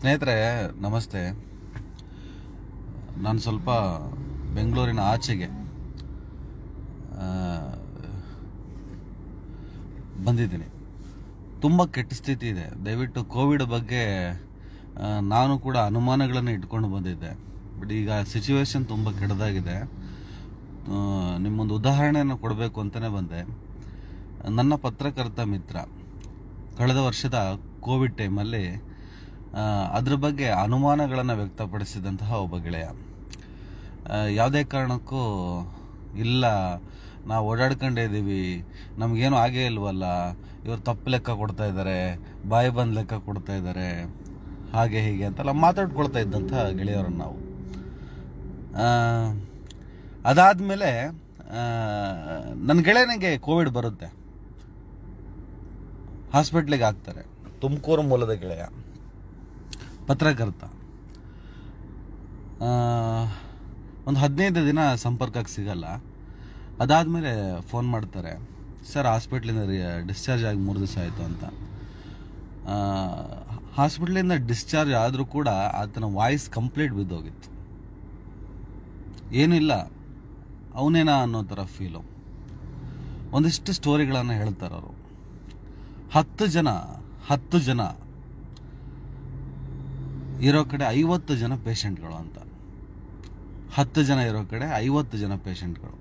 ಸ್ನೇಹಿತರೆ ನಮಸ್ತೆ ನಾನು ಸ್ವಲ್ಪ ಬೆಂಗಳೂರಿನ ಆಚೆಗೆ ಆ, ಬಂದಿದ್ದೀನಿ ತುಂಬ ಕೆಟ್ಟ ಸ್ಥಿತಿ ಇದೆ ದಯವಿಟ್ಟು ಕೋವಿಡ್ ಬಗ್ಗೆ ಆ, ನಾನು ಕೂಡ ಅನುಮಾನಗಳನ್ನು ಇಟ್ಕೊಂಡು ಬಂದಿದ್ದೆ ಬಟ್ ಈಗ ಸಿಚುವೇಶನ್ ತುಂಬ ಕೆಟ್ಟದಾಗಿದೆ ಆ, ನಿಮ್ಮೊಂದು ಉದಾಹರಣೆಯನ್ನು ಕೊಡಬೇಕು ಅಂತಲೇ ಬಂದೆ ನನ್ನ ಪತ್ರಕರ್ತ ಮಿತ್ರ ಕಳೆದ ವರ್ಷದ ಕೋವಿಡ್ ಟೈಮಲ್ಲಿ ಆ, ಅದ್ರ ಬಗ್ಗೆ ಅನುಮಾನಗಳನ್ನು ವ್ಯಕ್ತಪಡಿಸಿದಂತಹ ಒಬ್ಬ ಗೆಳೆಯ ಆ, ಯಾವುದೇ ಕಾರಣಕ್ಕೂ ಇಲ್ಲ ನಾವು ಓಡಾಡ್ಕೊಂಡಿದ್ದೀವಿ ನಮಗೇನು ಆಗೇ ಇಲ್ವಲ್ಲ ಇವ್ರು ತಪ್ಪು ಲೆಕ್ಕ ಕೊಡ್ತಾ ಇದ್ದಾರೆ ಬಾಯಿ ಬಂದ್ ಲೆಕ್ಕ ಕೊಡ್ತಾ ಇದ್ದಾರೆ ಹಾಗೆ ಹೀಗೆ ಅಂತೆಲ್ಲ ಮಾತಾಡ್ಕೊಳ್ತಾ ಇದ್ದಂಥ ಗೆಳೆಯರನ್ನು ನಾವು ಆ, ಅದಾದ್ಮೇಲೆ ಆ, ನನ್ನ ಗೆಳೆಯನಿಗೆ ಕೋವಿಡ್ ಬರುತ್ತೆ ಹಾಸ್ಪಿಟ್ಲಿಗೆ ಹಾಕ್ತಾರೆ ತುಮಕೂರು ಮೂಲದ ಗೆಳೆಯ ಪತ್ರಕರ್ತ ಆ, ಒಂದು ಹದಿನೈದು ದಿನ ಸಂಪರ್ಕಕ್ಕೆ ಸಿಗಲ್ಲ ಅದಾದಮೇಲೆ ಫೋನ್ ಮಾಡ್ತಾರೆ ಸರ್ ಹಾಸ್ಪಿಟ್ಲಿಂದ ಡಿಸ್ಚಾರ್ಜ್ ಆಗಿ ಮೂರು ದಿವಸ ಆಯಿತು ಅಂತ ಆ, ಹಾಸ್ಪಿಟ್ಲಿಂದ ಡಿಸ್ಚಾರ್ಜ್ ಆದರೂ ಕೂಡ ಆತನ ವಾಯ್ಸ್ ಕಂಪ್ಲೀಟ್ ಬಿದ್ದೋಗಿತ್ತು ಏನಿಲ್ಲ ಅವನೇನಾ ಅನ್ನೋ ಥರ ಫೀಲು ಒಂದಿಷ್ಟು ಸ್ಟೋರಿಗಳನ್ನು ಹೇಳ್ತಾರೆ ಅವರು ಹತ್ತು ಜನ ಹತ್ತು ಜನ ಇರೋ ಕಡೆ ಐವತ್ತು ಜನ ಪೇಷಂಟ್ಗಳು ಅಂತ ಹತ್ತು ಜನ ಇರೋ ಕಡೆ ಐವತ್ತು ಜನ ಪೇಷಂಟ್ಗಳು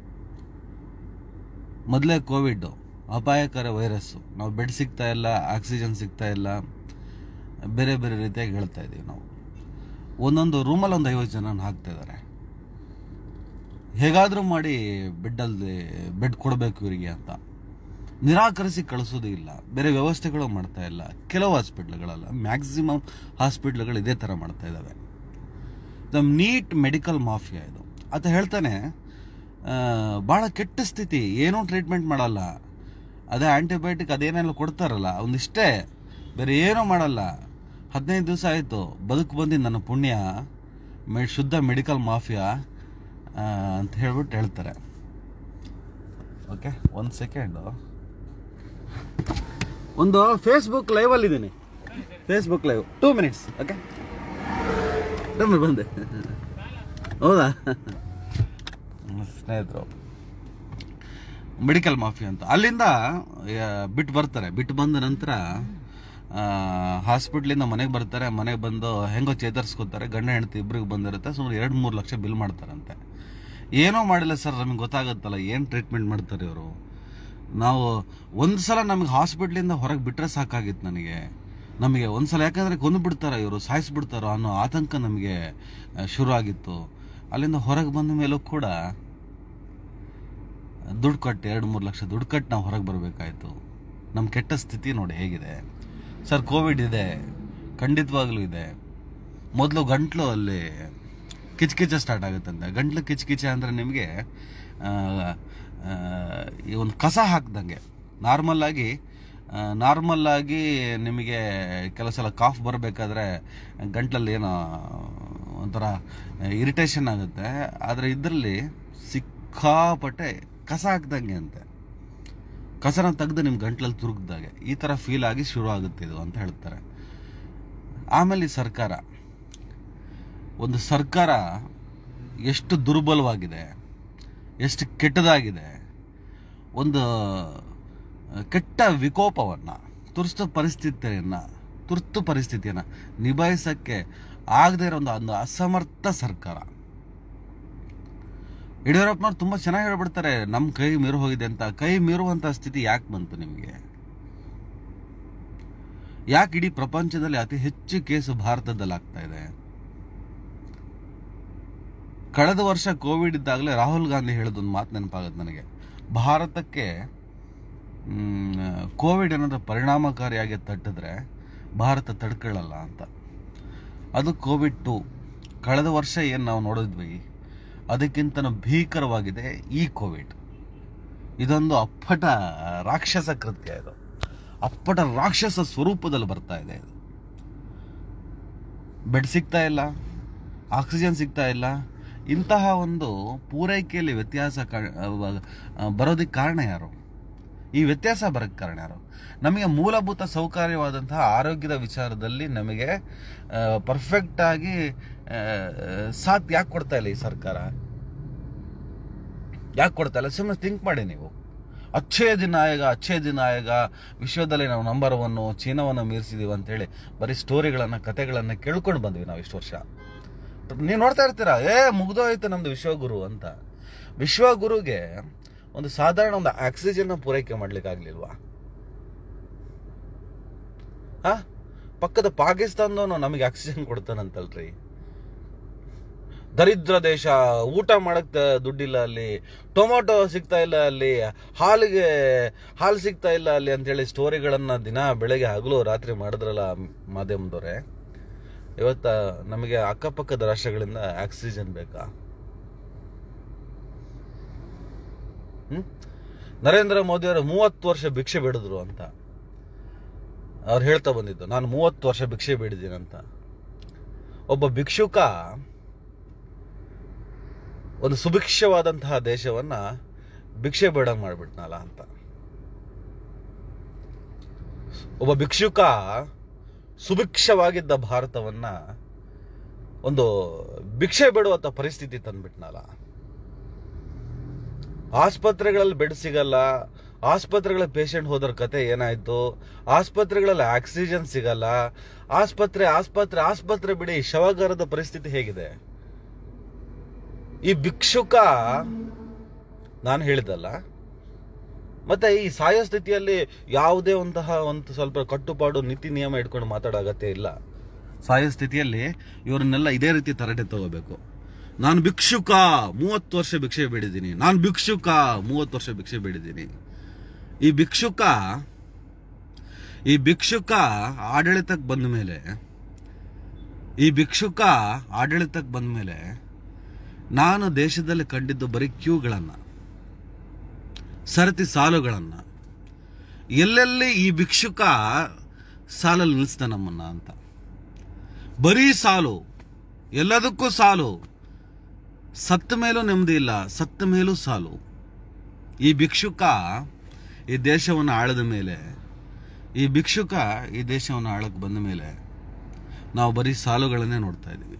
ಮೊದಲೇ ಕೋವಿಡ್ ಅಪಾಯಕರ ವೈರಸ್ಸು ನಾವು ಬೆಡ್ ಸಿಗ್ತಾ ಇಲ್ಲ ಆಕ್ಸಿಜನ್ ಸಿಗ್ತಾ ಇಲ್ಲ ಬೇರೆ ಬೇರೆ ರೀತಿಯಾಗಿ ಹೇಳ್ತಾ ಇದ್ದೀವಿ ನಾವು ಒಂದೊಂದು ರೂಮಲ್ಲಿ ಒಂದು ಐವತ್ತು ಜನ ಹಾಕ್ತಾ ಇದ್ದಾರೆ ಹೇಗಾದರೂ ಮಾಡಿ ಬೆಡ್ಡಲ್ಲಿ ಬೆಡ್ ಕೊಡಬೇಕು ಇವರಿಗೆ ಅಂತ ನಿರಾಕರಿಸಿ ಕಳಿಸೋದು ಇಲ್ಲ ಬೇರೆ ವ್ಯವಸ್ಥೆಗಳು ಮಾಡ್ತಾ ಇಲ್ಲ ಕೆಲವು ಹಾಸ್ಪಿಟ್ಲ್ಗಳಲ್ಲ ಮ್ಯಾಕ್ಸಿಮಮ್ ಹಾಸ್ಪಿಟ್ಲ್ಗಳು ಇದೇ ಥರ ಮಾಡ್ತಾ ಇದ್ದಾವೆ ದ ನೀಟ್ ಮೆಡಿಕಲ್ ಮಾಫಿಯಾ ಇದು ಆತ ಹೇಳ್ತಾನೆ ಆ, ಭಾಳ ಕೆಟ್ಟ ಸ್ಥಿತಿ ಏನೂ ಟ್ರೀಟ್ಮೆಂಟ್ ಮಾಡಲ್ಲ ಅದೇ ಆಂಟಿಬಯೋಟಿಕ್ ಅದೇನೆಲ್ಲ ಕೊಡ್ತಾರಲ್ಲ ಒಂದಿಷ್ಟೇ ಬೇರೆ ಏನೂ ಮಾಡಲ್ಲ ಹದಿನೈದು ದಿವಸ ಆಯಿತು ಬದುಕು ಬಂದಿದ್ದು ನನ್ನ ಪುಣ್ಯ ಮೆ ಶುದ್ಧ ಮೆಡಿಕಲ್ ಮಾಫಿಯಾ ಆ, ಅಂತ ಹೇಳ್ಬಿಟ್ಟು ಹೇಳ್ತಾರೆ ಓಕೆ ಒಂದು ಸೆಕೆಂಡು ಒಂದು ಫೇಸ್ಬುಕ್ ಲೈವಲ್ಲಿ ಇದ್ದೀನಿ Facebook live two minutes okay ರಮ್ಮ ಬಂದೆ ಹೌದಾ ಸ್ನೇಹಿತರು ಮೆಡಿಕಲ್ ಮಾಫಿ ಅಂತ ಅಲ್ಲಿಂದ ಆ, ಬಿಟ್ಟು ಬರ್ತಾರೆ ಬಿಟ್ಟು ಬಂದ ನಂತರ ಹಾಸ್ಪಿಟ್ಲಿಂದ ಮನೆಗೆ ಬರ್ತಾರೆ ಮನೆಗೆ ಬಂದು ಹೆಂಗೋ ಚೇತರಿಸ್ಕೋತಾರೆ ಗಂಡ ಹೆಂಡತಿ ಇಬ್ರಿಗೆ ಬಂದಿರುತ್ತೆ ಸುಮಾರು ಎರಡು ಮೂರು ಲಕ್ಷ ಬಿಲ್ ಮಾಡ್ತಾರಂತೆ ಏನೂ ಮಾಡಿಲ್ಲ ಸರ್ ನಮಗೆ ಗೊತ್ತಾಗುತ್ತಲ್ಲ ಏನು ಟ್ರೀಟ್ಮೆಂಟ್ ಮಾಡ್ತಾರೆ ಇವರು ನಾವು ಒಂದು ಸಲ ನಮಗೆ ಹಾಸ್ಪಿಟ್ಲಿಂದ ಹೊರಗೆ ಬಿಟ್ಟರೆ ಸಾಕಾಗಿತ್ತು ನನಗೆ ನಮಗೆ ಒಂದು ಸಲ ಯಾಕಂದರೆ ಕೊಂದು ಬಿಡ್ತಾರ ಇವರು ಸಾಯಿಸ್ಬಿಡ್ತಾರೋ ಅನ್ನೋ ಆತಂಕ ನಮಗೆ ಆ, ಶುರು ಆಗಿತ್ತು ಅಲ್ಲಿಂದ ಹೊರಗೆ ಬಂದ ಮೇಲೂ ಕೂಡ ದುಡ್ಡು ಕಟ್ಟು ಎರಡು ಮೂರು ಲಕ್ಷ ದುಡ್ಡು ಕಟ್ಟು ನಾವು ಹೊರಗೆ ಬರಬೇಕಾಯ್ತು ನಮ್ಮ ಕೆಟ್ಟ ಸ್ಥಿತಿ ನೋಡಿ ಹೇಗಿದೆ ಸರ್ ಕೋವಿಡ್ ಇದೆ ಖಂಡಿತವಾಗ್ಲೂ ಇದೆ ಮೊದಲು ಗಂಟ್ಲು ಅಲ್ಲಿ ಕಿಚಕಿಚ ಸ್ಟಾರ್ಟ್ ಆಗುತ್ತಂತೆ ಗಂಟ್ಲು ಕಿಚಕಿಚ ಅಂದರೆ ನಿಮಗೆ ಆ, ಆ, ಈ ಒಂದು ಕಸ ಹಾಕ್ದಂಗೆ ನಾರ್ಮಲ್ ಆಗಿ ನಾರ್ಮಲ್ ಆಗಿ ನಿಮಗೆ ಕೆಲವು ಸಲ ಕಾಫ್ ಬರಬೇಕಾದ್ರೆ ಗಂಟ್ಲಲ್ಲಿ ಏನೋ ಒಂಥರ ಇರಿಟೇಷನ್ ಆಗುತ್ತೆ ಆದರೆ ಇದರಲ್ಲಿ ಸಿಕ್ಕಾಪಟ್ಟೆ ಕಸ ಹಾಕ್ದಂಗೆ ಅಂತೆ ಕಸನ ತೆಗೆದು ನಿಮ್ಮ ಗಂಟ್ಲಲ್ಲಿ ತುರುಗ್ದಾಗೆ ಈ ಥರ ಫೀಲ್ ಆಗಿ ಶುರು ಆಗುತ್ತೆ ಇದು ಅಂತ ಹೇಳ್ತಾರೆ ಆಮೇಲೆ ಈ ಸರ್ಕಾರ ಒಂದು ಸರ್ಕಾರ ಎಷ್ಟು ದುರ್ಬಲವಾಗಿದೆ ಎಷ್ಟು ಕೆಟ್ಟದಾಗಿದೆ ಒಂದು ಕೆಟ್ಟ ವಿಕೋಪವನ್ನು ತುರ್ತು ಪರಿಸ್ಥಿತಿಯನ್ನು ತುರ್ತು ಪರಿಸ್ಥಿತಿಯನ್ನು ನಿಭಾಯಿಸೋಕ್ಕೆ ಆಗದೇ ಇರೋ ಒಂದು ಒಂದು ಅಸಮರ್ಥ ಸರ್ಕಾರ ಯಡಿಯೂರಪ್ಪನವ್ರು ತುಂಬ ಚೆನ್ನಾಗಿ ಹೇಳ್ಬಿಡ್ತಾರೆ ನಮ್ಮ ಕೈ ಮೀರು ಹೋಗಿದೆ ಅಂತ ಕೈ ಮೀರುವಂಥ ಸ್ಥಿತಿ ಯಾಕೆ ಬಂತು ನಿಮಗೆ ಯಾಕೆ ಇಡೀ ಪ್ರಪಂಚದಲ್ಲಿ ಅತಿ ಹೆಚ್ಚು ಕೇಸು ಭಾರತದಲ್ಲಿ ಆಗ್ತಾ ಇದೆ ಕಳೆದ ವರ್ಷ ಕೋವಿಡ್ ಇದ್ದಾಗಲೇ ರಾಹುಲ್ ಗಾಂಧಿ ಹೇಳಿದೊಂದು ಮಾತು ನೆನಪಾಗುತ್ತೆ ನನಗೆ ಭಾರತಕ್ಕೆ ಮ್, ಕೋವಿಡ್ ಅನ್ನೋದು ಪರಿಣಾಮಕಾರಿಯಾಗಿ ತಟ್ಟಿದ್ರೆ ಭಾರತ ತಡ್ಕೊಳ್ಳಲ್ಲ ಅಂತ ಅದು ಕೋವಿಡ್ ಟು ಕಳೆದ ವರ್ಷ ಏನು ನಾವು ನೋಡಿದ್ವಿ ಅದಕ್ಕಿಂತ ಭೀಕರವಾಗಿದೆ ಈ ಕೋವಿಡ್ ಇದೊಂದು ಅಪ್ಪಟ ರಾಕ್ಷಸ ಕೃತ್ಯ ಇದು ಅಪ್ಪಟ ರಾಕ್ಷಸ ಸ್ವರೂಪದಲ್ಲಿ ಬರ್ತಾ ಇದೆ ಇದು ಬೆಡ್ ಸಿಗ್ತಾ ಇಲ್ಲ ಆಕ್ಸಿಜನ್ ಸಿಗ್ತಾ ಇಲ್ಲ ಇಂತಹ ಒಂದು ಪೂರೈಕೆಯಲ್ಲಿ ವ್ಯತ್ಯಾಸ ಕಾ- ಅವ- ಬರೋದಕ್ಕೆ ಕಾರಣ ಯಾರು ಈ ವ್ಯತ್ಯಾಸ ಬರಕ್ಕೆ ಕಾರಣ ಯಾರು ನಮಗೆ ಮೂಲಭೂತ ಸೌಕರ್ಯವಾದಂತಹ ಆರೋಗ್ಯದ ವಿಚಾರದಲ್ಲಿ ನಮಗೆ ಪರ್ಫೆಕ್ಟ್ ಆಗಿ ಆ, ಸಾಥ್ ಯಾಕೆ ಕೊಡ್ತಾ ಇಲ್ಲ ಈ ಸರ್ಕಾರ ಯಾಕೆ ಕೊಡ್ತಾ ಇಲ್ಲ ಸುಮ್ಮನೆ ಥಿಂಕ್ ಮಾಡಿ ನೀವು ಅಚ್ಚೇ ದಿನ ಆಯಗ ಅಚ್ಚೇ ದಿನ ಆಯಗ ವಿಶ್ವದಲ್ಲಿ ನಾವು ನಂಬರ್ ಒನ್ನು ಚೀನಾವನ್ನು ಮೀರಿಸಿದೀವಿ ಅಂತೇಳಿ ಬರೀ ಸ್ಟೋರಿಗಳನ್ನು ಕತೆಗಳನ್ನು ಕೇಳ್ಕೊಂಡು ಬಂದ್ವಿ ನಾವು ಇಷ್ಟು ವರ್ಷ ನೀವು ನೋಡ್ತಾ ಇರ್ತೀರಾ ಏ ಮುಗ್ದೋಯ್ತು ನಮ್ದು ವಿಶ್ವಗುರು ಅಂತ ವಿಶ್ವಗುರುಗೆ ಒಂದು ಸಾಧಾರಣ ಒಂದು ಆಕ್ಸಿಜನ್ ಪೂರೈಕೆ ಮಾಡ್ಲಿಕ್ಕಾಗ್ಲಿಲ್ವಾ ಹಾ ಪಕ್ಕದ ಪಾಕಿಸ್ತಾನದವನು ನಮಗೆ ಆಕ್ಸಿಜನ್ ಕೊಡ್ತಾನಂತಲ್ರಿ ದರಿದ್ರ ದೇಶ ಊಟ ಮಾಡಕ್ ದುಡ್ಡಿಲ್ಲ ಅಲ್ಲಿ ಟೊಮೊಟೊ ಸಿಗ್ತಾ ಇಲ್ಲ ಅಲ್ಲಿ ಹಾಲಿಗೆ ಹಾಲು ಸಿಗ್ತಾ ಇಲ್ಲ ಅಲ್ಲಿ ಅಂತೇಳಿ ಸ್ಟೋರಿಗಳನ್ನ ದಿನ ಬೆಳಗ್ಗೆ ಹಗಲು ರಾತ್ರಿ ಮಾಡಿದ್ರಲ್ಲ ಮಾಧ್ಯಮದವ್ರೆ ಇವತ್ತ ನಮಗೆ ಅಕ್ಕಪಕ್ಕದ ರಾಷ್ಟ್ರಗಳಿಂದ ಆಕ್ಸಿಜನ್ ಬೇಕಾ ಹ್ಮ್ ನರೇಂದ್ರ ಮೋದಿ ಅವರು ಮೂವತ್ತು ವರ್ಷ ಭಿಕ್ಷೆ ಬೇಡಿದ್ರು ಅಂತ ಅವ್ರು ಹೇಳ್ತಾ ಬಂದಿದ್ದು ನಾನು ಮೂವತ್ತು ವರ್ಷ ಭಿಕ್ಷೆ ಬೇಡಿದ್ದೀನಂತ ಒಬ್ಬ ಭಿಕ್ಷುಕ ಒಂದು ಸುಭಿಕ್ಷವಾದಂತಹ ದೇಶವನ್ನ ಭಿಕ್ಷೆ ಬೇಡ ಮಾಡಿಬಿಟ್ನಲ್ಲ ಅಂತ ಒಬ್ಬ ಭಿಕ್ಷುಕ ಸುಭಿಕ್ಷವಾಗಿದ್ದ ಭಾರತವನ್ನ ಒಂದು ಭಿಕ್ಷೆ ಬೇಡುವಂತ ಪರಿಸ್ಥಿತಿ ತಂದ್ಬಿಟ್ನಲ್ಲ ಆಸ್ಪತ್ರೆಗಳಲ್ಲಿ ಬೆಡ್ ಸಿಗಲ್ಲ ಆಸ್ಪತ್ರೆಗಳ ಪೇಷಂಟ್ ಹೋದ್ರ ಕತೆ ಏನಾಯ್ತು ಆಸ್ಪತ್ರೆಗಳಲ್ಲಿ ಆಕ್ಸಿಜನ್ ಸಿಗಲ್ಲ ಆಸ್ಪತ್ರೆ ಆಸ್ಪತ್ರೆ ಆಸ್ಪತ್ರೆ ಬಿಡಿ ಶವಗಾರದ ಪರಿಸ್ಥಿತಿ ಹೇಗಿದೆ ಈ ಭಿಕ್ಷುಕ ನಾನು ಹೇಳಿದಲ್ಲ ಮತ್ತೆ ಈ ಸಾಯೋ ಸ್ಥಿತಿಯಲ್ಲಿ ಯಾವುದೇ ಒಂತಹ ಒಂದು ಸ್ವಲ್ಪ ಕಟ್ಟುಪಾಡು ನೀತಿ ನಿಯಮ ಇಟ್ಕೊಂಡು ಮಾತಾಡೋ ಅಗತ್ಯ ಇಲ್ಲ ಸಾಯೋ ಸ್ಥಿತಿಯಲ್ಲಿ ಇವರನ್ನೆಲ್ಲ ಇದೇ ರೀತಿ ತರಟೆ ತಗೋಬೇಕು ನಾನು ಭಿಕ್ಷುಕ ಮೂವತ್ತು ವರ್ಷ ಭಿಕ್ಷೆ ಬೇಡಿದ್ದೀನಿ ನಾನು ಭಿಕ್ಷುಕ ಮೂವತ್ತು ವರ್ಷ ಭಿಕ್ಷೆ ಬೇಡಿದ್ದೀನಿ ಈ ಭಿಕ್ಷುಕ ಈ ಭಿಕ್ಷುಕ ಆಡಳಿತಕ್ಕೆ ಬಂದ ಮೇಲೆ ಈ ಭಿಕ್ಷುಕ ಆಡಳಿತಕ್ಕೆ ಬಂದ ಮೇಲೆ ನಾನು ದೇಶದಲ್ಲಿ ಕಂಡಿದ್ದು ಬರೀ ಕ್ಯೂಗಳನ್ನು ಸರತಿ ಸಾಲುಗಳನ್ನು ಎಲ್ಲೆಲ್ಲಿ ಈ ಭಿಕ್ಷುಕ ಸಾಲಲ್ಲಿ ನಿಲ್ಲಿಸ್ದ ನಮ್ಮನ್ನ ಅಂತ ಬರೀ ಸಾಲು ಎಲ್ಲದಕ್ಕೂ ಸಾಲು ಸತ್ತ ಮೇಲೂ ನೆಮ್ಮದಿ ಇಲ್ಲ ಸತ್ತ ಮೇಲೂ ಸಾಲು ಈ ಭಿಕ್ಷುಕ ಈ ದೇಶವನ್ನು ಆಳದ ಮೇಲೆ ಈ ಭಿಕ್ಷುಕ ಈ ದೇಶವನ್ನು ಆಳಕ್ಕೆ ಬಂದ ಮೇಲೆ ನಾವು ಬರೀ ಸಾಲುಗಳನ್ನೇ ನೋಡ್ತಾ ಇದ್ದೀವಿ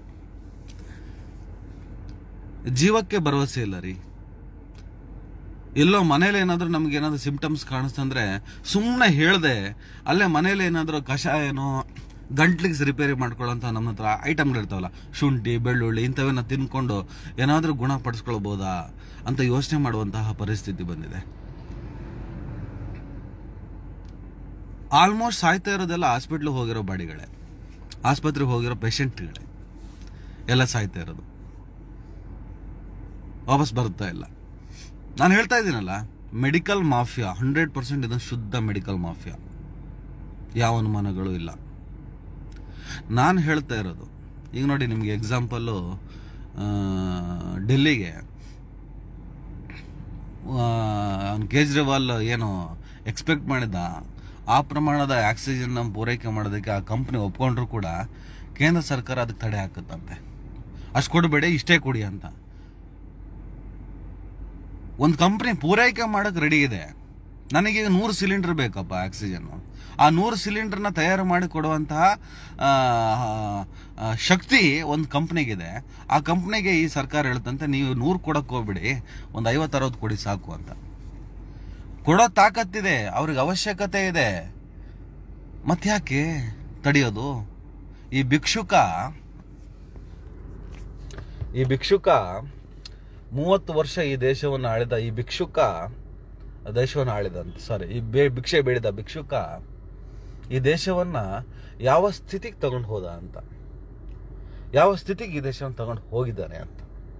ಜೀವಕ್ಕೆ ಭರವಸೆ ಇಲ್ಲ ರೀ ಎಲ್ಲೋ ಮನೇಲಿ ಏನಾದರೂ ನಮ್ಗೆ ಏನಾದರೂ ಸಿಂಪ್ಟಮ್ಸ್ ಕಾಣಿಸ್ತಂದ್ರೆ ಸುಮ್ಮನೆ ಹೇಳ್ದೆ ಅಲ್ಲೇ ಮನೇಲಿ ಏನಾದರೂ ಕಷಾಯನೋ ಗಂಟ್ಲಿಗೆ ರಿಪೇರಿ ಮಾಡ್ಕೊಳ್ಳೋಂಥ ನಮ್ಮ ಹತ್ರ ಐಟಮ್ಗಳಿರ್ತಾವಲ್ಲ ಶುಂಠಿ ಬೆಳ್ಳುಳ್ಳಿ ಇಂಥವನ್ನ ತಿನ್ಕೊಂಡು ಏನಾದರೂ ಗುಣಪಡಿಸ್ಕೊಳ್ಬೋದಾ ಅಂತ ಯೋಚನೆ ಮಾಡುವಂತಹ ಪರಿಸ್ಥಿತಿ ಬಂದಿದೆ ಆಲ್ಮೋಸ್ಟ್ ಸಾಯ್ತಾ ಇರೋದೆಲ್ಲ ಹಾಸ್ಪಿಟ್ಲಿಗೆ ಹೋಗಿರೋ ಬಾಡಿಗಳೇ ಆಸ್ಪತ್ರೆಗೆ ಹೋಗಿರೋ ಪೇಷಂಟ್ಗಳೇ ಎಲ್ಲ ಸಾಯ್ತಾ ಇರೋದು ವಾಪಸ್ ಬರುತ್ತಾ ಇಲ್ಲ ನಾನು ಹೇಳ್ತಾ ಇದ್ದೀನಲ್ಲ ಮೆಡಿಕಲ್ ಮಾಫಿಯಾ ಹಂಡ್ರೆಡ್ ಪರ್ಸೆಂಟ್ ಇದನ್ನು ಶುದ್ಧ ಮೆಡಿಕಲ್ ಮಾಫಿಯಾ ಯಾವ ಅನುಮಾನಗಳು ಇಲ್ಲ ನಾನು ಹೇಳ್ತಾ ಇರೋದು ಈಗ ನೋಡಿ ನಿಮಗೆ ಎಕ್ಸಾಂಪಲ್ಲು ಡೆಲ್ಲಿಗೆ ಅವ್ನು ಕೇಜ್ರಿವಾಲ್ ಏನು ಎಕ್ಸ್ಪೆಕ್ಟ್ ಮಾಡಿದ ಆ ಪ್ರಮಾಣದ ಆಕ್ಸಿಜನ್ ಪೂರೈಕೆ ಮಾಡೋದಕ್ಕೆ ಆ ಕಂಪ್ನಿ ಒಪ್ಕೊಂಡ್ರು ಕೂಡ ಕೇಂದ್ರ ಸರ್ಕಾರ ಅದಕ್ಕೆ ತಡೆ ಹಾಕುತ್ತಂತೆ ಅಷ್ಟು ಕೊಡಬೇಡಿ ಇಷ್ಟೇ ಕೊಡಿ ಅಂತ ಒಂದು ಕಂಪ್ನಿ ಪೂರೈಕೆ ಮಾಡೋಕೆ ರೆಡಿ ಇದೆ ನನಗೆ ನೂರು ಸಿಲಿಂಡರ್ ಬೇಕಪ್ಪ ಆಕ್ಸಿಜನ್ ಆ ನೂರು ಸಿಲಿಂಡರ್ನ ತಯಾರು ಮಾಡಿ ಕೊಡುವಂತಹ ಆ, ಆ, ಶಕ್ತಿ ಒಂದು ಕಂಪ್ನಿಗಿದೆ ಆ ಕಂಪ್ನಿಗೆ ಈ ಸರ್ಕಾರ ಹೇಳ್ತಂತೆ ನೀವು ನೂರು ಕೊಡಕ್ಕೆ ಹೋಗ್ಬಿಡಿ ಒಂದು ಐವತ್ತು ಅರವತ್ತು ಕೊಡಿ ಸಾಕು ಅಂತ ಕೊಡೋ ತಾಕತ್ತಿದೆ ಅವ್ರಿಗೆ ಅವಶ್ಯಕತೆ ಇದೆ ಮತ್ತ್ಯಾಕೆ ತಡೆಯೋದು ಈ ಭಿಕ್ಷುಕ ಈ ಭಿಕ್ಷುಕ ಮೂವತ್ತು ವರ್ಷ ಈ ದೇಶವನ್ನು ಆಳಿದ ಈ ಭಿಕ್ಷುಕ ದೇಶವನ್ನು ಆಳಿದ ಅಂತ ಸಾರಿ ಈ ಬೇ ಭಿಕ್ಷೆ ಬೇಡಿದ ಭಿಕ್ಷುಕ ಈ ದೇಶವನ್ನ ಯಾವ ಸ್ಥಿತಿಗೆ ತಗೊಂಡು ಹೋದ ಅಂತ ಯಾವ ಸ್ಥಿತಿಗೆ ಈ ದೇಶವನ್ನು ತಗೊಂಡು ಹೋಗಿದ್ದಾನೆ ಅಂತ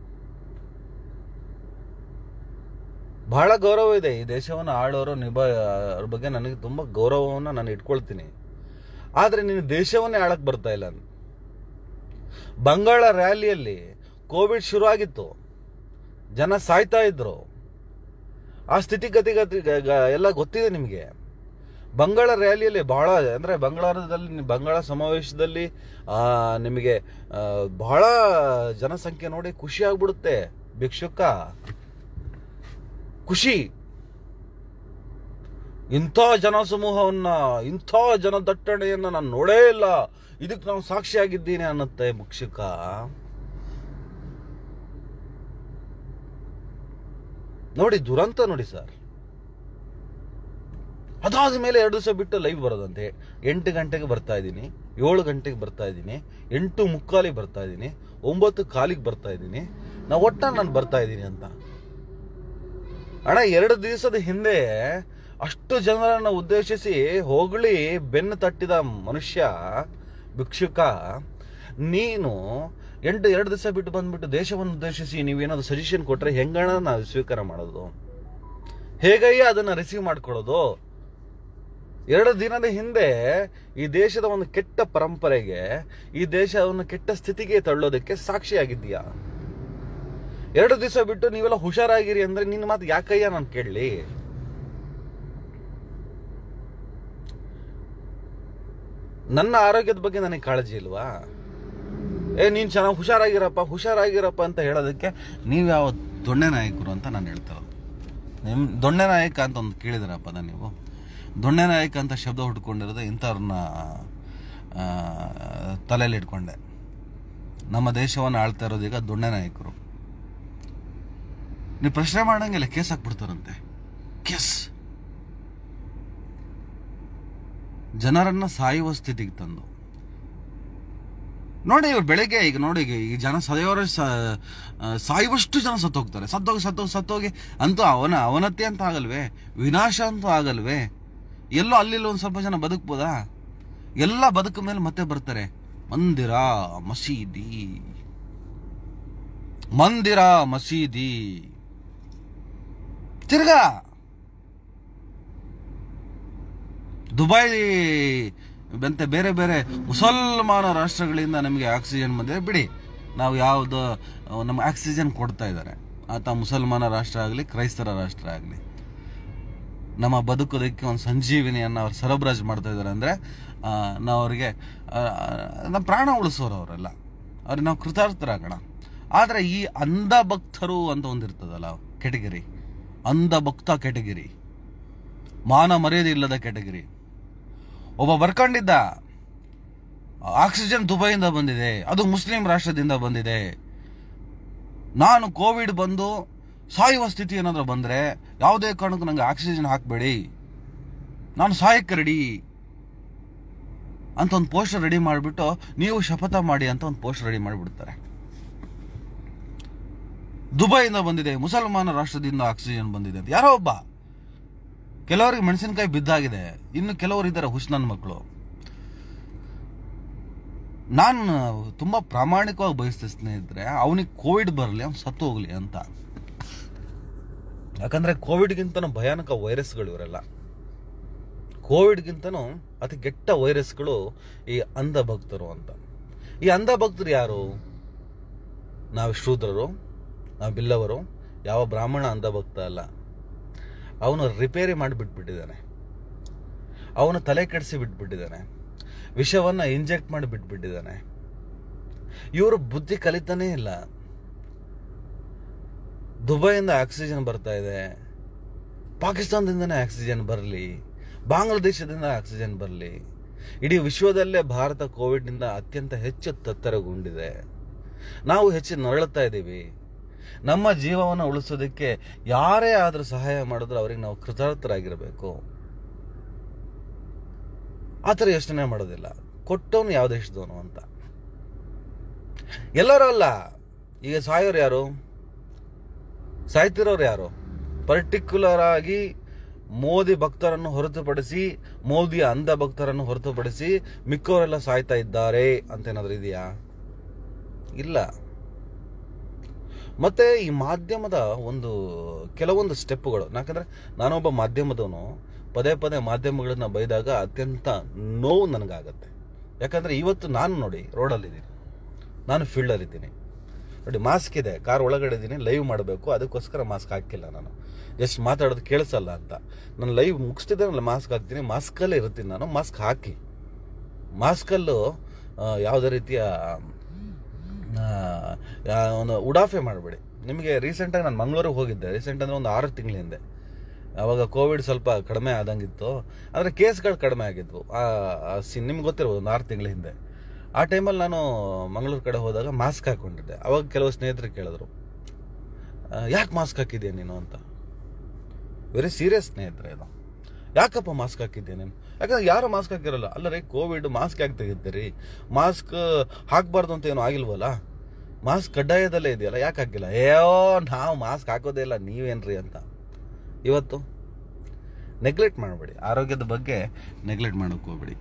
ಬಹಳ ಗೌರವ ಇದೆ ಈ ದೇಶವನ್ನು ಆಳೋರು ನಿಭ ಅವ್ರ ಬಗ್ಗೆ ನನಗೆ ತುಂಬ ಗೌರವವನ್ನು ನಾನು ಇಟ್ಕೊಳ್ತೀನಿ ಆದರೆ ನೀನು ದೇಶವನ್ನೇ ಆಳಕ್ಕೆ ಬರ್ತಾ ಇಲ್ಲ ಅಂತ ಬಂಗಾಳ ರ್ಯಾಲಿಯಲ್ಲಿ ಕೋವಿಡ್ ಶುರು ಆಗಿತ್ತು ಜನ ಸಾಯ್ತಾ ಇದ್ರು ಆ ಸ್ಥಿತಿಗತಿಗತಿ ಗ- ಗ- ಎಲ್ಲ ಗೊತ್ತಿದೆ ನಿಮಗೆ ಬಂಗಾಳ ರ್ಯಾಲಿಯಲ್ಲಿ ಬಹಳ ಅಂದರೆ ಬಂಗಾಳದಲ್ಲಿ ಬಂಗಾಳ ಸಮಾವೇಶದಲ್ಲಿ ಆ, ನಿಮಗೆ ಆ, ಬಹಳ ಜನಸಂಖ್ಯೆ ನೋಡಿ ಖುಷಿ ಆಗ್ಬಿಡುತ್ತೆ ಭಿಕ್ಷುಕ ಖುಷಿ ಇಂಥ ಜನಸಮೂಹವನ್ನ ಇಂಥ ಜನದಟ್ಟಣೆಯನ್ನ ನಾನು ನೋಡೇ ಇಲ್ಲ ಇದಕ್ಕೆ ನಾವು ಸಾಕ್ಷಿಯಾಗಿದ್ದೀನಿ ಅನ್ನತ್ತೆ ಭಿಕ್ಷುಕ ನೋಡಿ ದುರಂತ ನೋಡಿ ಸರ್ ಅದಾದ ಮೇಲೆ ಎರಡು ದಿವಸ ಬಿಟ್ಟು ಲೈವ್ ಬರೋದಂತೆ ಎಂಟು ಗಂಟೆಗೆ ಬರ್ತಾ ಇದ್ದೀನಿ ಏಳು ಗಂಟೆಗೆ ಬರ್ತಾ ಇದ್ದೀನಿ ಎಂಟು ಮುಕ್ಕಾಲಿಗೆ ಬರ್ತಾ ಇದ್ದೀನಿ ಒಂಬತ್ತು ಕಾಲಿಗೆ ಬರ್ತಾ ಇದ್ದೀನಿ ನಾ ಒಟ್ಟ ನಾನು ಬರ್ತಾ ಇದ್ದೀನಿ ಅಂತ ಅಣ್ಣ ಎರಡು ದಿವಸದ ಹಿಂದೆ ಅಷ್ಟು ಜನರನ್ನ ಉದ್ದೇಶಿಸಿ ಹೊಗಳಿ ಬೆನ್ನು ತಟ್ಟಿದ ಮನುಷ್ಯ ಭಿಕ್ಷುಕ ನೀನು ಎಂಟು ಎರಡು ದಿವಸ ಬಿಟ್ಟು ಬಂದ್ಬಿಟ್ಟು ದೇಶವನ್ನು ಉದ್ದೇಶಿಸಿ ನೀವೇನಾದ್ರು ಸಜೆಷನ್ ಕೊಟ್ರೆ ಹೆಂಗಣ ನಾವು ಸ್ವೀಕಾರ ಮಾಡೋದು ಹೇಗಯ್ಯ ಅದನ್ನ ರಿಸೀವ್ ಮಾಡ್ಕೊಳ್ಳೋದು ಎರಡು ದಿನದ ಹಿಂದೆ ಈ ದೇಶದ ಒಂದು ಕೆಟ್ಟ ಪರಂಪರೆಗೆ ಈ ದೇಶವನ್ನು ಕೆಟ್ಟ ಸ್ಥಿತಿಗೆ ತಳ್ಳೋದಕ್ಕೆ ಸಾಕ್ಷಿಯಾಗಿದ್ದೀಯಾ ಎರಡು ದಿವಸ ಬಿಟ್ಟು ನೀವೆಲ್ಲ ಹುಷಾರಾಗಿರಿ ಅಂದ್ರೆ ನಿನ್ನ ಮಾತು ಯಾಕಯ್ಯ ನಾನು ಕೇಳಲಿ ನನ್ನ ಆರೋಗ್ಯದ ಬಗ್ಗೆ ನನಗೆ ಕಾಳಜಿ ಇಲ್ವಾ ಏ ನೀನ್ ಚೆನ್ನಾಗಿ ಹುಷಾರಾಗಿರಪ್ಪ ಹುಷಾರಾಗಿರಪ್ಪ ಅಂತ ಹೇಳೋದಕ್ಕೆ ನೀವು ಯಾವ ದೊಣ್ಣೆ ನಾಯಕರು ಅಂತ ನಾನು ಹೇಳ್ತಾ ಇರೋದು ನಿಮ್ ದೊಣ್ಣೆ ನಾಯಕ ಅಂತ ಒಂದು ಕೇಳಿದಿರ ಪದ ನೀವು ದೊಣ್ಣೆ ನಾಯಕ ಅಂತ ಶಬ್ದ ಹುಡ್ಕೊಂಡಿರೋದು ಇಂಥವ್ರನ್ನ ಆ, ತಲೆಯಲ್ಲಿ ಇಟ್ಕೊಂಡೆ ನಮ್ಮ ದೇಶವನ್ನು ಆಳ್ತಾ ಇರೋದು ಈಗ ದೊಣ್ಣೆ ನಾಯಕರು ನೀವು ಪ್ರಶ್ನೆ ಮಾಡಂಗಿಲ್ಲ ಕೇಸ್ ಹಾಕ್ಬಿಡ್ತಾರಂತೆ ಕೇಸ್ ಜನರನ್ನ ಸಾಯುವ ಸ್ಥಿತಿಗೆ ತಂದು ನೋಡಿ ಇವ್ರು ಬೆಳಗ್ಗೆ ಈಗ ನೋಡಿ ಈಗ ಈ ಜನ ಸಾಯೋರ ಸಾಯುವಷ್ಟು ಜನ ಸತ್ತೋಗ್ತಾರೆ ಸತ್ತೋಗಿ ಸತ್ತೋಗಿ ಸತ್ತೋಗಿ ಅಂತೂ ಅವನ ಅವನತಿ ಅಂತ ಆಗಲ್ವೇ ವಿನಾಶ ಅಂತೂ ಆಗಲ್ವೇ ಎಲ್ಲೋ ಅಲ್ಲಿ ಒಂದು ಸ್ವಲ್ಪ ಜನ ಬದುಕ್ಬೋದಾ ಎಲ್ಲ ಬದುಕ ಮೇಲೆ ಮತ್ತೆ ಬರ್ತಾರೆ ಮಂದಿರ ಮಸೀದಿ ಮಂದಿರ ಮಸೀದಿ ತಿರ್ಗಾ ದುಬೈ ಮತ್ತೆ ಬೇರೆ ಬೇರೆ ಮುಸಲ್ಮಾನ ರಾಷ್ಟ್ರಗಳಿಂದ ನಮಗೆ ಆಕ್ಸಿಜನ್ ಬಂದಿದೆ ಬಿಡಿ ನಾವು ಯಾವುದು ನಮ್ಮ ಆಕ್ಸಿಜನ್ ಕೊಡ್ತಾ ಇದ್ದಾರೆ ಆತ ಮುಸಲ್ಮಾನ ರಾಷ್ಟ್ರ ಆಗಲಿ ಕ್ರೈಸ್ತರ ರಾಷ್ಟ್ರ ಆಗಲಿ ನಮ್ಮ ಬದುಕೋದಕ್ಕೆ ಒಂದು ಸಂಜೀವಿನಿಯನ್ನು ಅವ್ರು ಸರಬರಾಜು ಮಾಡ್ತಾ ಇದ್ದಾರೆ ಅಂದರೆ ನಾವು ಅವರಿಗೆ ನಮ್ಮ ಪ್ರಾಣ ಉಳಿಸೋರು ಅವರೆಲ್ಲ ಅವ್ರಿಗೆ ನಾವು ಕೃತಾರ್ಥರಾಗೋಣ ಆದರೆ ಈ ಅಂಧ ಭಕ್ತರು ಅಂತ ಒಂದಿರ್ತದಲ್ಲ ಕೆಟಗಿರಿ ಅಂಧ ಭಕ್ತ ಕೆಟಗಿರಿ ಮಾನ ಮರ್ಯಾದೆ ಇಲ್ಲದ ಕೆಟಗಿರಿ ಒಬ್ಬ ಬರ್ಕೊಂಡಿದ್ದ ಆಕ್ಸಿಜನ್ ದುಬೈಯಿಂದ ಬಂದಿದೆ ಅದು ಮುಸ್ಲಿಂ ರಾಷ್ಟ್ರದಿಂದ ಬಂದಿದೆ ನಾನು ಕೋವಿಡ್ ಬಂದು ಸಾಯುವ ಸ್ಥಿತಿ ಏನಾದರೂ ಬಂದರೆ ಯಾವುದೇ ಕಾರಣಕ್ಕೂ ನಂಗೆ ಆಕ್ಸಿಜನ್ ಹಾಕಬೇಡಿ ನಾನು ಸಾಯಕ್ಕೆ ರೆಡಿ ಅಂತ ಒಂದು ಪೋಸ್ಟರ್ ರೆಡಿ ಮಾಡಿಬಿಟ್ಟು ನೀವು ಶಪಥ ಮಾಡಿ ಅಂತ ಒಂದು ಪೋಸ್ಟರ್ ರೆಡಿ ಮಾಡಿಬಿಡ್ತಾರೆ ದುಬೈಯಿಂದ ಬಂದಿದೆ ಮುಸಲ್ಮಾನ ರಾಷ್ಟ್ರದಿಂದ ಆಕ್ಸಿಜನ್ ಬಂದಿದೆ ಅಂತ ಯಾರೋ ಒಬ್ಬ ಕೆಲವರಿಗೆ ಮೆಣಸಿನಕಾಯಿ ಬಿದ್ದಾಗಿದೆ ಇನ್ನು ಕೆಲವರು ಇದ್ದಾರೆ ಹುಸ್ನನ್ ಮಕ್ಕಳು ನಾನು ತುಂಬಾ ಪ್ರಾಮಾಣಿಕವಾಗಿ ಬಯಸ್ತೆ ಸ್ನೇಹಿತರೆ ಅವನಿಗೆ ಕೋವಿಡ್ ಬರಲಿ ಅವ್ನು ಸತ್ತು ಹೋಗ್ಲಿ ಅಂತ ಯಾಕಂದ್ರೆ ಕೋವಿಡ್ಗಿಂತನೂ ಭಯಾನಕ ವೈರಸ್ಗಳು ಇವರೆಲ್ಲ ಕೋವಿಡ್ಗಿಂತನೂ ಅತಿ ಕೆಟ್ಟ ವೈರಸ್ಗಳು ಈ ಅಂಧ ಭಕ್ತರು ಅಂತ ಈ ಅಂಧ ಭಕ್ತರು ಯಾರು ನಾವು ಶೂದ್ರರು ನಾವು ಬಿಲ್ಲವರು ಯಾವ ಬ್ರಾಹ್ಮಣ ಅಂಧ ಭಕ್ತ ಅಲ್ಲ ಅವನು ರಿಪೇರಿ ಮಾಡಿ ಬಿಟ್ಬಿಟ್ಟಿದ್ದಾನೆ ಅವನು ತಲೆ ಕೆಡಿಸಿ ಬಿಟ್ಬಿಟ್ಟಿದ್ದಾನೆ ವಿಷವನ್ನ ಇಂಜೆಕ್ಟ್ ಮಾಡಿ ಬಿಟ್ಬಿಟ್ಟಿದ್ದಾನೆ ಇವರು ಬುದ್ಧಿ ಕಲಿತಾನೇ ಇಲ್ಲ ದುಬೈಯಿಂದ ಆಕ್ಸಿಜನ್ ಬರ್ತಾ ಇದೆ ಪಾಕಿಸ್ತಾನದಿಂದನೇ ಆಕ್ಸಿಜನ್ ಬರಲಿ ಬಾಂಗ್ಲಾದೇಶದಿಂದ ಆಕ್ಸಿಜನ್ ಬರಲಿ ಇಡೀ ವಿಶ್ವದಲ್ಲೇ ಭಾರತ ಕೋವಿಡ್ನಿಂದ ಅತ್ಯಂತ ಹೆಚ್ಚು ತತ್ತರಗೊಂಡಿದೆ ನಾವು ಹೆಚ್ಚು ನರಳುತ್ತಾ ಇದ್ದೀವಿ ನಮ್ಮ ಜೀವವನ್ನು ಉಳಿಸೋದಕ್ಕೆ ಯಾರೇ ಆದರೂ ಸಹಾಯ ಮಾಡಿದ್ರು ಅವ್ರಿಗೆ ನಾವು ಕೃತಾರ್ಥರಾಗಿರಬೇಕು ಆ ಥರ ಯೋಚನೆ ಮಾಡೋದಿಲ್ಲ ಕೊಟ್ಟವನು ಯಾವ ದೇಶದವನು ಅಂತ ಎಲ್ಲರೂ ಅಲ್ಲ ಈಗ ಸಾಯೋರು ಯಾರು ಸಾಯ್ತಿರೋರು ಯಾರು ಪರ್ಟಿಕ್ಯುಲರ್ ಆಗಿ ಮೋದಿ ಭಕ್ತರನ್ನು ಹೊರತುಪಡಿಸಿ ಮೋದಿಯ ಅಂಧ ಭಕ್ತರನ್ನು ಹೊರತುಪಡಿಸಿ ಮಿಕ್ಕವರೆಲ್ಲ ಸಾಯ್ತಾ ಇದ್ದಾರೆ ಅಂತ ಏನಾದರೂ ಇದೆಯಾ ಇಲ್ಲ ಮತ್ತೆ ಈ ಮಾಧ್ಯಮದ ಒಂದು ಕೆಲವೊಂದು ಸ್ಟೆಪ್ಪುಗಳು ಯಾಕಂದ್ರೆ ನಾನೊಬ್ಬ ಮಾಧ್ಯಮದವನು ಪದೇ ಪದೇ ಮಾಧ್ಯಮಗಳನ್ನ ಬೈದಾಗ ಅತ್ಯಂತ ನೋವು ನನಗಾಗತ್ತೆ ಯಾಕಂದ್ರೆ ಇವತ್ತು ನಾನು ನೋಡಿ ರೋಡಲ್ಲಿದ್ದೀನಿ ನಾನು ಫೀಲ್ಡಲ್ಲಿದ್ದೀನಿ ನೋಡಿ ಮಾಸ್ಕ್ ಇದೆ ಕಾರ್ ಒಳಗಡೆ ಇದ್ದೀನಿ ಲೈವ್ ಮಾಡಬೇಕು ಅದಕ್ಕೋಸ್ಕರ ಮಾಸ್ಕ್ ಹಾಕಿಲ್ಲ ನಾನು ಜಸ್ಟ್ ಮಾತಾಡೋದು ಕೇಳಿಸಲ್ಲ ಅಂತ ನಾನು ಲೈವ್ ಮುಗಿಸ್ತಿದ್ದೇನಲ್ಲ ಮಾಸ್ಕ್ ಹಾಕ್ತೀನಿ ಮಾಸ್ಕಲ್ಲೇ ಇರ್ತೀನಿ ನಾನು ಮಾಸ್ಕ್ ಹಾಕಿ ಮಾಸ್ಕಲ್ಲೂ ಆ, ಯಾವುದೇ ರೀತಿಯ ಆ, ಯಾ- ಒಂದು ಉಡಾಫೆ ಮಾಡಬೇಡಿ ನಿಮಗೆ ರೀಸೆಂಟಾಗಿ ನಾನು ಮಂಗಳೂರಿಗೆ ಹೋಗಿದ್ದೆ ರೀಸೆಂಟ್ ಅಂದರೆ ಒಂದು ಆರು ತಿಂಗಳ ಹಿಂದೆ ಅವಾಗ ಕೋವಿಡ್ ಸ್ವಲ್ಪ ಕಡಿಮೆ ಆದಂಗಿತ್ತು ಆದರೆ ಕೇಸ್ಗಳು ಕಡಿಮೆ ಆಗಿದ್ವು ನಿಮ್ಗೆ ಗೊತ್ತಿರ್ಬೋದು ಒಂದು ಆರು ತಿಂಗಳ ಹಿಂದೆ ಆ ಟೈಮಲ್ಲಿ ನಾನು ಮಂಗಳೂರು ಕಡೆ ಹೋದಾಗ ಮಾಸ್ಕ್ ಹಾಕೊಂಡಿದ್ದೆ ಅವಾಗ ಕೆಲವು ಸ್ನೇಹಿತರು ಕೇಳಿದ್ರು ಯಾಕೆ ಮಾಸ್ಕ್ ಹಾಕಿದ್ಯಾ ನೀನು ಅಂತ ವೆರಿ ಸೀರಿಯಸ್ ಸ್ನೇಹಿತರೆ ಇದು ಯಾಕಪ್ಪ ಮಾಸ್ಕ್ ಹಾಕಿದ್ದೆ ನೀನು ಯಾಕಂದ್ರೆ ಯಾರು ಮಾಸ್ಕ್ ಹಾಕಿರಲ್ಲ ಅಲ್ಲ ರೀ ಕೋವಿಡ್ ಮಾಸ್ಕ್ ಯಾಕೆ ತೆಗಿತೀರಿ ಮಾಸ್ಕ್ ಹಾಕಬಾರ್ದು ಅಂತ ಏನೂ ಆಗಿಲ್ವಲ್ಲ ಮಾಸ್ಕ್ ಕಡ್ಡಾಯದಲ್ಲೇ ಇದೆಯಲ್ಲ ಯಾಕೆ ಹಾಕಿಲ್ಲ ಅಯ್ಯೋ ನಾವು ಮಾಸ್ಕ್ ಹಾಕೋದೇ ಇಲ್ಲ ನೀವೇನ್ರಿ ಅಂತ ಇವತ್ತು ನೆಗ್ಲೆಕ್ಟ್ ಮಾಡಬೇಡಿ ಆರೋಗ್ಯದ ಬಗ್ಗೆ ನೆಗ್ಲೆಕ್ಟ್ ಮಾಡೋಕೆ ಹೋಗ್ಬೇಡಿ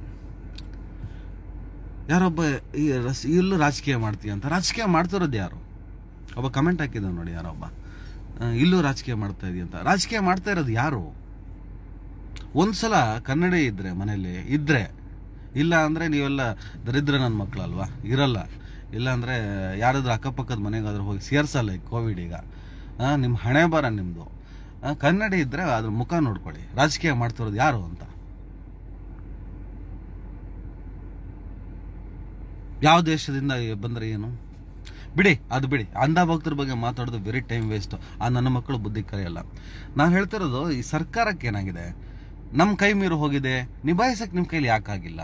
ಯಾರೊಬ್ಬ ಈ ರಸ್ ಇಲ್ಲೂ ರಾಜಕೀಯ ಮಾಡ್ತೀಯ ಅಂತ ರಾಜಕೀಯ ಮಾಡ್ತಿರೋದು ಯಾರು ಒಬ್ಬ ಕಮೆಂಟ್ ಹಾಕಿದ ನೋಡಿ ಯಾರೊಬ್ಬ ಆ, ಇಲ್ಲೂ ರಾಜಕೀಯ ಮಾಡ್ತಾ ಇದೀಯ ಅಂತ ರಾಜಕೀಯ ಮಾಡ್ತಾ ಇರೋದು ಯಾರು ಒಂದ್ಸಲ ಕನ್ನಡ ಇದ್ರೆ ಮನೇಲಿ ಇದ್ರೆ ಇಲ್ಲ ಅಂದ್ರೆ ನೀವೆಲ್ಲ ದರಿದ್ರ ನನ್ನ ಮಕ್ಕಳಲ್ವಾ ಇರಲ್ಲ ಇಲ್ಲ ಅಂದ್ರೆ ಯಾರಾದ್ರೂ ಅಕ್ಕಪಕ್ಕದ ಮನೆಗಾದ್ರೂ ಹೋಗಿ ಸೇರ್ಸಲ್ಲ ಈ ಕೋವಿಡ್ ಈಗ ಆ, ನಿಮ್ಮ ಹಣೆ ಬರ ನಿಮ್ಮದು ಕನ್ನಡ ಇದ್ರೆ ಅದ್ರ ಮುಖ ನೋಡ್ಕೊಳ್ಳಿ ರಾಜಕೀಯ ಮಾಡ್ತಿರೋದು ಯಾರು ಅಂತ ಯಾವ ದೇಶದಿಂದ ಬಂದ್ರೆ ಏನು ಬಿಡಿ ಅದು ಬಿಡಿ ಅಂಧ ಭಕ್ತರ ಬಗ್ಗೆ ಮಾತಾಡೋದು ವೆರಿ ಟೈಮ್ ವೇಸ್ಟ್ ಆ ನನ್ನ ಮಕ್ಕಳು ಬುದ್ಧಿ ಕರೆಯಲ್ಲ ನಾನು ಹೇಳ್ತಿರೋದು ಈ ಸರ್ಕಾರಕ್ಕೆ ಏನಾಗಿದೆ ನಮ್ಮ ಕೈ ಮೀರು ಹೋಗಿದೆ ನಿಭಾಯಿಸಕ್ಕೆ ನಿಮ್ಮ ಕೈಲಿ ಯಾಕಾಗಿಲ್ಲ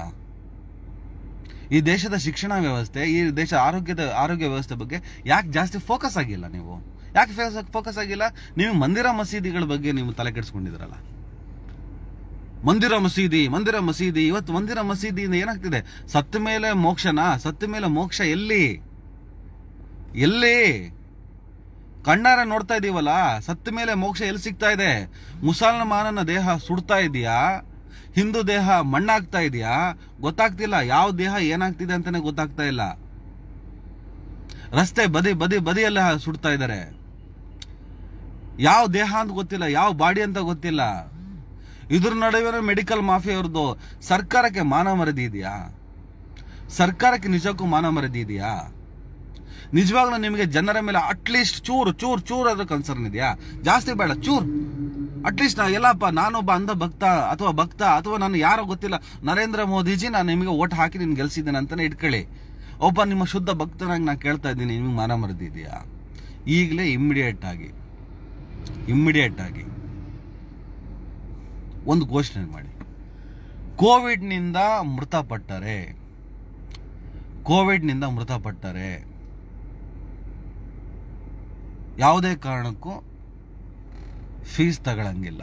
ಈ ದೇಶದ ಶಿಕ್ಷಣ ವ್ಯವಸ್ಥೆ ಈ ದೇಶ ಆರೋಗ್ಯದ ಆರೋಗ್ಯ ವ್ಯವಸ್ಥೆ ಬಗ್ಗೆ ಯಾಕೆ ಜಾಸ್ತಿ ಫೋಕಸ್ ಆಗಿಲ್ಲ ನೀವು ಯಾಕೆ ಫೋಕಸ್ ಆಗಿಲ್ಲ ನೀವು ಮಂದಿರ ಮಸೀದಿಗಳ ಬಗ್ಗೆ ನೀವು ತಲೆ ಕೆಡಿಸ್ಕೊಂಡಿದ್ರಲ್ಲ ಮಂದಿರ ಮಸೀದಿ ಮಂದಿರ ಮಸೀದಿ ಇವತ್ತು ಮಂದಿರ ಮಸೀದಿಯಿಂದ ಏನಾಗ್ತಿದೆ ಸತ್ತ ಮೇಲೆ ಮೋಕ್ಷನಾ ಸತ್ತ ಮೇಲೆ ಮೋಕ್ಷ ಎಲ್ಲಿ ಎಲ್ಲಿ ಕಣ್ಣಾರ ನೋಡ್ತಾ ಇದೀವಲ್ಲ ಸತ್ತ ಮೇಲೆ ಮೋಕ್ಷ ಎಲ್ಲಿ ಸಿಗ್ತಾ ಇದೆ ಮುಸಲ್ಮಾನನ ದೇಹ ಸುಡ್ತಾ ಇದೆಯಾ ಹಿಂದೂ ದೇಹ ಮಣ್ಣಾಗ್ತಾ ಇದೆಯಾ ಗೊತ್ತಾಗ್ತಿಲ್ಲ ಯಾವ ದೇಹ ಏನಾಗ್ತಿದೆ ಅಂತಾನೆ ಗೊತ್ತಾಗ್ತಾ ಇಲ್ಲ ರಸ್ತೆ ಬದಿ ಬದಿ ಬದಿಯೆಲ್ಲ ಸುಡ್ತಾ ಇದ್ದಾರೆ ಯಾವ ದೇಹ ಅಂತ ಗೊತ್ತಿಲ್ಲ ಯಾವ ಬಾಡಿ ಅಂತ ಗೊತ್ತಿಲ್ಲ ಇದ್ರ ನಡುವೆ ಮೆಡಿಕಲ್ ಮಾಫಿಯವ್ರದ್ದು ಸರ್ಕಾರಕ್ಕೆ ಮಾನ ಮರದಿ ಇದೆಯಾ ಸರ್ಕಾರಕ್ಕೆ ನಿಜಕ್ಕೂ ಮಾನ ಮರದಿ ಇದೆಯಾ ನಿಜವಾಗ್ಲೂ ನಿಮಗೆ ಜನರ ಮೇಲೆ ಅಟ್ಲೀಸ್ಟ್ ಚೂರು ಚೂರ್ ಚೂರ್ ಅದ್ರ ಕನ್ಸರ್ನ್ ಇದೆಯಾ ಜಾಸ್ತಿ ಬೇಡ ಚೂರ್ ಅಟ್ಲೀಸ್ಟ್ ನಾ ಎಲ್ಲಪ್ಪ ನಾನೊಬ್ಬ ಅಂಧ ಭಕ್ತ ಅಥವಾ ಭಕ್ತ ಅಥವಾ ನಾನು ಯಾರೋ ಗೊತ್ತಿಲ್ಲ ನರೇಂದ್ರ ಮೋದಿಜಿ ನಾನು ನಿಮಗೆ ಓಟ್ ಹಾಕಿ ನಿನ್ ಗೆಲ್ಸಿದ್ದೇನೆ ಅಂತಾನೆ ಇಟ್ಕೊಳ್ಳಿ ಒಬ್ಬ ನಿಮ್ಮ ಶುದ್ಧ ಭಕ್ತನಾಗಿ ನಾನು ಕೇಳ್ತಾ ಇದ್ದೀನಿ ನಿಮಗೆ ಮಾನ ಮರದಿ ಇದೆಯಾ ಈಗಲೇ ಇಮ್ಮಿಡಿಯೇಟ್ ಆಗಿ ಇಮ್ಮಿಡಿಯೇಟ್ ಆಗಿ ಒಂದು ಘೋಷಣೆ ಮಾಡಿ ಕೋವಿಡ್ನಿಂದ ಮೃತಪಟ್ಟರೆ ಕೋವಿಡ್ನಿಂದ ಮೃತಪಟ್ಟರೆ ಯಾವುದೇ ಕಾರಣಕ್ಕೂ ಫೀಸ್ ತಗೊಳಂಗಿಲ್ಲ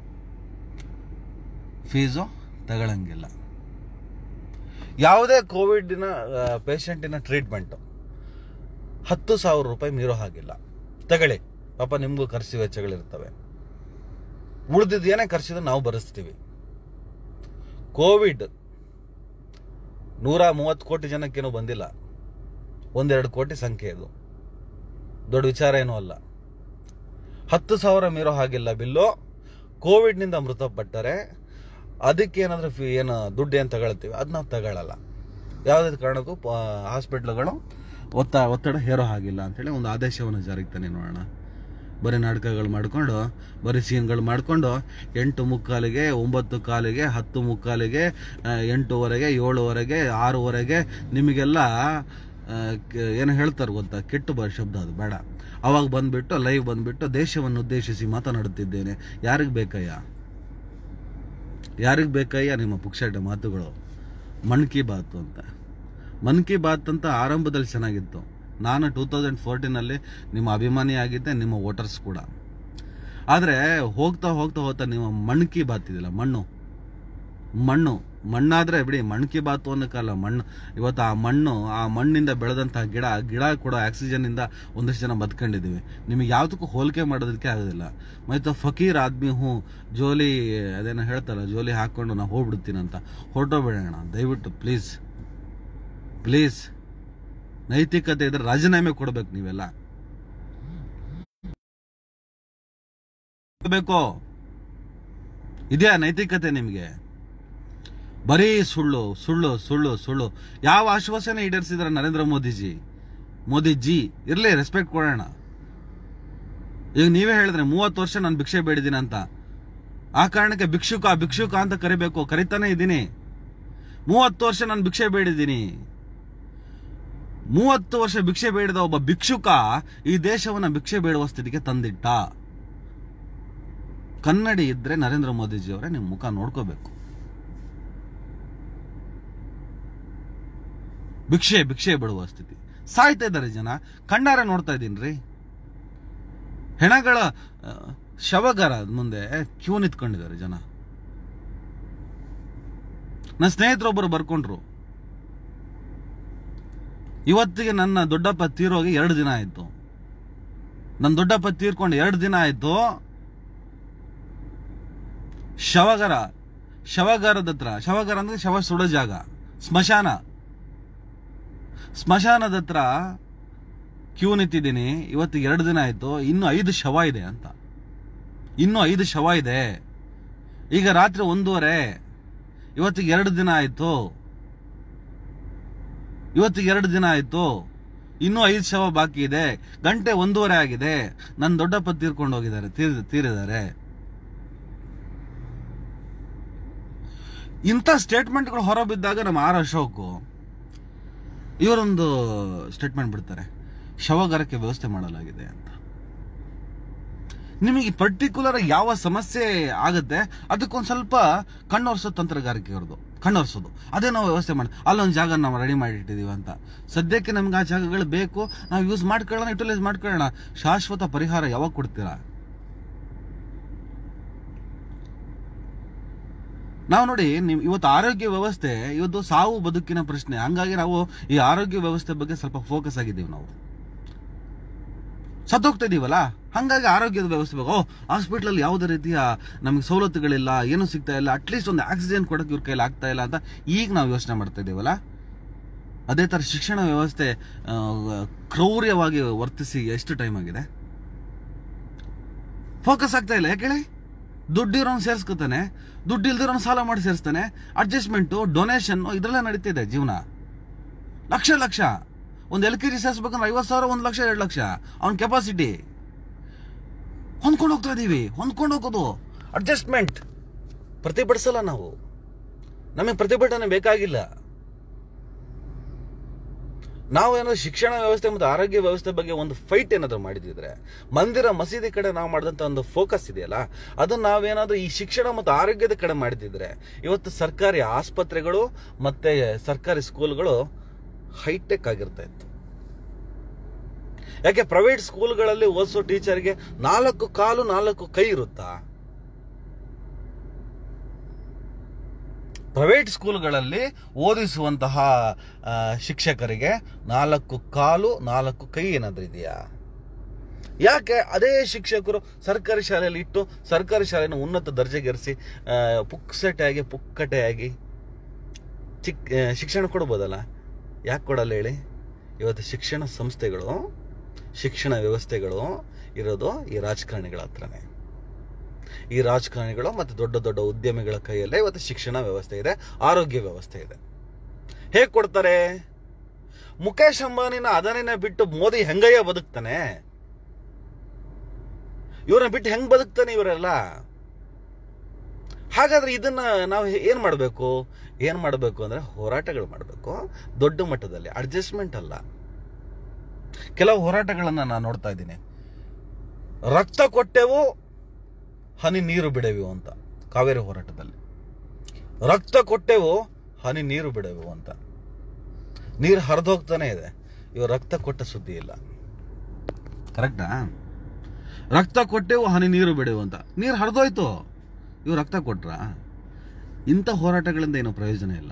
ಫೀಸು ತಗೊಳಂಗಿಲ್ಲ ಯಾವುದೇ ಕೋವಿಡ್ನ ಪೇಷಂಟಿನ ಟ್ರೀಟ್ಮೆಂಟು ಹತ್ತು ಸಾವಿರ ರೂಪಾಯಿ ಮೀರೋ ಹಾಗಿಲ್ಲ ತಗೊಳ್ಳಿ ಪಾಪ ನಿಮಗೂ ಖರ್ಚು ವೆಚ್ಚಗಳಿರ್ತವೆ ಉಳಿದಿದ್ದು ಏನೇ ಖರ್ಚಿದ್ರೆ ನಾವು ಭರಿಸ್ತೀವಿ ಕೋವಿಡ್ ನೂರ ಮೂವತ್ತು ಕೋಟಿ ಜನಕ್ಕೇನೂ ಬಂದಿಲ್ಲ ಒಂದೆರಡು ಕೋಟಿ ಸಂಖ್ಯೆ ಇದು ದೊಡ್ಡ ವಿಚಾರ ಏನೂ ಅಲ್ಲ ಹತ್ತು ಸಾವಿರ ಮೀರೋ ಹಾಗಿಲ್ಲ ಬಿಲ್ಲು ಕೋವಿಡ್ನಿಂದ ಮೃತಪಟ್ಟರೆ ಅದಕ್ಕೆ ಏನಾದರೂ ಫೀ ಏನು ದುಡ್ಡು ಏನು ತಗೊಳ್ತೀವಿ ಅದು ನಾವು ತಗೊಳ್ಳಲ್ಲ ಯಾವುದೇ ಕಾರಣಕ್ಕೂ ಹಾಸ್ಪಿಟ್ಲ್ಗಳು ಒತ್ತ ಒತ್ತಡ ಹೇರೋ ಹಾಗಿಲ್ಲ ಅಂತೇಳಿ ಒಂದು ಆದೇಶವನ್ನು ಜಾರಿಗೆ ತಾನೆ ನೋಡೋಣ ಬರೀ ನಾಟಕಗಳು ಮಾಡಿಕೊಂಡು ಬರೀ ಸೀನ್ಗಳು ಮಾಡಿಕೊಂಡು ಎಂಟು ಮುಕ್ಕಾಲಿಗೆ ಒಂಬತ್ತು ಕಾಲಿಗೆ ಹತ್ತು ಮುಕ್ಕಾಲಿಗೆ ಆ, ಎಂಟುವರೆಗೆ ಏಳುವರೆಗೆ ಆರೂವರೆಗೆ ನಿಮಗೆಲ್ಲ ಆ, ಕ- ಏನು ಹೇಳ್ತಾರೆ ಗೊತ್ತಾ ಕೆಟ್ಟು ಬರೋ ಶಬ್ದ ಅದು ಬೇಡ ಅವಾಗ ಬಂದ್ಬಿಟ್ಟು ಲೈವ್ ಬಂದ್ಬಿಟ್ಟು ದೇಶವನ್ನು ಉದ್ದೇಶಿಸಿ ಮಾತನಾಡುತ್ತಿದ್ದೇನೆ ಯಾರಿಗೆ ಬೇಕಯ್ಯ ಯಾರಿಗೆ ಬೇಕಯ್ಯ ನಿಮ್ಮ ಪುಕ್ಷಟ ಮಾತುಗಳು ಮನ್ ಕಿ ಬಾತ್ ಅಂತ ಮನ್ ಕಿ ಬಾತ್ ಅಂತ ಆರಂಭದಲ್ಲಿ ಚೆನ್ನಾಗಿತ್ತು ನಾನು ಟೂ ತೌಸಂಡ್ ಫೋರ್ಟೀನಲ್ಲಿ ನಿಮ್ಮ ಅಭಿಮಾನಿ ಆಗಿದ್ದೆ ನಿಮ್ಮ ವೋಟರ್ಸ್ ಕೂಡ ಆದರೆ ಹೋಗ್ತಾ ಹೋಗ್ತಾ ಹೋಗ್ತಾ ನಿಮ್ಮ ಮಣ್ ಕಿ ಬಾತ್ ಇದೆಯಲ್ಲ ಮಣ್ಣು ಮಣ್ಣು ಮಣ್ಣಾದ್ರೆ ಬಿಡಿ ಮಣ್ಕಿ ಬಾತು ಅನ್ನೋಕ್ಕಲ್ಲ ಮಣ್ಣು ಇವತ್ತು ಆ ಮಣ್ಣು ಆ ಮಣ್ಣಿಂದ ಬೆಳೆದಂತಹ ಗಿಡ ಗಿಡ ಕೂಡ ಆಕ್ಸಿಜನ್ ಇಂದ ಒಂದಷ್ಟು ಜನ ಬದುಕೊಂಡಿದ್ದೀವಿ ನಿಮಗೆ ಯಾವುದಕ್ಕೂ ಹೋಲಿಕೆ ಮಾಡೋದಕ್ಕೆ ಆಗೋದಿಲ್ಲ ಮತ್ತು ಫಕೀರ್ ಆದ್ಮಿ ಹ್ಞೂ ಜೋಲಿ ಅದೇನೋ ಹೇಳ್ತಾರಲ್ಲ ಜೋಲಿ ಹಾಕ್ಕೊಂಡು ನಾವು ಹೋಗ್ಬಿಡ್ತೀನಿ ಅಂತ ಹೊರಟೋಗ್ಬಿಡೋಣ ದಯವಿಟ್ಟು ಪ್ಲೀಸ್ ಪ್ಲೀಸ್ ನೈತಿಕತೆ ಇದ್ರೆ ರಾಜೀನಾಮೆ ಕೊಡ್ಬೇಕು ನೀವೆಲ್ಲ ಬೇಕು ಇದೆಯಾ ನೈತಿಕತೆ ನಿಮಗೆ ಬರೀ ಸುಳ್ಳು ಸುಳ್ಳು ಸುಳ್ಳು ಸುಳ್ಳು ಯಾವ ಆಶ್ವಾಸನೆ ಈಡೇರಿಸಿದ್ರ ನರೇಂದ್ರ ಮೋದಿಜಿ ಮೋದಿಜಿ ಇರ್ಲಿ ರೆಸ್ಪೆಕ್ಟ್ ಕೊಡೋಣ ಈಗ ನೀವೇ ಹೇಳಿದ್ರೆ ಮೂವತ್ತು ವರ್ಷ ನಾನು ಭಿಕ್ಷೆ ಬೇಡಿದ್ದೀನಿ ಅಂತ ಆ ಕಾರಣಕ್ಕೆ ಭಿಕ್ಷುಕ ಭಿಕ್ಷುಕ ಅಂತ ಕರಿಬೇಕು ಕರಿತಾನೆ ಇದ್ದೀನಿ ಮೂವತ್ತು ವರ್ಷ ನಾನು ಭಿಕ್ಷೆ ಬೇಡಿದ್ದೀನಿ ಮೂವತ್ತು ವರ್ಷ ಭಿಕ್ಷೆ ಬೇಡಿದ ಒಬ್ಬ ಭಿಕ್ಷುಕ ಈ ದೇಶವನ್ನ ಭಿಕ್ಷೆ ಬೇಡುವ ಸ್ಥಿತಿಗೆ ತಂದಿಟ್ಟ ಕನ್ನಡಿ ಇದ್ರೆ ನರೇಂದ್ರ ಮೋದಿಜಿಯವರೇ ನಿಮ್ಮ ಮುಖ ನೋಡ್ಕೋಬೇಕು ಭಿಕ್ಷೆ ಭಿಕ್ಷೆ ಬಿಡುವ ಸ್ಥಿತಿ ಸಾಯ್ತಾ ಇದ್ದಾರೆ ಜನ ಕಣ್ಣಾರೆ ನೋಡ್ತಾ ಇದ್ದೀನಿ ರೀ ಹೆಣಗಳ ಆ, ಶವಗಾರ ಮುಂದೆ ಕ್ಯೂ ನಿಂತ್ಕೊಂಡಿದ್ದಾರೆ ಜನ ನನ್ನ ಸ್ನೇಹಿತರೊಬ್ಬರು ಬರ್ಕೊಂಡ್ರು ಇವತ್ತಿಗೆ ನನ್ನ ದೊಡ್ಡಪ್ಪ ತೀರೋಗಿ ಎರಡು ದಿನ ಆಯ್ತು ನನ್ನ ದೊಡ್ಡಪ್ಪ ತೀರ್ಕೊಂಡು ಎರಡು ದಿನ ಆಯ್ತು ಶವಗಾರ ಶವಗಾರದ ಹತ್ರ ಶವಗಾರ ಅಂದ್ರೆ ಶವ ಸುಡೋ ಜಾಗ ಸ್ಮಶಾನ ಸ್ಮಶಾನದ ಹತ್ರ ಕ್ಯೂ ನಿಂತಿದ್ದೀನಿ ಇವತ್ತಿಗೆ ಎರಡು ದಿನ ಆಯ್ತು ಇನ್ನು ಐದು ಶವ ಇದೆ ಅಂತ ಇನ್ನು ಐದು ಶವ ಇದೆ ಈಗ ರಾತ್ರಿ ಒಂದೂವರೆ ಇವತ್ತಿಗೆ ಎರಡು ದಿನ ಆಯ್ತು ಇವತ್ತಿಗೆ ಎರಡು ದಿನ ಆಯ್ತು ಇನ್ನೂ ಐದು ಶವ ಬಾಕಿ ಇದೆ ಗಂಟೆ ಒಂದೂವರೆ ಆಗಿದೆ ನನ್ನ ದೊಡ್ಡಪ್ಪ ತೀರ್ಕೊಂಡು ಹೋಗಿದ್ದಾರೆ ತೀರ್ ತೀರಿದ್ದಾರೆ ಇಂಥ ಸ್ಟೇಟ್ಮೆಂಟ್ಗಳು ಹೊರಬಿದ್ದಾಗ ನಮ್ಮ ಆರ್ ಅಶೋಕ್ ಇವರೊಂದು ಸ್ಟೇಟ್ಮೆಂಟ್ ಬಿಡ್ತಾರೆ ಶವಗಾರಕ್ಕೆ ವ್ಯವಸ್ಥೆ ಮಾಡಲಾಗಿದೆ ಅಂತ ನಿಮಗೆ ಪರ್ಟಿಕ್ಯುಲರ್ ಯಾವ ಸಮಸ್ಯೆ ಆಗುತ್ತೆ ಅದಕ್ಕೊಂದು ಸ್ವಲ್ಪ ಕಣ್ಣೊರ್ಸೋ ತಂತ್ರಗಾರಿಕೆ ಅವ್ರದ್ದು ಕಣ್ಣೊರ್ಸೋದು ಅದೇ ನಾವು ವ್ಯವಸ್ಥೆ ಮಾಡಿ ಅಲ್ಲೊಂದು ಜಾಗ ನಾವು ರೆಡಿ ಮಾಡಿಟ್ಟಿದೀವಿ ಅಂತ ಸದ್ಯಕ್ಕೆ ನಮ್ಗೆ ಆ ಜಾಗಗಳು ಬೇಕು ನಾವು ಯೂಸ್ ಮಾಡ್ಕೊಳ್ಳೋಣ ಯುಟಿಲೈಸ್ ಮಾಡ್ಕೊಳ್ಳೋಣ ಶಾಶ್ವತ ಪರಿಹಾರ ಯಾವಾಗ ಕೊಡ್ತೀರಾ ನಾವು ನೋಡಿ ನೀವು ಇವತ್ತು ಆರೋಗ್ಯ ವ್ಯವಸ್ಥೆ ಇವತ್ತು ಸಾವು ಬದುಕಿನ ಪ್ರಶ್ನೆ ಹಂಗಾಗಿ ನಾವು ಈ ಆರೋಗ್ಯ ವ್ಯವಸ್ಥೆ ಬಗ್ಗೆ ಸ್ವಲ್ಪ ಫೋಕಸ್ ಆಗಿದ್ದೀವಿ ನಾವು ಸತ್ತೋಗ್ತಾ ಇದೀವಲ್ಲ ಹಂಗಾಗಿ ಆರೋಗ್ಯದ ವ್ಯವಸ್ಥೆ ಬೇಕು ಓ ಹಾಸ್ಪಿಟ್ಲಲ್ಲಿ ಯಾವುದೇ ರೀತಿಯ ನಮಗೆ ಸವಲತ್ತುಗಳಿಲ್ಲ ಏನೂ ಸಿಗ್ತಾ ಇಲ್ಲ ಅಟ್ಲೀಸ್ಟ್ ಒಂದು ಆಕ್ಸಿಜನ್ ಕೊಡಕ್ಕೆ ಇವ್ರ ಕೈಲಿ ಆಗ್ತಾ ಇಲ್ಲ ಅಂತ ಈಗ ನಾವು ಯೋಚನೆ ಮಾಡ್ತಾ ಇದೀವಲ್ಲ ಅದೇ ಥರ ಶಿಕ್ಷಣ ವ್ಯವಸ್ಥೆ ಆ, ಕ್ರೌರ್ಯವಾಗಿ ವರ್ತಿಸಿ ಎಷ್ಟು ಟೈಮ್ ಆಗಿದೆ ಫೋಕಸ್ ಆಗ್ತಾ ಇಲ್ಲ ಯಾಕೆ ಹೇಳಿ ದುಡ್ಡಿರೋನು ಸೇರಿಸ್ಕೊತಾನೆ ದುಡ್ಡು ಇಲ್ದಿರೋನು ಸಾಲ ಮಾಡಿ ಸೇರಿಸ್ತಾನೆ ಅಡ್ಜಸ್ಟ್ಮೆಂಟು ಡೊನೇಷನ್ ಇದೆಲ್ಲ ನಡೀತಿದೆ ಜೀವನ ಲಕ್ಷ ಲಕ್ಷ ಒಂದು ಎಲ್ ಕೆ ಜಿ ಸೇರಿಸ್ಬೇಕಂದ್ರೆ ಐವತ್ತು ಸಾವಿರ ಒಂದು ಲಕ್ಷ ಎರಡು ಲಕ್ಷ ಅವನ ಕೆಪಾಸಿಟಿ ಹೊಂದ್ಕೊಂಡು ಹೋಗ್ತಾ ಇದೀವಿ ಹೊಂದ್ಕೊಂಡು ಹೋಗೋದು ಅಡ್ಜಸ್ಟ್ಮೆಂಟ್ ಪ್ರತಿಭಟಿಸಲ್ಲ ನಾವು ನಮಗೆ ಪ್ರತಿಭಟನೆ ಬೇಕಾಗಿಲ್ಲ ನಾವೇನಾದ್ರು ಶಿಕ್ಷಣ ವ್ಯವಸ್ಥೆ ಮತ್ತು ಆರೋಗ್ಯ ವ್ಯವಸ್ಥೆ ಬಗ್ಗೆ ಒಂದು ಫೈಟ್ ಏನಾದರೂ ಮಾಡಿದಿದ್ರೆ ಮಂದಿರ ಮಸೀದಿ ಕಡೆ ನಾವು ಮಾಡಿದಂಥ ಒಂದು ಫೋಕಸ್ ಇದೆಯಲ್ಲ ಅದನ್ನ ನಾವೇನಾದ್ರೂ ಈ ಶಿಕ್ಷಣ ಮತ್ತು ಆರೋಗ್ಯದ ಕಡೆ ಮಾಡಿದಿದ್ರೆ ಇವತ್ತು ಸರ್ಕಾರಿ ಆಸ್ಪತ್ರೆಗಳು ಮತ್ತೆ ಸರ್ಕಾರಿ ಸ್ಕೂಲ್ಗಳು ಹೈಟೆಕ್ ಆಗಿರ್ತಾ ಇತ್ತು ಯಾಕೆ ಪ್ರೈವೇಟ್ ಸ್ಕೂಲ್ಗಳಲ್ಲಿ ಓದಿಸೋ ಟೀಚರ್ಗೆ ನಾಲ್ಕು ಕಾಲು ನಾಲ್ಕು ಕೈ ಇರುತ್ತಾ ಪ್ರೈವೇಟ್ ಸ್ಕೂಲ್ಗಳಲ್ಲಿ ಓದಿಸುವಂತಹ ಆ, ಶಿಕ್ಷಕರಿಗೆ ನಾಲ್ಕು ಕಾಲು ನಾಲ್ಕು ಕೈ ಏನಾದ್ರೂ ಇದೆಯಾ ಯಾಕೆ ಅದೇ ಶಿಕ್ಷಕರು ಸರ್ಕಾರಿ ಶಾಲೆಯಲ್ಲಿ ಇಟ್ಟು ಸರ್ಕಾರಿ ಶಾಲೆಯನ್ನು ಉನ್ನತ ದರ್ಜೆಗೇರಿಸಿ ಆ, ಪುಕ್ಸಟೆಯಾಗಿ ಪುಕ್ಕಟೆಯಾಗಿ ಚಿಕ್ ಆ, ಶಿಕ್ಷಣ ಕೊಡ್ಬೋದಲ್ಲ ಯಾಕೆ ಕೊಡಲ್ಲ ಹೇಳಿ ಇವತ್ತು ಶಿಕ್ಷಣ ಸಂಸ್ಥೆಗಳು ಶಿಕ್ಷಣ ವ್ಯವಸ್ಥೆಗಳು ಇರೋದು ಈ ರಾಜಕಾರಣಿಗಳ ಹತ್ರನೇ ಈ ರಾಜಕಾರಣಿಗಳು ಮತ್ತು ದೊಡ್ಡ ದೊಡ್ಡ ಉದ್ಯಮಿಗಳ ಕೈಯಲ್ಲೇ ಇವತ್ತು ಶಿಕ್ಷಣ ವ್ಯವಸ್ಥೆ ಇದೆ ಆರೋಗ್ಯ ವ್ಯವಸ್ಥೆ ಇದೆ ಹೇಗೆ ಕೊಡ್ತಾರೆ ಮುಖೇಶ್ ಅಂಬಾನಿನ ಅದನ್ನೇ ಬಿಟ್ಟು ಮೋದಿ ಹೆಂಗಯ್ಯ ಬದುಕ್ತಾನೆ ಇವ್ರನ್ನ ಬಿಟ್ಟು ಹೆಂಗ್ ಬದುಕ್ತಾನೆ ಇವರೆಲ್ಲ ಹಾಗಾದ್ರೆ ಇದನ್ನ ನಾವು ಏನ್ ಮಾಡಬೇಕು ಏನ್ ಮಾಡಬೇಕು ಅಂದ್ರೆ ಹೋರಾಟಗಳು ಮಾಡಬೇಕು ದೊಡ್ಡ ಮಟ್ಟದಲ್ಲಿ ಅಡ್ಜಸ್ಟ್ಮೆಂಟ್ ಅಲ್ಲ ಕೆಲವು ಹೋರಾಟಗಳನ್ನ ನಾನು ನೋಡ್ತಾ ಇದ್ದೀನಿ ರಕ್ತ ಕೊಟ್ಟೆವು ಹನಿ ನೀರು ಬಿಡೆವು ಅಂತ ಕಾವೇರಿ ಹೋರಾಟದಲ್ಲಿ ರಕ್ತ ಕೊಟ್ಟೆವು ಹನಿ ನೀರು ಬಿಡೆವು ಅಂತ ನೀರು ಹರಿದೋಗ್ತಾನೆ ಇದೆ ಇವ ರಕ್ತ ಕೊಟ್ಟ ಸುದ್ದಿ ಇಲ್ಲ ಕರೆಕ್ಟಾ ರಕ್ತ ಕೊಟ್ಟೆವು ಹನಿ ನೀರು ಬಿಡೆವು ಅಂತ ನೀರು ಹರಿದೋಯ್ತು ಇವ್ ರಕ್ತ ಕೊಟ್ರ ಇಂಥ ಹೋರಾಟಗಳಿಂದ ಏನು ಪ್ರಯೋಜನ ಇಲ್ಲ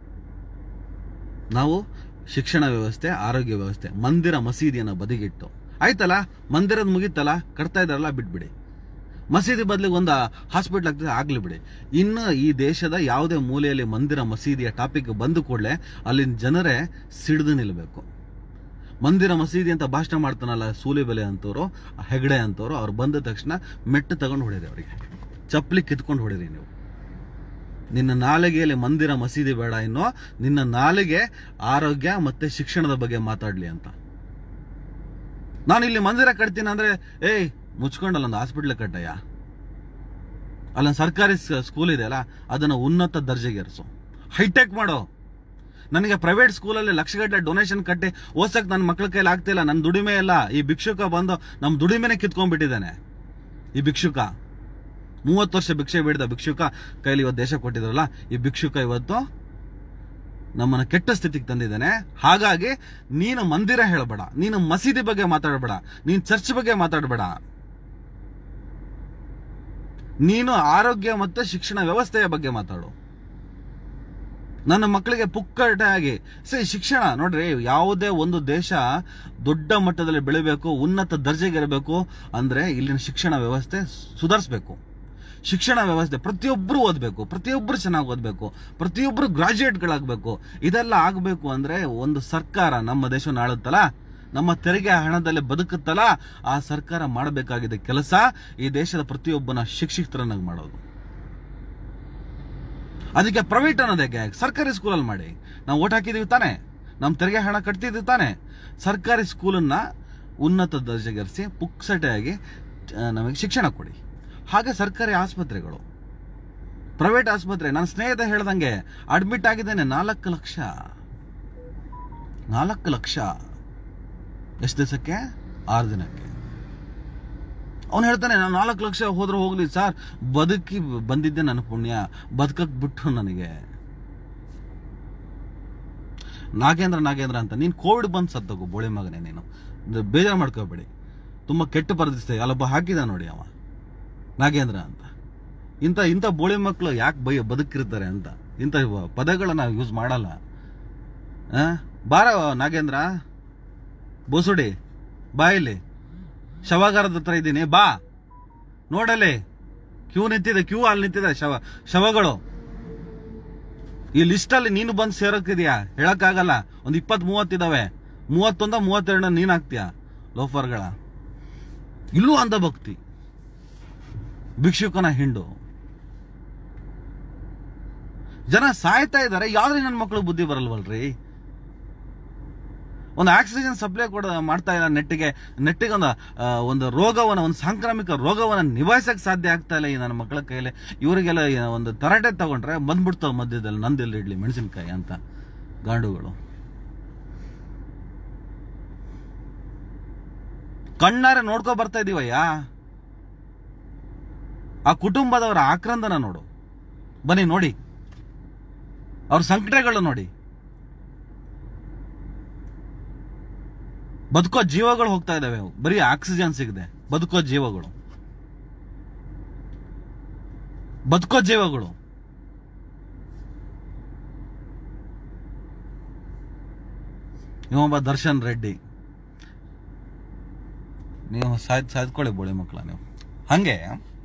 ನಾವು ಶಿಕ್ಷಣ ವ್ಯವಸ್ಥೆ ಆರೋಗ್ಯ ವ್ಯವಸ್ಥೆ ಮಂದಿರ ಮಸೀದಿಯನ್ನು ಬದಿಗಿಟ್ಟು ಆಯ್ತಲ್ಲ ಮಂದಿರದ ಮುಗೀತಲ್ಲ ಕಟ್ತಾ ಇದ್ದಾರಲ್ಲ ಬಿಟ್ಬಿಡಿ ಮಸೀದಿ ಬದಲಿಗೆ ಒಂದು ಹಾಸ್ಪಿಟ್ಲ್ ಆಗ್ತದೆ ಆಗ್ಲಿ ಬಿಡಿ ಇನ್ನು ಈ ದೇಶದ ಯಾವುದೇ ಮೂಲೆಯಲ್ಲಿ ಮಂದಿರ ಮಸೀದಿಯ ಟಾಪಿಕ್ ಬಂದ ಕೂಡಲೇ ಅಲ್ಲಿನ ಜನರೇ ಸಿಡಿದು ನಿಲ್ಲಬೇಕು ಮಂದಿರ ಮಸೀದಿ ಅಂತ ಭಾಷಣ ಮಾಡ್ತಾನಲ್ಲ ಸೂಲಿಬೆಲೆ ಅಂತವರು ಹೆಗಡೆ ಅಂತವರು ಅವ್ರು ಬಂದ ತಕ್ಷಣ ಮೆಟ್ಟು ತಗೊಂಡು ಹೊಡೀರಿ ಅವರಿಗೆ ಚಪ್ಪಲಿ ಕಿತ್ಕೊಂಡು ಹೊಡೀರಿ ನೀವು ನಿನ್ನ ನಾಲಿಗೆಯಲ್ಲಿ ಮಂದಿರ ಮಸೀದಿ ಬೇಡ ಇನ್ನು ನಿನ್ನ ನಾಲಿಗೆ ಆರೋಗ್ಯ ಮತ್ತೆ ಶಿಕ್ಷಣದ ಬಗ್ಗೆ ಮಾತಾಡ್ಲಿ ಅಂತ ನಾನು ಇಲ್ಲಿ ಮಂದಿರ ಕಟ್ತೀನಿ ಅಂದ್ರೆ ಏಯ್ ಮುಚ್ಕೊಂಡಲ್ಲ ಒಂದು ಹಾಸ್ಪಿಟ್ಲ್ ಕಟ್ಟಯ್ಯ ಅಲ್ಲೊಂದು ಸರ್ಕಾರಿ ಸ್- ಸ್ಕೂಲ್ ಇದೆ ಅಲ್ಲ ಅದನ್ನು ಉನ್ನತ ದರ್ಜೆಗೇರಿಸು ಹೈಟೆಕ್ ಮಾಡೋ ನನಗೆ ಪ್ರೈವೇಟ್ ಸ್ಕೂಲಲ್ಲಿ ಲಕ್ಷಗಟ್ಟಲೆ ಡೊನೇಷನ್ ಕಟ್ಟಿ ಓದ್ಸಕ್ ನನ್ನ ಮಕ್ಳ ಕೈಲಿ ಆಗ್ತಿಲ್ಲ ನನ್ನ ದುಡಿಮೆ ಇಲ್ಲ ಈ ಭಿಕ್ಷುಕ ಬಂದು ನಮ್ಮ ದುಡಿಮೆನೆ ಕಿತ್ಕೊಂಡ್ಬಿಟ್ಟಿದ್ದಾನೆ ಈ ಭಿಕ್ಷುಕ ಮೂವತ್ತು ವರ್ಷ ಭಿಕ್ಷೆ ಬೇಡಿದ ಭಿಕ್ಷುಕ ಕೈಲಿ ಇವತ್ತು ದೇಶ ಕೊಟ್ಟಿದ್ರಲ್ಲ ಈ ಭಿಕ್ಷುಕ ಇವತ್ತು ನಮ್ಮನ್ನ ಕೆಟ್ಟ ಸ್ಥಿತಿಗೆ ತಂದಿದ್ದಾನೆ ಹಾಗಾಗಿ ನೀನು ಮಂದಿರ ಹೇಳಬೇಡ ನೀನು ಮಸೀದಿ ಬಗ್ಗೆ ಮಾತಾಡಬೇಡ ನೀನು ಚರ್ಚ್ ಬಗ್ಗೆ ಮಾತಾಡಬೇಡ ನೀನು ಆರೋಗ್ಯ ಮತ್ತು ಶಿಕ್ಷಣ ವ್ಯವಸ್ಥೆಯ ಬಗ್ಗೆ ಮಾತಾಡು ನನ್ನ ಮಕ್ಕಳಿಗೆ ಪುಕ್ಕಟಾಗಿ ಸರಿ ಶಿಕ್ಷಣ ನೋಡ್ರಿ ಯಾವುದೇ ಒಂದು ದೇಶ ದೊಡ್ಡ ಮಟ್ಟದಲ್ಲಿ ಬೆಳಿಬೇಕು ಉನ್ನತ ದರ್ಜೆಗೆ ಇರಬೇಕು ಅಂದ್ರೆ ಇಲ್ಲಿನ ಶಿಕ್ಷಣ ವ್ಯವಸ್ಥೆ ಸುಧಾರಿಸಬೇಕು ಶಿಕ್ಷಣ ವ್ಯವಸ್ಥೆ ಪ್ರತಿಯೊಬ್ಬರು ಓದಬೇಕು ಪ್ರತಿಯೊಬ್ಬರು ಚೆನ್ನಾಗಿ ಓದಬೇಕು ಪ್ರತಿಯೊಬ್ಬರು ಗ್ರಾಜುಯೇಟ್ಗಳಾಗಬೇಕು ಇದೆಲ್ಲ ಆಗಬೇಕು ಅಂದ್ರೆ ಒಂದು ಸರ್ಕಾರ ನಮ್ಮ ದೇಶವನ್ನು ಆಳುತ್ತಲ್ಲ ನಮ್ಮ ತೆರಿಗೆ ಹಣದಲ್ಲಿ ಬದುಕುತ್ತಲ್ಲ ಆ ಸರ್ಕಾರ ಮಾಡಬೇಕಾಗಿದ್ದ ಕೆಲಸ ಈ ದೇಶದ ಪ್ರತಿಯೊಬ್ಬನ ಶಿಕ್ಷಿತರನ್ನಾಗಿ ಮಾಡೋದು ಅದಕ್ಕೆ ಪ್ರೈವೇಟ್ ಅನ್ನೋದಕ್ಕೆ ಸರ್ಕಾರಿ ಸ್ಕೂಲಲ್ಲಿ ಮಾಡಿ ನಾವು ಓಟ್ ಹಾಕಿದೀವಿ ತಾನೆ ನಮ್ಮ ತೆರಿಗೆ ಹಣ ಕಟ್ತಿದ್ದೀವಿ ತಾನೆ ಸರ್ಕಾರಿ ಸ್ಕೂಲನ್ನ ಉನ್ನತ ದರ್ಜೆಗೇರಿಸಿ ಪುಕ್ಸಟೆಯಾಗಿ ಆ, ನಮಗೆ ಶಿಕ್ಷಣ ಕೊಡಿ ಹಾಗೆ ಸರ್ಕಾರಿ ಆಸ್ಪತ್ರೆಗಳು ಪ್ರೈವೇಟ್ ಆಸ್ಪತ್ರೆ ನನ್ನ ಸ್ನೇಹಿತ ಹೇಳ್ದಂಗೆ ಅಡ್ಮಿಟ್ ಆಗಿದ್ದೇನೆ ನಾಲ್ಕು ಲಕ್ಷ ನಾಲ್ಕು ಲಕ್ಷ ಎಷ್ಟು ದಿವಸಕ್ಕೆ ಆರು ದಿನಕ್ಕೆ ಅವನು ಹೇಳ್ತಾನೆ ನಾನು ನಾಲ್ಕು ಲಕ್ಷ ಹೋದ್ರೆ ಹೋಗ್ಲಿ ಸರ್ ಬದುಕಿ ಬಂದಿದ್ದೆ ನನ್ನ ಪುಣ್ಯ ಬದುಕಕ್ ಬಿಟ್ಟು ನನಗೆ ನಾಗೇಂದ್ರ ನಾಗೇಂದ್ರ ಅಂತ ನೀನು ಕೋವಿಡ್ ಬಂದು ಸತ್ತೋಗು ಬೋಳಿ ಮಗನೇ ನೀನು ಇದು ಬೇಜಾರು ಮಾಡ್ಕೋಬೇಡಿ ತುಂಬ ಕೆಟ್ಟ ಪರಿಸ್ಥಿತಿ ಅಲ್ಲೊಬ್ಬ ಹಾಕಿದ ನೋಡಿ ಅವ ನಾಗೇಂದ್ರ ಅಂತ ಇಂಥ ಇಂಥ ಬೋಳಿ ಮಕ್ಕಳು ಯಾಕೆ ಬೈ ಬದುಕಿರ್ತಾರೆ ಅಂತ ಇಂಥ ಪದಗಳನ್ನ ಯೂಸ್ ಮಾಡಲ್ಲ ಆ? ಬಾರ ನಾಗೇಂದ್ರ ಬೋಸುಡಿ ಬಾ ಇಲ್ಲಿ ಶವಾಗಾರದ ಹತ್ರ ಇದ್ದೀನಿ ಬಾ ನೋಡಲ್ಲಿ ಕ್ಯೂ ನಿಂತಿದೆ ಕ್ಯೂ ಅಲ್ಲಿ ನಿಂತಿದೆ ಶವ ಶವಗಳು ಈ ಲಿಸ್ಟ್ ಅಲ್ಲಿ ನೀನು ಬಂದು ಸೇರೋಕಿದ್ಯಾ ಹೇಳಕ್ಕಾಗಲ್ಲ ಒಂದ್ ಇಪ್ಪತ್ ಮೂವತ್ತಿದಾವೆ ಮೂವತ್ತೊಂದ ಮೂವತ್ತೆರಡ ನೀನ್ ಹಾಕ್ತೀಯ ಲೋಫರ್ಗಳ ಇಲ್ಲೂ ಅಂಧ ಭಕ್ತಿ ಭಿಕ್ಷುಕನ ಹಿಂಡು ಜನ ಸಾಯ್ತಾ ಇದ್ದಾರೆ ಯಾವ್ದ್ರಿ ನನ್ನ ಮಕ್ಕಳು ಬುದ್ಧಿ ಬರಲ್ವಲ್ರಿ ಒಂದು ಆಕ್ಸಿಜನ್ ಸಪ್ಲೈ ಕೊಡ ಮಾಡ್ತಾ ಇಲ್ಲ ನೆಟ್ಟಿಗೆ ನೆಟ್ಟಿಗೆ ಒಂದು ಆ, ಒಂದು ರೋಗವನ್ನ ಒಂದು ಸಾಂಕ್ರಾಮಿಕ ರೋಗವನ್ನ ನಿಭಾಯಿಸಕ್ ಸಾಧ್ಯ ಆಗ್ತಾ ಇಲ್ಲ ಈ ನನ್ನ ಮಕ್ಕಳ ಕೈಯಲ್ಲಿ ಇವರಿಗೆಲ್ಲ ಈ ಒಂದು ತರಾಟೆ ತಗೊಂಡ್ರೆ ಬಂದ್ಬಿಡ್ತಾವ ಮಧ್ಯದಲ್ಲಿ ನಂದೆಲ್ಲ ಇಡ್ಲಿ ಮೆಣಸಿನ್ಕಾಯಿ ಅಂತ ಗಾಂಡುಗಳು ಕಣ್ಣಾರೆ ನೋಡ್ಕೊ ಬರ್ತಾ ಇದೀವಯ್ಯ ಆ ಕುಟುಂಬದವರ ಆಕ್ರಂದನ ನೋಡು ಬನ್ನಿ ನೋಡಿ ಅವ್ರ ಸಂಕಟಗಳು ನೋಡಿ ಬದುಕೋ ಜೀವಗಳು ಹೋಗ್ತಾ ಇದಾವೆ ಬರೀ ಆಕ್ಸಿಜನ್ ಸಿಗದೆ ಬದುಕೋ ಜೀವಗಳು ಬದುಕೋ ಜೀವಗಳು ಇವೊಬ್ಬ ದರ್ಶನ್ ರೆಡ್ಡಿ ನೀವು ಸಾಯ್ದು ಸಾಯ್ದುಕೊಳ್ಳಿ ಬೋಳಿ ಮಕ್ಕಳ ನೀವು ಹಂಗೆ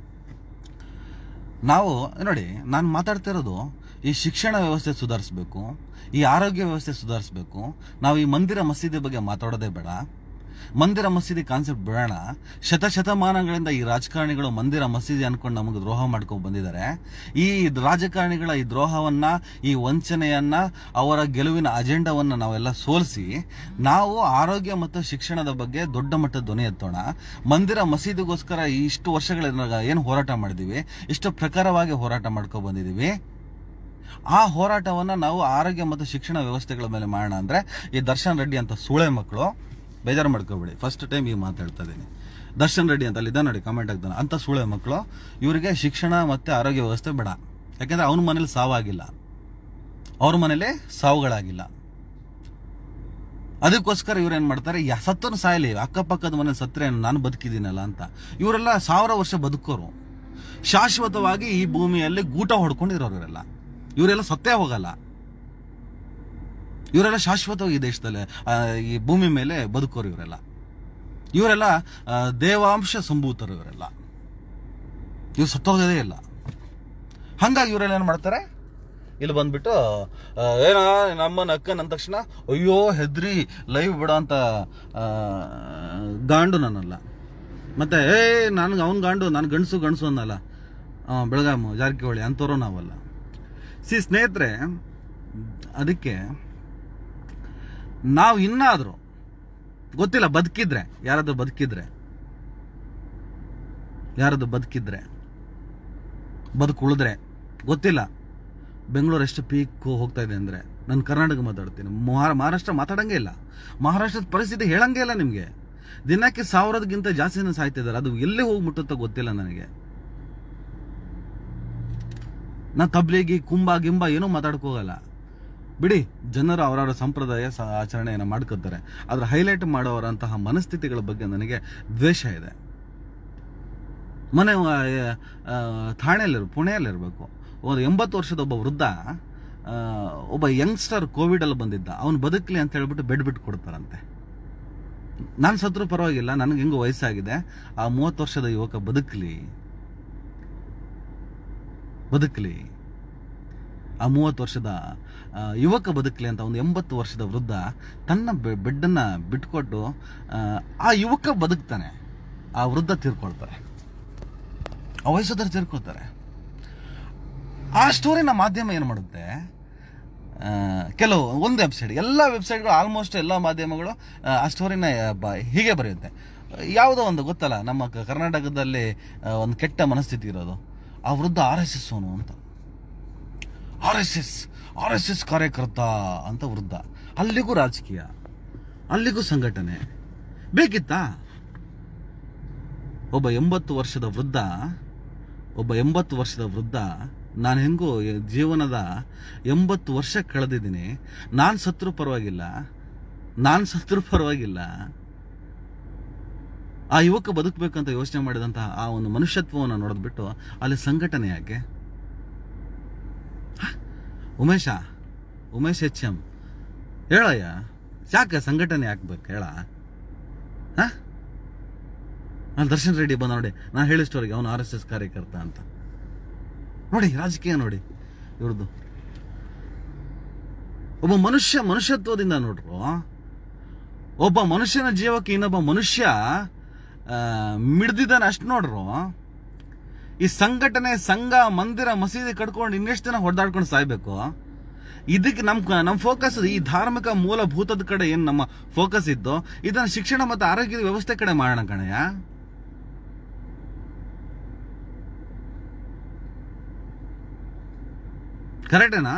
ನಾವು ನೋಡಿ ನಾನು ಮಾತಾಡ್ತಿರೋದು ಈ ಶಿಕ್ಷಣ ವ್ಯವಸ್ಥೆ ಸುಧಾರಿಸ್ಬೇಕು ಈ ಆರೋಗ್ಯ ವ್ಯವಸ್ಥೆ ಸುಧಾರಿಸ್ಬೇಕು ನಾವು ಈ ಮಂದಿರ ಮಸೀದಿ ಬಗ್ಗೆ ಮಾತಾಡೋದೇ ಬೇಡ ಮಂದಿರ ಮಸೀದಿ ಕಾನ್ಸೆಪ್ಟ್ ಬಿಡೋಣ ಶತಶತಮಾನಗಳಿಂದ ಈ ರಾಜಕಾರಣಿಗಳು ಮಂದಿರ ಮಸೀದಿ ಅನ್ಕೊಂಡು ನಮಗೆ ದ್ರೋಹ ಮಾಡ್ಕೊಂಡು ಬಂದಿದ್ದಾರೆ ಈ ರಾಜಕಾರಣಿಗಳ ಈ ದ್ರೋಹವನ್ನ ಈ ವಂಚನೆಯನ್ನ ಅವರ ಗೆಲುವಿನ ಅಜೆಂಡವನ್ನ ನಾವೆಲ್ಲ ಸೋಲಿಸಿ ನಾವು ಆರೋಗ್ಯ ಮತ್ತು ಶಿಕ್ಷಣದ ಬಗ್ಗೆ ದೊಡ್ಡ ಮಟ್ಟದ ಧ್ವನಿ ಎತ್ತೋಣ ಮಂದಿರ ಮಸೀದಿಗೋಸ್ಕರ ಈ ಇಷ್ಟು ವರ್ಷಗಳ ಏನು ಹೋರಾಟ ಮಾಡಿದೀವಿ ಇಷ್ಟು ಪ್ರಕಾರವಾಗಿ ಹೋರಾಟ ಮಾಡ್ಕೊ ಬಂದಿದೀವಿ ಆ ಹೋರಾಟವನ್ನ ನಾವು ಆರೋಗ್ಯ ಮತ್ತು ಶಿಕ್ಷಣ ವ್ಯವಸ್ಥೆಗಳ ಮೇಲೆ ಮಾಡೋಣ ಅಂದ್ರೆ ಈ ದರ್ಶನ್ ರೆಡ್ಡಿ ಅಂತ ಸೂಳೆ ಮಕ್ಕಳು ಬೇಜಾರು ಮಾಡ್ಕೋಬೇಡಿ ಫಸ್ಟ್ ಟೈಮ್ ಈಗ ಮಾತಾಡ್ತಾ ಇದ್ದೀನಿ ದರ್ಶನ್ ರೆಡ್ಡಿ ಅಂತ ಅಲ್ಲಿ ಇದ್ದಾನೆ ನೋಡಿ ಕಮೆಂಟ್ ಆಗ್ತಾನೆ ಅಂತ ಸೂಳೆ ಮಕ್ಕಳು ಇವರಿಗೆ ಶಿಕ್ಷಣ ಮತ್ತೆ ಆರೋಗ್ಯ ವ್ಯವಸ್ಥೆ ಬೇಡ ಯಾಕಂದ್ರೆ ಅವನ ಮನೇಲಿ ಸಾವಾಗಿಲ್ಲ ಅವ್ರ ಮನೇಲಿ ಸಾವುಗಳಾಗಿಲ್ಲ ಅದಕ್ಕೋಸ್ಕರ ಇವ್ರು ಏನ್ ಮಾಡ್ತಾರೆ ಯಾ- ಸತ್ತನು ಸಾಯಲಿ ಅಕ್ಕಪಕ್ಕದ ಮನೆ ಸತ್ರೆ ನಾನು ಬದುಕಿದ್ದೀನಲ್ಲ ಅಂತ ಇವರೆಲ್ಲ ಸಾವಿರ ವರ್ಷ ಬದುಕೋರು ಶಾಶ್ವತವಾಗಿ ಈ ಭೂಮಿಯಲ್ಲಿ ಗೂಟ ಹೊಡ್ಕೊಂಡಿರೋರು ಇವರೆಲ್ಲ ಇವರೆಲ್ಲ ಸತ್ತೇ ಹೋಗಲ್ಲ ಇವರೆಲ್ಲ ಶಾಶ್ವತವಾಗಿ ಈ ದೇಶದಲ್ಲಿ ಆ, ಈ ಭೂಮಿ ಮೇಲೆ ಬದುಕೋರು ಇವರೆಲ್ಲ ಇವರೆಲ್ಲ ಆ, ದೇವಾಂಶ ಸಂಭೂತರು ಇವರೆಲ್ಲ ಇವ್ರು ಸತ್ತೋಗೋದೇ ಇಲ್ಲ ಹಂಗಾಗಿ ಇವರೆಲ್ಲ ಏನ್ ಮಾಡ್ತಾರೆ ಇಲ್ಲಿ ಬಂದ್ಬಿಟ್ಟು ಆ, ಏನೋ ನಮ್ಮನ್ನ ಅಕ್ಕನ ಅಂದ ತಕ್ಷಣ ಅಯ್ಯೋ ಹೆದ್ರಿ ಲೈವ್ ಬಿಡೋ ಅಂತ ಆ, ಗಾಂಡು ನಾನಲ್ಲ ಮತ್ತೆ ಏ ನನ್ಗೆ ಅವ್ನ್ ಗಾಂಡು ನಾನು ಗಂಡಸು ಗಂಡಸು ಅನ್ನಲ್ಲ ಆ, ಬೆಳಗಾಮು ಜಾರಕಿಹೊಳಿ ಅಂಥವ್ರು ನಾವಲ್ಲ ಸಿ ಸ್ನೇಹಿತರೆ ಅದಕ್ಕೆ ನಾವು ಇನ್ನಾದರೂ ಗೊತ್ತಿಲ್ಲ ಬದುಕಿದ್ರೆ ಯಾರಾದ್ರೂ ಬದುಕಿದ್ರೆ ಯಾರಾದ್ರೂ ಬದುಕಿದ್ರೆ ಬದುಕು ಉಳಿದ್ರೆ ಗೊತ್ತಿಲ್ಲ ಬೆಂಗಳೂರು ಎಷ್ಟು ಪೀಕ್ ಹೋಗ್ತಾ ಇದೆ ಅಂದ್ರೆ ನಾನು ಕರ್ನಾಟಕ ಮಾತಾಡ್ತೀನಿ ಮಹಾ- ಮಹಾರಾಷ್ಟ್ರ ಮಾತಾಡಂಗೆ ಇಲ್ಲ ಮಹಾರಾಷ್ಟ್ರದ ಪರಿಸ್ಥಿತಿ ಹೇಳಂಗೆ ಇಲ್ಲ ನಿಮಗೆ ದಿನಕ್ಕೆ ಸಾವಿರದಕ್ಕಿಂತ ಜಾಸ್ತಿನೇ ಸಾಯ್ತಿದ್ದಾರೆ ಅದು ಎಲ್ಲಿ ಹೋಗಿ ಮುಟ್ಟುತ್ತೋ ಗೊತ್ತಿಲ್ಲ ನನಗೆ ನಾ ತಬ್ಲಿಗಿ ಕುಂಬ ಗಿಂಬ ಏನೂ ಮಾತಾಡ್ಕೋಗಲ್ಲ ಬಿಡಿ ಜನರು ಅವರವರ ಸಂಪ್ರದಾಯ ಸ ಆಚರಣೆಯನ್ನು ಮಾಡ್ಕೋತಾರೆ ಆದರೆ ಹೈಲೈಟ್ ಮಾಡೋರಂತಹ ಮನಸ್ಥಿತಿಗಳ ಬಗ್ಗೆ ನನಗೆ ದ್ವೇಷ ಇದೆ ಮನೆ ಥಾಣೆಯಲ್ಲಿರ್ ಪುಣೆಯಲ್ಲಿರಬೇಕು ಒಂದು ಎಂಬತ್ತು ವರ್ಷದ ಒಬ್ಬ ವೃದ್ಧ ಆ, ಒಬ್ಬ ಯಂಗ್ಸ್ಟರ್ ಕೋವಿಡಲ್ಲಿ ಬಂದಿದ್ದ ಅವನು ಬದುಕಲಿ ಅಂತ ಹೇಳ್ಬಿಟ್ಟು ಬೆಡ್ ಬಿಟ್ಟು ಕೊಡ್ತಾರಂತೆ ನಾನು ಸತ್ರು ಪರವಾಗಿಲ್ಲ ನನಗೆ ಹೆಂಗು ವಯಸ್ಸಾಗಿದೆ ಆ ಮೂವತ್ತು ವರ್ಷದ ಯುವಕ ಬದುಕಲಿ ಬದುಕಲಿ ಆ ಮೂವತ್ತು ವರ್ಷದ ಆ, ಯುವಕ ಬದುಕಲಿ ಅಂತ ಒಂದು ಎಂಬತ್ತು ವರ್ಷದ ವೃದ್ಧ ತನ್ನ ಬೆ- ಬೆಡ್ಡನ್ನ ಬಿಟ್ಕೊಟ್ಟು ಆ, ಆ ಯುವಕ ಬದುಕ್ತಾನೆ ಆ ವೃದ್ಧ ತೀರ್ಕೊಳ್ತಾರೆ ಆ ವಯಸ್ಸದವ್ರು ತೀರ್ಕೊಳ್ತಾರೆ ಆ ಸ್ಟೋರಿನ ಮಾಧ್ಯಮ ಏನು ಮಾಡುತ್ತೆ ಆ, ಕೆಲವು ಒಂದು ವೆಬ್ಸೈಟ್ ಎಲ್ಲ ವೆಬ್ಸೈಟ್ಗಳು ಆಲ್ಮೋಸ್ಟ್ ಎಲ್ಲ ಮಾಧ್ಯಮಗಳು ಆ, ಆ ಸ್ಟೋರಿನ ಬ- ಹೀಗೆ ಬರೆಯುತ್ತೆ ಯಾವುದೋ ಒಂದು ಗೊತ್ತಲ್ಲ ನಮ್ಮ ಕ- ಕರ್ನಾಟಕದಲ್ಲಿ ಆ, ಒಂದು ಕೆಟ್ಟ ಮನಸ್ಥಿತಿ ಇರೋದು ಆ ವೃದ್ಧ ಆರ್ ಎಸ್ ಎಸ್ ಅವನು ಅಂತ R S S R S S ಕಾರ್ಯಕರ್ತ ಅಂತ ವೃದ್ಧ ಅಲ್ಲಿಗೂ ರಾಜಕೀಯ ಅಲ್ಲಿಗೂ ಸಂಘಟನೆ ಬೇಕಿತ್ತಾ ಒಬ್ಬ ಎಂಬತ್ತು ವರ್ಷದ ವೃದ್ಧ ಒಬ್ಬ ಎಂಬತ್ತು ವರ್ಷದ ವೃದ್ಧ ನಾನು ಹೆಂಗೋ ಎ- ಜೀವನದ ಎಂಬತ್ತು ವರ್ಷ ಕಳೆದಿದ್ದೀನಿ ನಾನು ಸತ್ರು ಪರವಾಗಿಲ್ಲ ನಾನು ಸತ್ರು ಪರವಾಗಿಲ್ಲ ಆ ಯುವಕ ಬದುಕಬೇಕಂತ ಯೋಚನೆ ಮಾಡಿದಂತಹ ಆ ಒಂದು ಮನುಷ್ಯತ್ವವನ್ನು ನೋಡಿದ್ಬಿಟ್ಟು ಅಲ್ಲಿ ಸಂಘಟನೆ ಯಾಕೆ ಹ? ಉಮೇಶ ಉಮೇಶ್ ಎಚ್ ಎಂ ಹೇಳಯ್ಯ ಯಾಕೆ ಸಂಘಟನೆ ಹಾಕ್ಬೇಕು ಹೇಳ ಹ ನಾನು ದರ್ಶನ್ ರೆಡ್ಡಿ ಬಂದ ನೋಡಿ ನಾನು ಹೇಳಿಸ್ಟೋರಿಗೆ ಅವನು ಆರ್ ಎಸ್ ಎಸ್ ಕಾರ್ಯಕರ್ತ ಅಂತ ನೋಡಿ ರಾಜಕೀಯ ನೋಡಿ ಇವ್ರದ್ದು ಒಬ್ಬ ಮನುಷ್ಯ ಮನುಷ್ಯತ್ವದಿಂದ ನೋಡ್ರು ಒಬ್ಬ ಮನುಷ್ಯನ ಜೀವಕ್ಕೆ ಇನ್ನೊಬ್ಬ ಮನುಷ್ಯ ಮಿಡ್ದಿದ್ದಾನೆ ಅಷ್ಟು ನೋಡ್ರು ಈ ಸಂಘಟನೆ ಸಂಘ ಮಂದಿರ ಮಸೀದಿ ಕಟ್ಕೊಂಡು ಇನ್ನೆಷ್ಟು ದಿನ ಹೊಡೆದಾಡ್ಕೊಂಡು ಸಾಯ್ಬೇಕು ಇದಕ್ಕೆ ನಮ್ ನಮ್ಮ ಫೋಕಸ್ ಈ ಧಾರ್ಮಿಕ ಮೂಲಭೂತದ ಕಡೆ ಏನ್ ನಮ್ಮ ಫೋಕಸ್ ಇದ್ದು ಇದನ್ನ ಶಿಕ್ಷಣ ಮತ್ತು ಆರೋಗ್ಯದ ವ್ಯವಸ್ಥೆ ಕಡೆ ಮಾಡೋಣ ಕಣಯ್ಯ ಕರೆಕ್ಟೇನಾ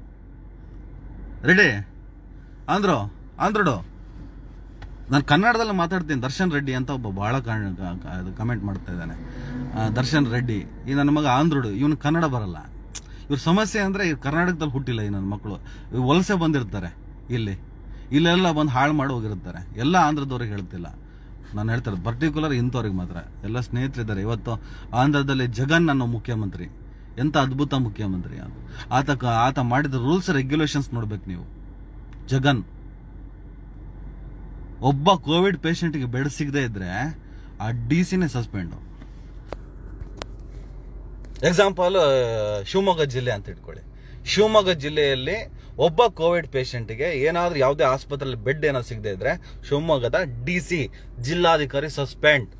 ರೆಡಿ ಅಂದ್ರು ಅಂದ್ರಡು ನಾನು ಕನ್ನಡದಲ್ಲಿ ಮಾತಾಡ್ತೀನಿ ದರ್ಶನ್ ರೆಡ್ಡಿ ಅಂತ ಒಬ್ಬ ಬಹಳ ಕಮೆಂಟ್ ಮಾಡ್ತಾ ಇದ್ದಾನೆ ಆ, ದರ್ಶನ್ ರೆಡ್ಡಿ ಈ ನನ್ನ ಮಗ ಆಂಧ್ರುಡು ಇವನು ಕನ್ನಡ ಬರಲ್ಲ ಇವ್ರ ಸಮಸ್ಯೆ ಅಂದರೆ ಇವ್ರು ಕರ್ನಾಟಕದಲ್ಲಿ ಹುಟ್ಟಿಲ್ಲ ಈ ನನ್ನ ಮಕ್ಕಳು ಇವ್ರು ವಲಸೆ ಬಂದಿರ್ತಾರೆ ಇಲ್ಲಿ ಇಲ್ಲೆಲ್ಲ ಬಂದು ಹಾಳು ಮಾಡಿ ಹೋಗಿರ್ತಾರೆ ಎಲ್ಲ ಆಂಧ್ರದವ್ರಿಗೆ ಹೇಳ್ತಿಲ್ಲ ನಾನು ಹೇಳ್ತಾರೆ ಪರ್ಟಿಕ್ಯುಲರ್ ಇಂಥವ್ರಿಗೆ ಮಾತ್ರ ಎಲ್ಲ ಸ್ನೇಹಿತರಿದ್ದಾರೆ ಇವತ್ತು ಆಂಧ್ರದಲ್ಲಿ ಜಗನ್ ಅನ್ನೋ ಮುಖ್ಯಮಂತ್ರಿ ಎಂಥ ಅದ್ಭುತ ಮುಖ್ಯಮಂತ್ರಿ ಅದು ಆತ ಕ- ಆತ ಮಾಡಿದ ರೂಲ್ಸ್ ರೆಗ್ಯುಲೇಷನ್ಸ್ ನೋಡ್ಬೇಕು ನೀವು ಜಗನ್ ಒಬ್ಬ ಕೋವಿಡ್ ಪೇಷಂಟ್ಗೆ ಬೆಡ್ ಸಿಗದೆ ಇದ್ರೆ ಆ ಡಿ ಸಿನೇ ಸಸ್ಪೆಂಡು ಎಕ್ಸಾಂಪಲ್ ಶಿವಮೊಗ್ಗ ಜಿಲ್ಲೆ ಅಂತ ಇಟ್ಕೊಳ್ಳಿ ಶಿವಮೊಗ್ಗ ಜಿಲ್ಲೆಯಲ್ಲಿ ಒಬ್ಬ ಕೋವಿಡ್ ಪೇಷಂಟ್ಗೆ ಏನಾದ್ರೂ ಯಾವುದೇ ಆಸ್ಪತ್ರೆಯಲ್ಲಿ ಬೆಡ್ ಏನೋ ಸಿಗದೆ ಇದ್ರೆ ಶಿವಮೊಗ್ಗದ ಡಿ ಸಿ ಜಿಲ್ಲಾಧಿಕಾರಿ ಸಸ್ಪೆಂಡ್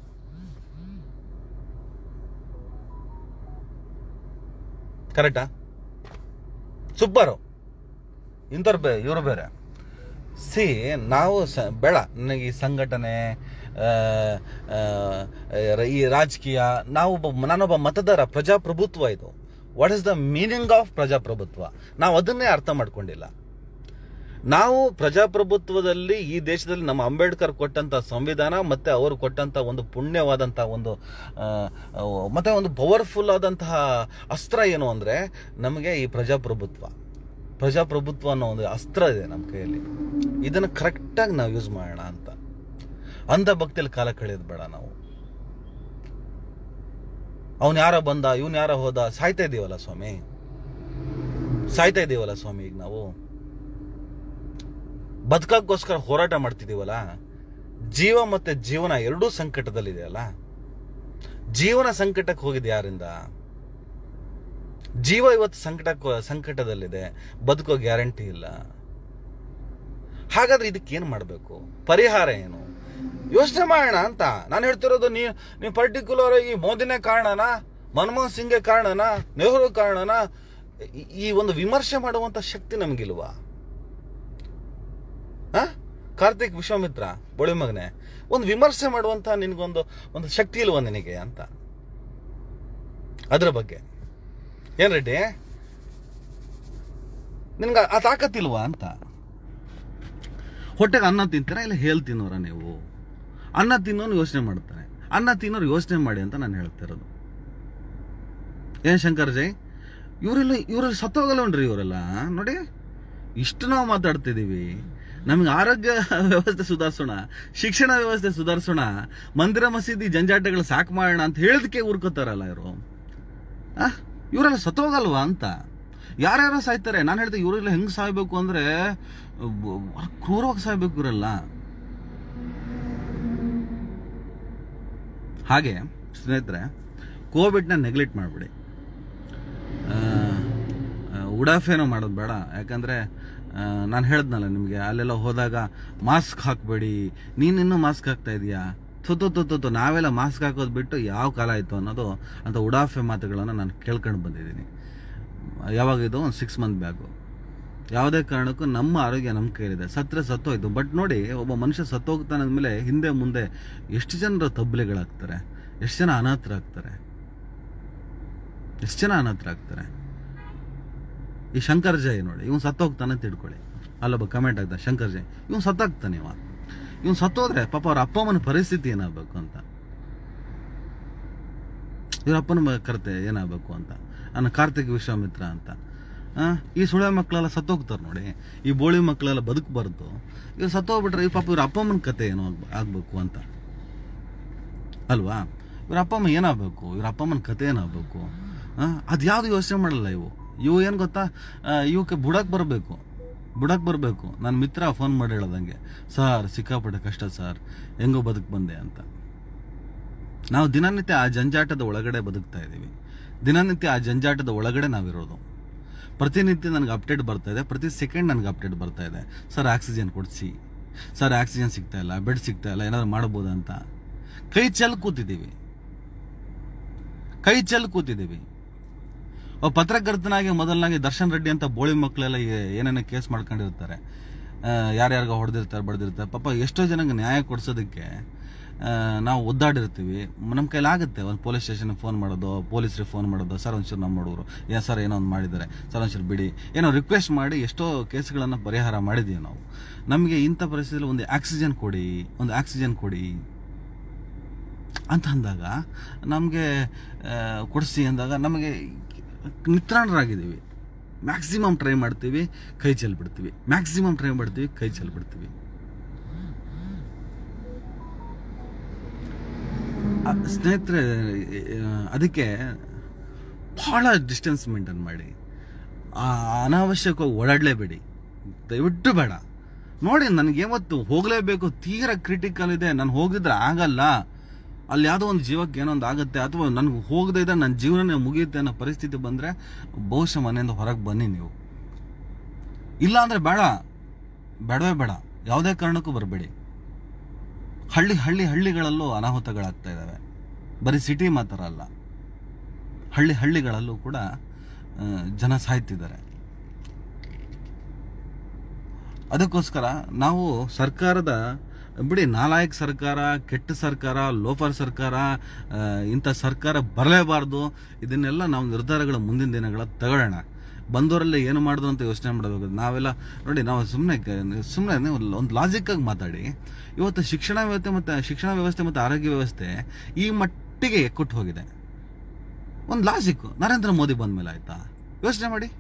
ಕರೆಕ್ಟಾ ಸೂಪರು ಇಂಥವ್ರು ಬೇ ಇವರು ಬೇರೆ ಸಿ ನಾವು ಸ ಬೇಡ ನನಗೆ ಈ ಸಂಘಟನೆ ಆ, ಆ, ಈ ರಾಜಕೀಯ ನಾವು ಒಬ್ಬ ನಾನೊಬ್ಬ ಮತದಾರ ಪ್ರಜಾಪ್ರಭುತ್ವ ಇದು what is the meaning of ಪ್ರಜಾಪ್ರಭುತ್ವ ನಾವು ಅದನ್ನೇ ಅರ್ಥ ಮಾಡ್ಕೊಂಡಿಲ್ಲ ನಾವು ಪ್ರಜಾಪ್ರಭುತ್ವದಲ್ಲಿ ಈ ದೇಶದಲ್ಲಿ ನಮ್ಮ ಅಂಬೇಡ್ಕರ್ ಕೊಟ್ಟಂತ ಸಂವಿಧಾನ ಮತ್ತೆ ಅವರು ಕೊಟ್ಟಂತ ಒಂದು ಪುಣ್ಯವಾದಂತಹ ಒಂದು ಆ, ಆ, ಮತ್ತೆ ಒಂದು ಪವರ್ಫುಲ್ ಆದಂತಹ ಅಸ್ತ್ರ ಏನು ಅಂದ್ರೆ ನಮಗೆ ಈ ಪ್ರಜಾಪ್ರಭುತ್ವ ಪ್ರಜಾಪ್ರಭುತ್ವ ಅನ್ನೋ ಒಂದು ಅಸ್ತ್ರ ಇದೆ ನಮ್ಮ ಕೈಯಲ್ಲಿ ಇದನ್ನು ಕರೆಕ್ಟಾಗಿ ನಾವು ಯೂಸ್ ಮಾಡೋಣ ಅಂತ ಅಂಧ ಭಕ್ತಿಯಲ್ಲಿ ಕಾಲ ಕಳೆಯೋದು ಬೇಡ ನಾವು ಅವನ್ ಯಾರ ಬಂದ ಇವನ್ ಯಾರ ಹೋದ ಸಾಯ್ತಾ ಇದೀವಲ್ಲ ಸ್ವಾಮಿ ಸಾಯ್ತಾ ಇದೀವಲ್ಲ ಸ್ವಾಮಿ ಈಗ ನಾವು ಬದುಕಕ್ಕೋಸ್ಕರ ಹೋರಾಟ ಮಾಡ್ತಿದೀವಲ್ಲ ಜೀವ ಮತ್ತೆ ಜೀವನ ಎರಡೂ ಸಂಕಟದಲ್ಲಿದೆಯಲ್ಲ ಜೀವನ ಸಂಕಟಕ್ಕೆ ಹೋಗಿದೆ ಯಾರಿಂದ ಜೀವ ಇವತ್ತು ಸಂಕಟ ಸಂಕಟದಲ್ಲಿದೆ ಬದುಕೋ ಗ್ಯಾರಂಟಿ ಇಲ್ಲ ಹಾಗಾದ್ರೆ ಇದಕ್ಕೆ ಏನು ಮಾಡಬೇಕು ಪರಿಹಾರ ಏನು ಯೋಚನೆ ಮಾಡೋಣ ಅಂತ ನಾನು ಹೇಳ್ತಿರೋದು ನೀ ನೀವು ಪರ್ಟಿಕ್ಯುಲರ್ ಆಗಿ ಮೋದಿನೇ ಕಾರಣನಾ ಮನಮೋಹನ್ ಸಿಂಗ್ಗೆ ಕಾರಣನಾ ನೆಹರು ಕಾರಣನಾ ಈ- ಈ ಒಂದು ವಿಮರ್ಶೆ ಮಾಡುವಂತ ಶಕ್ತಿ ನಮಗಿಲ್ವಾ ಆ? ಕಾರ್ತಿಕ್ ವಿಶ್ವಾಮಿತ್ರ ಬೊಳಿ ಮಗನೆ ಒಂದು ವಿಮರ್ಶೆ ಮಾಡುವಂತ ನಿನ್ಗೊಂದು ಒಂದು ಶಕ್ತಿ ಇಲ್ವಾ ನಿನಗೆ ಅಂತ ಅದ್ರ ಬಗ್ಗೆ ಏನ್ ರೆಡ್ಡಿ ನಿನ್ಗೆ ಆ ತಾಕತ್ತಿಲ್ವಾ ಅಂತ ಹೊಟ್ಟೆಗೆ ಅನ್ನ ತಿಂತೀರಾ ಇಲ್ಲ ಹೇಲ್ ತಿನ್ನೋರ ನೀವು ಅನ್ನ ತಿನ್ನೋನು ಯೋಚನೆ ಮಾಡ್ತಾನೆ ಅನ್ನ ತಿನ್ನೋರು ಯೋಚನೆ ಮಾಡಿ ಅಂತ ನಾನು ಹೇಳ್ತಿರೋದು ಏನ್ ಶಂಕರ್ ಜೈ ಇವರೆಲ್ಲ ಇವರೆಲ್ಲ ಸತ್ತೋಗಲ್ಲವನ್ರಿ ಇವರೆಲ್ಲ ನೋಡಿ ಇಷ್ಟು ನಾವು ಮಾತಾಡ್ತಿದ್ದೀವಿ ನಮ್ಗೆ ಆರೋಗ್ಯ ವ್ಯವಸ್ಥೆ ಸುಧಾರಿಸೋಣ ಶಿಕ್ಷಣ ವ್ಯವಸ್ಥೆ ಸುಧಾರಿಸೋಣ ಮಂದಿರ ಮಸೀದಿ ಜಂಜಾಟಗಳು ಸಾಕು ಮಾಡೋಣ ಅಂತ ಹೇಳಿದಕ್ಕೆ ಊರ್ಕೋತಾರಲ್ಲ ಇವರು ಆ ಇವರೆಲ್ಲ ಸತ್ತೋಗಲ್ವಾ ಅಂತ ಯಾರ್ಯಾರೋ ಸಾಯ್ತಾರೆ ನಾನು ಹೇಳ್ದೆ ಇವರೆಲ್ಲ ಹೆಂಗ್ ಸಾಯ್ಬೇಕು ಅಂದ್ರೆ ಬ- ಕ್ರೂರವಾಗಿ ಸಾಯ್ಬೇಕು ಇವರೆಲ್ಲ ಹಾಗೆ ಸ್ನೇಹಿತರೆ ಕೋವಿಡ್ನ ನೆಗ್ಲೆಕ್ಟ್ ಮಾಡಿಬಿಡಿ ಉಡಾಫೇನೋ ಮಾಡೋದು ಬೇಡ ಯಾಕಂದರೆ ನಾನು ಹೇಳ್ದ್ನಲ್ಲ ನಿಮಗೆ ಅಲ್ಲೆಲ್ಲ ಹೋದಾಗ ಮಾಸ್ಕ್ ಹಾಕಬೇಡಿ ನೀನಿನ್ನೂ ಮಾಸ್ಕ್ ಹಾಕ್ತಾ ಇದೀಯಾ ತುತ್ತು ತುತ್ತು ತುತ್ತು ನಾವೆಲ್ಲ ಮಾಸ್ಕ್ ಹಾಕೋದು ಬಿಟ್ಟು ಯಾವ ಕಾಲ ಆಯಿತು ಅನ್ನೋದು ಅಂತ ಉಡಾಫೆ ಮಾತುಗಳನ್ನು ನಾನು ಕೇಳ್ಕೊಂಡು ಬಂದಿದ್ದೀನಿ ಯಾವಾಗಿದು ಒಂದು ಸಿಕ್ಸ್ ಮಂತ್ ಬ್ಯಾಗು ಯಾವುದೇ ಕಾರಣಕ್ಕೂ ನಮ್ಮ ಆರೋಗ್ಯ ನಮ್ಮ ಕೈಲಿದೆ ಸತ್ತರೆ ಸತ್ತೋಯ್ತು ಬಟ್ ನೋಡಿ ಒಬ್ಬ ಮನುಷ್ಯ ಸತ್ತೋಗ್ತಾನೆ ಅಂದಮೇಲೆ ಹಿಂದೆ ಮುಂದೆ ಎಷ್ಟು ಜನರ ತಬ್ಲೆಗಳಾಗ್ತಾರೆ ಎಷ್ಟು ಜನ ಅನಾಥರಾಗ್ತಾರೆ ಎಷ್ಟು ಜನ ಅನಾಥರಾಗ್ತಾರೆ ಈ ಶಂಕರ್ ಜೈ ನೋಡಿ ಇವನು ಸತ್ತೋಗ್ತಾನೆ ಅಂತ ತಿಳ್ಕೊಳ್ಳಿ ಅಲ್ಲೊಬ್ಬ ಕಮೆಂಟ್ ಆಗ್ತಾನೆ ಶಂಕರ್ ಜೈ ಇವನು ಸತ್ತಾಗ್ತಾನೆ ಇವ ಇವನು ಸತ್ತೋದ್ರೆ ಪಾಪ ಅವ್ರ ಅಪ್ಪ ಅಮ್ಮನ ಪರಿಸ್ಥಿತಿ ಏನಾಗಬೇಕು ಅಂತ ಇವ್ರ ಅಪ್ಪನ ಮ- ಕರ್ತೆ ಏನಾಗಬೇಕು ಅಂತ ನನ್ನ ಕಾರ್ತಿಕ್ ವಿಶ್ವಾಮಿತ್ರ ಅಂತ ಆ, ಈ ಸುಳೆ ಮಕ್ಕಳೆಲ್ಲ ಸತ್ತೋಗ್ತಾರೆ ನೋಡಿ ಈ ಬೋಳಿ ಮಕ್ಕಳೆಲ್ಲ ಬದುಕಬಾರ್ದು ಇವ್ರು ಸತ್ತೋಗ್ಬಿಟ್ರೆ ಈ ಪಾಪ ಇವ್ರ ಅಪ್ಪ ಅಮ್ಮನ ಕತೆ ಏನೋ ಆಗ್ಬ- ಆಗ್ಬೇಕು ಅಂತ ಅಲ್ವಾ ಇವ್ರ ಅಪ್ಪ ಅಮ್ಮ ಏನಾಗಬೇಕು ಇವ್ರ ಅಪ್ಪ ಅಮ್ಮನ ಕತೆ ಏನಾಗಬೇಕು ಅದು ಯಾವುದು ಯೋಚನೆ ಮಾಡಲ್ಲ ಇವು ಇವು ಏನು ಗೊತ್ತಾ ಆ, ಇವಕ್ಕೆ ಬುಡಕ್ಕೆ ಬರಬೇಕು ಬುಡಕ್ಕೆ ಬರಬೇಕು ನನ್ನ ಮಿತ್ರ ಫೋನ್ ಮಾಡಿ ಹೇಳೋದಂಗೆ ಸರ್ ಸಿಕ್ಕಾಪಟ್ಟೆ ಕಷ್ಟ ಸರ್ ಹೆಂಗೋ ಬದುಕು ಬಂದೆ ಅಂತ ನಾವು ದಿನನಿತ್ಯ ಆ ಜಂಜಾಟದ ಒಳಗಡೆ ಬದುಕ್ತಾ ಇದ್ದೀವಿ ದಿನನಿತ್ಯ ಆ ಜಂಜಾಟದ ಒಳಗಡೆ ನಾವಿರೋದು ಪ್ರತಿನಿತ್ಯ ನನಗೆ ಅಪ್ಡೇಟ್ ಬರ್ತಾ ಇದೆ ಪ್ರತಿ ಸೆಕೆಂಡ್ ನನಗೆ ಅಪ್ಡೇಟ್ ಬರ್ತಾ ಇದೆ ಸರ್ ಆಕ್ಸಿಜನ್ ಕೊಡಿಸಿ ಸರ್ ಆಕ್ಸಿಜನ್ ಸಿಗ್ತಾ ಇಲ್ಲ ಬೆಡ್ ಸಿಗ್ತಾ ಇಲ್ಲ ಏನಾದ್ರು ಮಾಡ್ಬೋದಾ ಅಂತ ಕೈ ಚೆಲ್ ಕೂತಿದ್ದೀವಿ ಕೈ ಚೆಲ್ ಕೂತಿದ್ದೀವಿ ಒಬ್ಬ ಪತ್ರಕರ್ತನಾಗಿ ಮೊದಲನಾಗಿ ದರ್ಶನ್ ರೆಡ್ಡಿ ಅಂತ ಬೋಳಿ ಮಕ್ಕಳೆಲ್ಲ ಏ- ಏನೇನೋ ಕೇಸ್ ಮಾಡ್ಕೊಂಡಿರ್ತಾರೆ ಆ, ಯಾರ್ಯಾರಿಗೋ ಹೊಡೆದಿರ್ತಾರೆ ಬಡ್ದಿರ್ತಾರೆ ಪಾಪ ಎಷ್ಟೋ ಜನಕ್ಕೆ ನ್ಯಾಯ ಕೊಡ್ಸೋದಕ್ಕೆ ಆ, ನಾವು ಒದ್ದಾಡಿರ್ತೀವಿ ನಮ್ಮ ಕೈಲಿ ಆಗುತ್ತೆ ಒಂದು ಪೊಲೀಸ್ ಸ್ಟೇಷನ್ಗೆ ಫೋನ್ ಮಾಡೋದು ಪೊಲೀಸ್ರಿಗೆ ಫೋನ್ ಮಾಡೋದು ಸರ್ ಒಂಚೂರು ನಮ್ಮ ಹುಡುಗರು ಏನ್ ಸರ್ ಏನೋ ಒಂದು ಮಾಡಿದ್ದಾರೆ ಸರ್ ಒಂಚೂರು ಬಿಡಿ ಏನೋ ರಿಕ್ವೆಸ್ಟ್ ಮಾಡಿ ಎಷ್ಟೋ ಕೇಸ್ಗಳನ್ನು ಪರಿಹಾರ ಮಾಡಿದ್ದೀವಿ ನಾವು ನಮಗೆ ಇಂಥ ಪರಿಸ್ಥಿತಿಯಲ್ಲಿ ಒಂದು ಆಕ್ಸಿಜನ್ ಕೊಡಿ ಒಂದು ಆಕ್ಸಿಜನ್ ಕೊಡಿ ಅಂತ ಅಂದಾಗ ನಮಗೆ ಕೊಡಿಸಿ ಅಂದಾಗ ನಮಗೆ ನಿತ್ರಾಣರಾಗಿದ್ದೀವಿ ಮ್ಯಾಕ್ಸಿಮಮ್ ಟ್ರೈ ಮಾಡ್ತೀವಿ ಕೈ ಚೆಲ್ಬಿಡ್ತೀವಿ ಮ್ಯಾಕ್ಸಿಮಮ್ ಟ್ರೈ ಮಾಡ್ತೀವಿ ಕೈ ಚೆಲ್ಬಿಡ್ತೀವಿ ಆ, ಸ್ನೇಹಿತರೆ ಆ, ಅದಕ್ಕೆ ಭಾಳ ಡಿಸ್ಟೆನ್ಸ್ ಮೇಂಟೈನ್ ಮಾಡಿ ಆ, ಅನಾವಶ್ಯಕವಾಗಿ ಓಡಾಡಲೇಬೇಡಿ ದಯವಿಟ್ಟು ಬೇಡ ನೋಡಿ ನನಗೆ ಯಾವತ್ತು ಹೋಗಲೇಬೇಕು ತೀರಾ ಕ್ರಿಟಿಕಲ್ ಇದೆ ನಾನು ಹೋಗಿದ್ರೆ ಆಗಲ್ಲ ಅಲ್ಲಿ ಯಾವುದೋ ಒಂದು ಜೀವಕ್ಕೆ ಏನೋ ಒಂದು ಆಗುತ್ತೆ ಅಥವಾ ನನಗೆ ಹೋಗದೇ ಇದ್ದರೆ ನನ್ನ ಜೀವನನೇ ಮುಗಿಯುತ್ತೆ ಅನ್ನೋ ಪರಿಸ್ಥಿತಿ ಬಂದರೆ ಬಹುಶಃ ಮನೆಯಿಂದ ಹೊರಗೆ ಬನ್ನಿ ನೀವು ಇಲ್ಲ ಅಂದರೆ ಬೇಡ ಬೇಡವೇ ಬೇಡ ಯಾವುದೇ ಕಾರಣಕ್ಕೂ ಬರಬೇಡಿ ಹಳ್ಳಿ ಹಳ್ಳಿ ಹಳ್ಳಿಗಳಲ್ಲೂ ಅನಾಹುತಗಳಾಗ್ತಾ ಇದ್ದಾವೆ ಬರೀ ಸಿಟಿ ಮಾತ್ರ ಅಲ್ಲ ಹಳ್ಳಿ ಹಳ್ಳಿಗಳಲ್ಲೂ ಕೂಡ ಆ, ಜನ ಸಾಯ್ತಿದ್ದಾರೆ ಅದಕ್ಕೋಸ್ಕರ ನಾವು ಸರ್ಕಾರದ ಬಿಡಿ ನಾಲಾಯಕ್ ಸರ್ಕಾರ ಕೆಟ್ಟ ಸರ್ಕಾರ ಲೋಫರ್ ಸರ್ಕಾರ ಆ, ಇಂಥ ಸರ್ಕಾರ ಬರಲೇಬಾರ್ದು ಇದನ್ನೆಲ್ಲ ನಾವು ನಿರ್ಧಾರಗಳ ಮುಂದಿನ ದಿನಗಳ ತಗೊಳ್ಳೋಣ ಬಂದವರಲ್ಲೇ ಏನು ಮಾಡಿದ್ರು ಅಂತ ಯೋಚನೆ ಮಾಡಬೇಕು ನಾವೆಲ್ಲ ನೋಡಿ ನಾವು ಸುಮ್ಮನೆ ಸುಮ್ಮನೆ ಒಂದು ಲಾಜಿಕ್ಕಾಗಿ ಮಾತಾಡಿ ಇವತ್ತು ಶಿಕ್ಷಣ ವ್ಯವಸ್ಥೆ ಮತ್ತು ಶಿಕ್ಷಣ ವ್ಯವಸ್ಥೆ ಮತ್ತು ಆರೋಗ್ಯ ವ್ಯವಸ್ಥೆ ಈ ಮಟ್ಟಿಗೆ ಎಕ್ಕುಟ್ಟು ಹೋಗಿದೆ ಒಂದು ಲಾಜಿಕ್ ನರೇಂದ್ರ ಮೋದಿ ಬಂದ ಮೇಲೆ ಆಯ್ತಾ ಯೋಚನೆ ಮಾಡಿ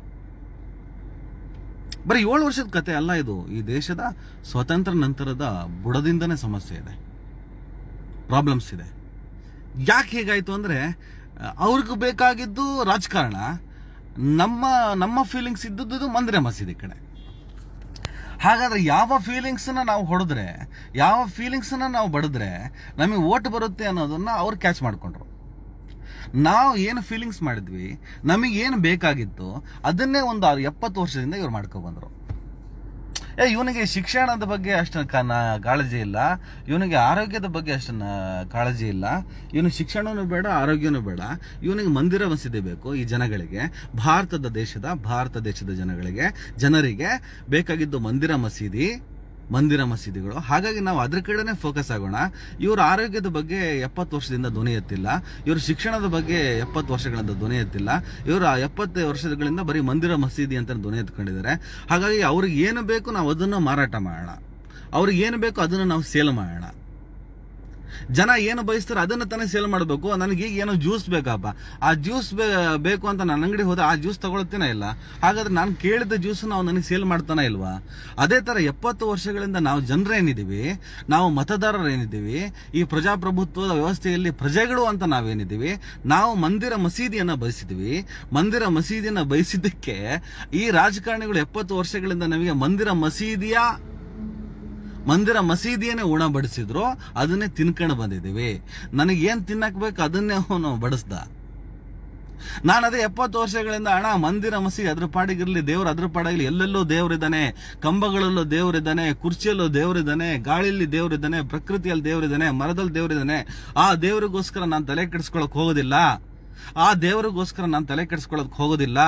ಬರೀ ಏಳು ವರ್ಷದ ಕತೆ ಅಲ್ಲ ಇದು ಈ ದೇಶದ ಸ್ವತಂತ್ರ ನಂತರದ ಬುಡದಿಂದನೇ ಸಮಸ್ಯೆ ಇದೆ ಪ್ರಾಬ್ಲಮ್ಸ್ ಇದೆ ಯಾಕೆ ಹೇಗಾಯ್ತು ಅಂದ್ರೆ ಅವ್ರಿಗೆ ಬೇಕಾಗಿದ್ದು ರಾಜಕಾರಣ ನಮ್ಮ ನಮ್ಮ ಫೀಲಿಂಗ್ಸ್ ಇದ್ದದ್ದು ಮಂದಿರ ಮಸೀದಿ ಕಡೆ ಹಾಗಾದ್ರೆ ಯಾವ ಫೀಲಿಂಗ್ಸ್ನ ನಾವು ಹೊಡೆದ್ರೆ ಯಾವ ಫೀಲಿಂಗ್ಸ್ನ ನಾವು ಬಡಿದ್ರೆ ನಮಗೆ ಓಟ್ ಬರುತ್ತೆ ಅನ್ನೋದನ್ನ ಅವ್ರು ಕ್ಯಾಚ್ ಮಾಡ್ಕೊಂಡ್ರು ನಾವು ಏನು ಫೀಲಿಂಗ್ಸ್ ಮಾಡಿದ್ವಿ ನಮಗೆ ಏನು ಬೇಕಾಗಿತ್ತು ಅದನ್ನೇ ಒಂದು ಆರು ಎಪ್ಪತ್ತು ವರ್ಷದಿಂದ ಇವ್ರು ಮಾಡ್ಕೊಬಂದರು ಏ ಇವನಿಗೆ ಶಿಕ್ಷಣದ ಬಗ್ಗೆ ಅಷ್ಟು ಕ- ನ- ಕಾಳಜಿ ಇಲ್ಲ ಇವನಿಗೆ ಆರೋಗ್ಯದ ಬಗ್ಗೆ ಅಷ್ಟು ನ- ಕಾಳಜಿ ಇಲ್ಲ ಇವನು ಶಿಕ್ಷಣನೂ ಬೇಡ ಆರೋಗ್ಯನೂ ಬೇಡ ಇವನಿಗೆ ಮಂದಿರ ಮಸೀದಿ ಬೇಕು ಈ ಜನಗಳಿಗೆ ಭಾರತದ ದೇಶದ ಭಾರತ ದೇಶದ ಜನಗಳಿಗೆ ಜನರಿಗೆ ಬೇಕಾಗಿದ್ದು ಮಂದಿರ ಮಸೀದಿ ಮಂದಿರ ಮಸೀದಿಗಳು ಹಾಗಾಗಿ ನಾವು ಅದ್ರ ಕಡೆನೇ ಫೋಕಸ್ ಆಗೋಣ ಇವ್ರ ಆರೋಗ್ಯದ ಬಗ್ಗೆ ಎಪ್ಪತ್ತು ವರ್ಷದಿಂದ ಧ್ವನಿ ಎತ್ತಿಲ್ಲ ಇವ್ರ ಶಿಕ್ಷಣದ ಬಗ್ಗೆ ಎಪ್ಪತ್ತು ವರ್ಷಗಳಿಂದ ಧ್ವನಿ ಎತ್ತಿಲ್ಲ ಇವರು ಆ ಎಪ್ಪತ್ತು ವರ್ಷಗಳಿಂದ ಬರೀ ಮಂದಿರ ಮಸೀದಿ ಅಂತ ಧ್ವನಿ ಎತ್ಕೊಂಡಿದ್ದಾರೆ ಹಾಗಾಗಿ ಅವ್ರಿಗೆ ಏನು ಬೇಕು ನಾವು ಅದನ್ನು ಮಾರಾಟ ಮಾಡೋಣ ಅವ್ರಿಗೆ ಏನು ಬೇಕು ಅದನ್ನು ನಾವು ಸೇಲ್ ಮಾಡೋಣ ಜನ ಏನು ಬಯಸ್ತಾರೆ ಅದನ್ನ ತಾನೇ ಸೇಲ್ ಮಾಡಬೇಕು ನನಗೆ ಈಗ ಏನೋ ಜ್ಯೂಸ್ ಬೇಕಪ್ಪ ಆ ಜ್ಯೂಸ್ ಬೇಕು ಅಂತ ನನ್ನ ಅಂಗಡಿ ಹೋದ ಆ ಜ್ಯೂಸ್ ತಗೊಳ್ತೇನೆ ಇಲ್ಲ ಹಾಗಾದ್ರೆ ನಾನು ಕೇಳಿದ ಜ್ಯೂಸ್ ನಾವು ನನಗೆ ಸೇಲ್ ಮಾಡ್ತಾನೆ ಇಲ್ವಾ ಅದೇ ತರ ಎಪ್ಪತ್ತು ವರ್ಷಗಳಿಂದ ನಾವು ಜನರೇನಿದ್ದೀವಿ ನಾವು ಮತದಾರರು ಏನಿದ್ದೀವಿ ಈ ಪ್ರಜಾಪ್ರಭುತ್ವದ ವ್ಯವಸ್ಥೆಯಲ್ಲಿ ಪ್ರಜೆಗಳು ಅಂತ ನಾವೇನಿದ್ದೀವಿ ನಾವು ಮಂದಿರ ಮಸೀದಿಯನ್ನ ಬಯಸಿದ್ವಿ ಮಂದಿರ ಮಸೀದಿಯನ್ನ ಬಯಸಿದ್ದಕ್ಕೆ ಈ ರಾಜಕಾರಣಿಗಳು ಎಪ್ಪತ್ತು ವರ್ಷಗಳಿಂದ ನಮಗೆ ಮಂದಿರ ಮಸೀದಿಯ ಮಂದಿರ ಮಸೀದಿಯನ್ನೇ ಉಣ ಬಡಿಸಿದ್ರು ಅದನ್ನೇ ತಿನ್ಕೊಂಡು ಬಂದಿದ್ದೀವಿ ನನಗೆ ಏನ್ ತಿನ್ನಕ್ ಬೇಕು ಅದನ್ನೇ ಅವನು ಬಡಿಸ್ದ ನಾನು ಅದೇ ಎಪ್ಪತ್ತು ವರ್ಷಗಳಿಂದ ಹಣ ಮಂದಿರ ಮಸೀದಿ ಅದ್ರ ಪಾಡಿಗಿರ್ಲಿ ದೇವ್ರು ಅದ್ರ ಪಾಡಾಗಲಿ ಎಲ್ಲೆಲ್ಲೋ ದೇವರಿದ್ದಾನೆ ಕಂಬಗಳಲ್ಲೂ ದೇವರಿದ್ದಾನೆ ಕುರ್ಚಿಯಲ್ಲೂ ದೇವರಿದ್ದಾನೆ ಗಾಳಿಯಲ್ಲಿ ದೇವರಿದ್ದಾನೆ ಪ್ರಕೃತಿಯಲ್ಲಿ ದೇವರಿದ್ದಾನೆ ಮರದಲ್ಲಿ ದೇವರಿದ್ದಾನೆ ಆ ದೇವರಿಗೋಸ್ಕರ ನಾನು ತಲೆ ಕೆಡಿಸ್ಕೊಳಕ್ ಹೋಗೋದಿಲ್ಲ ಆ ದೇವರಿಗೋಸ್ಕರ ನಾನು ತಲೆ ಕೆಡಿಸ್ಕೊಳಕ್ ಹೋಗೋದಿಲ್ಲ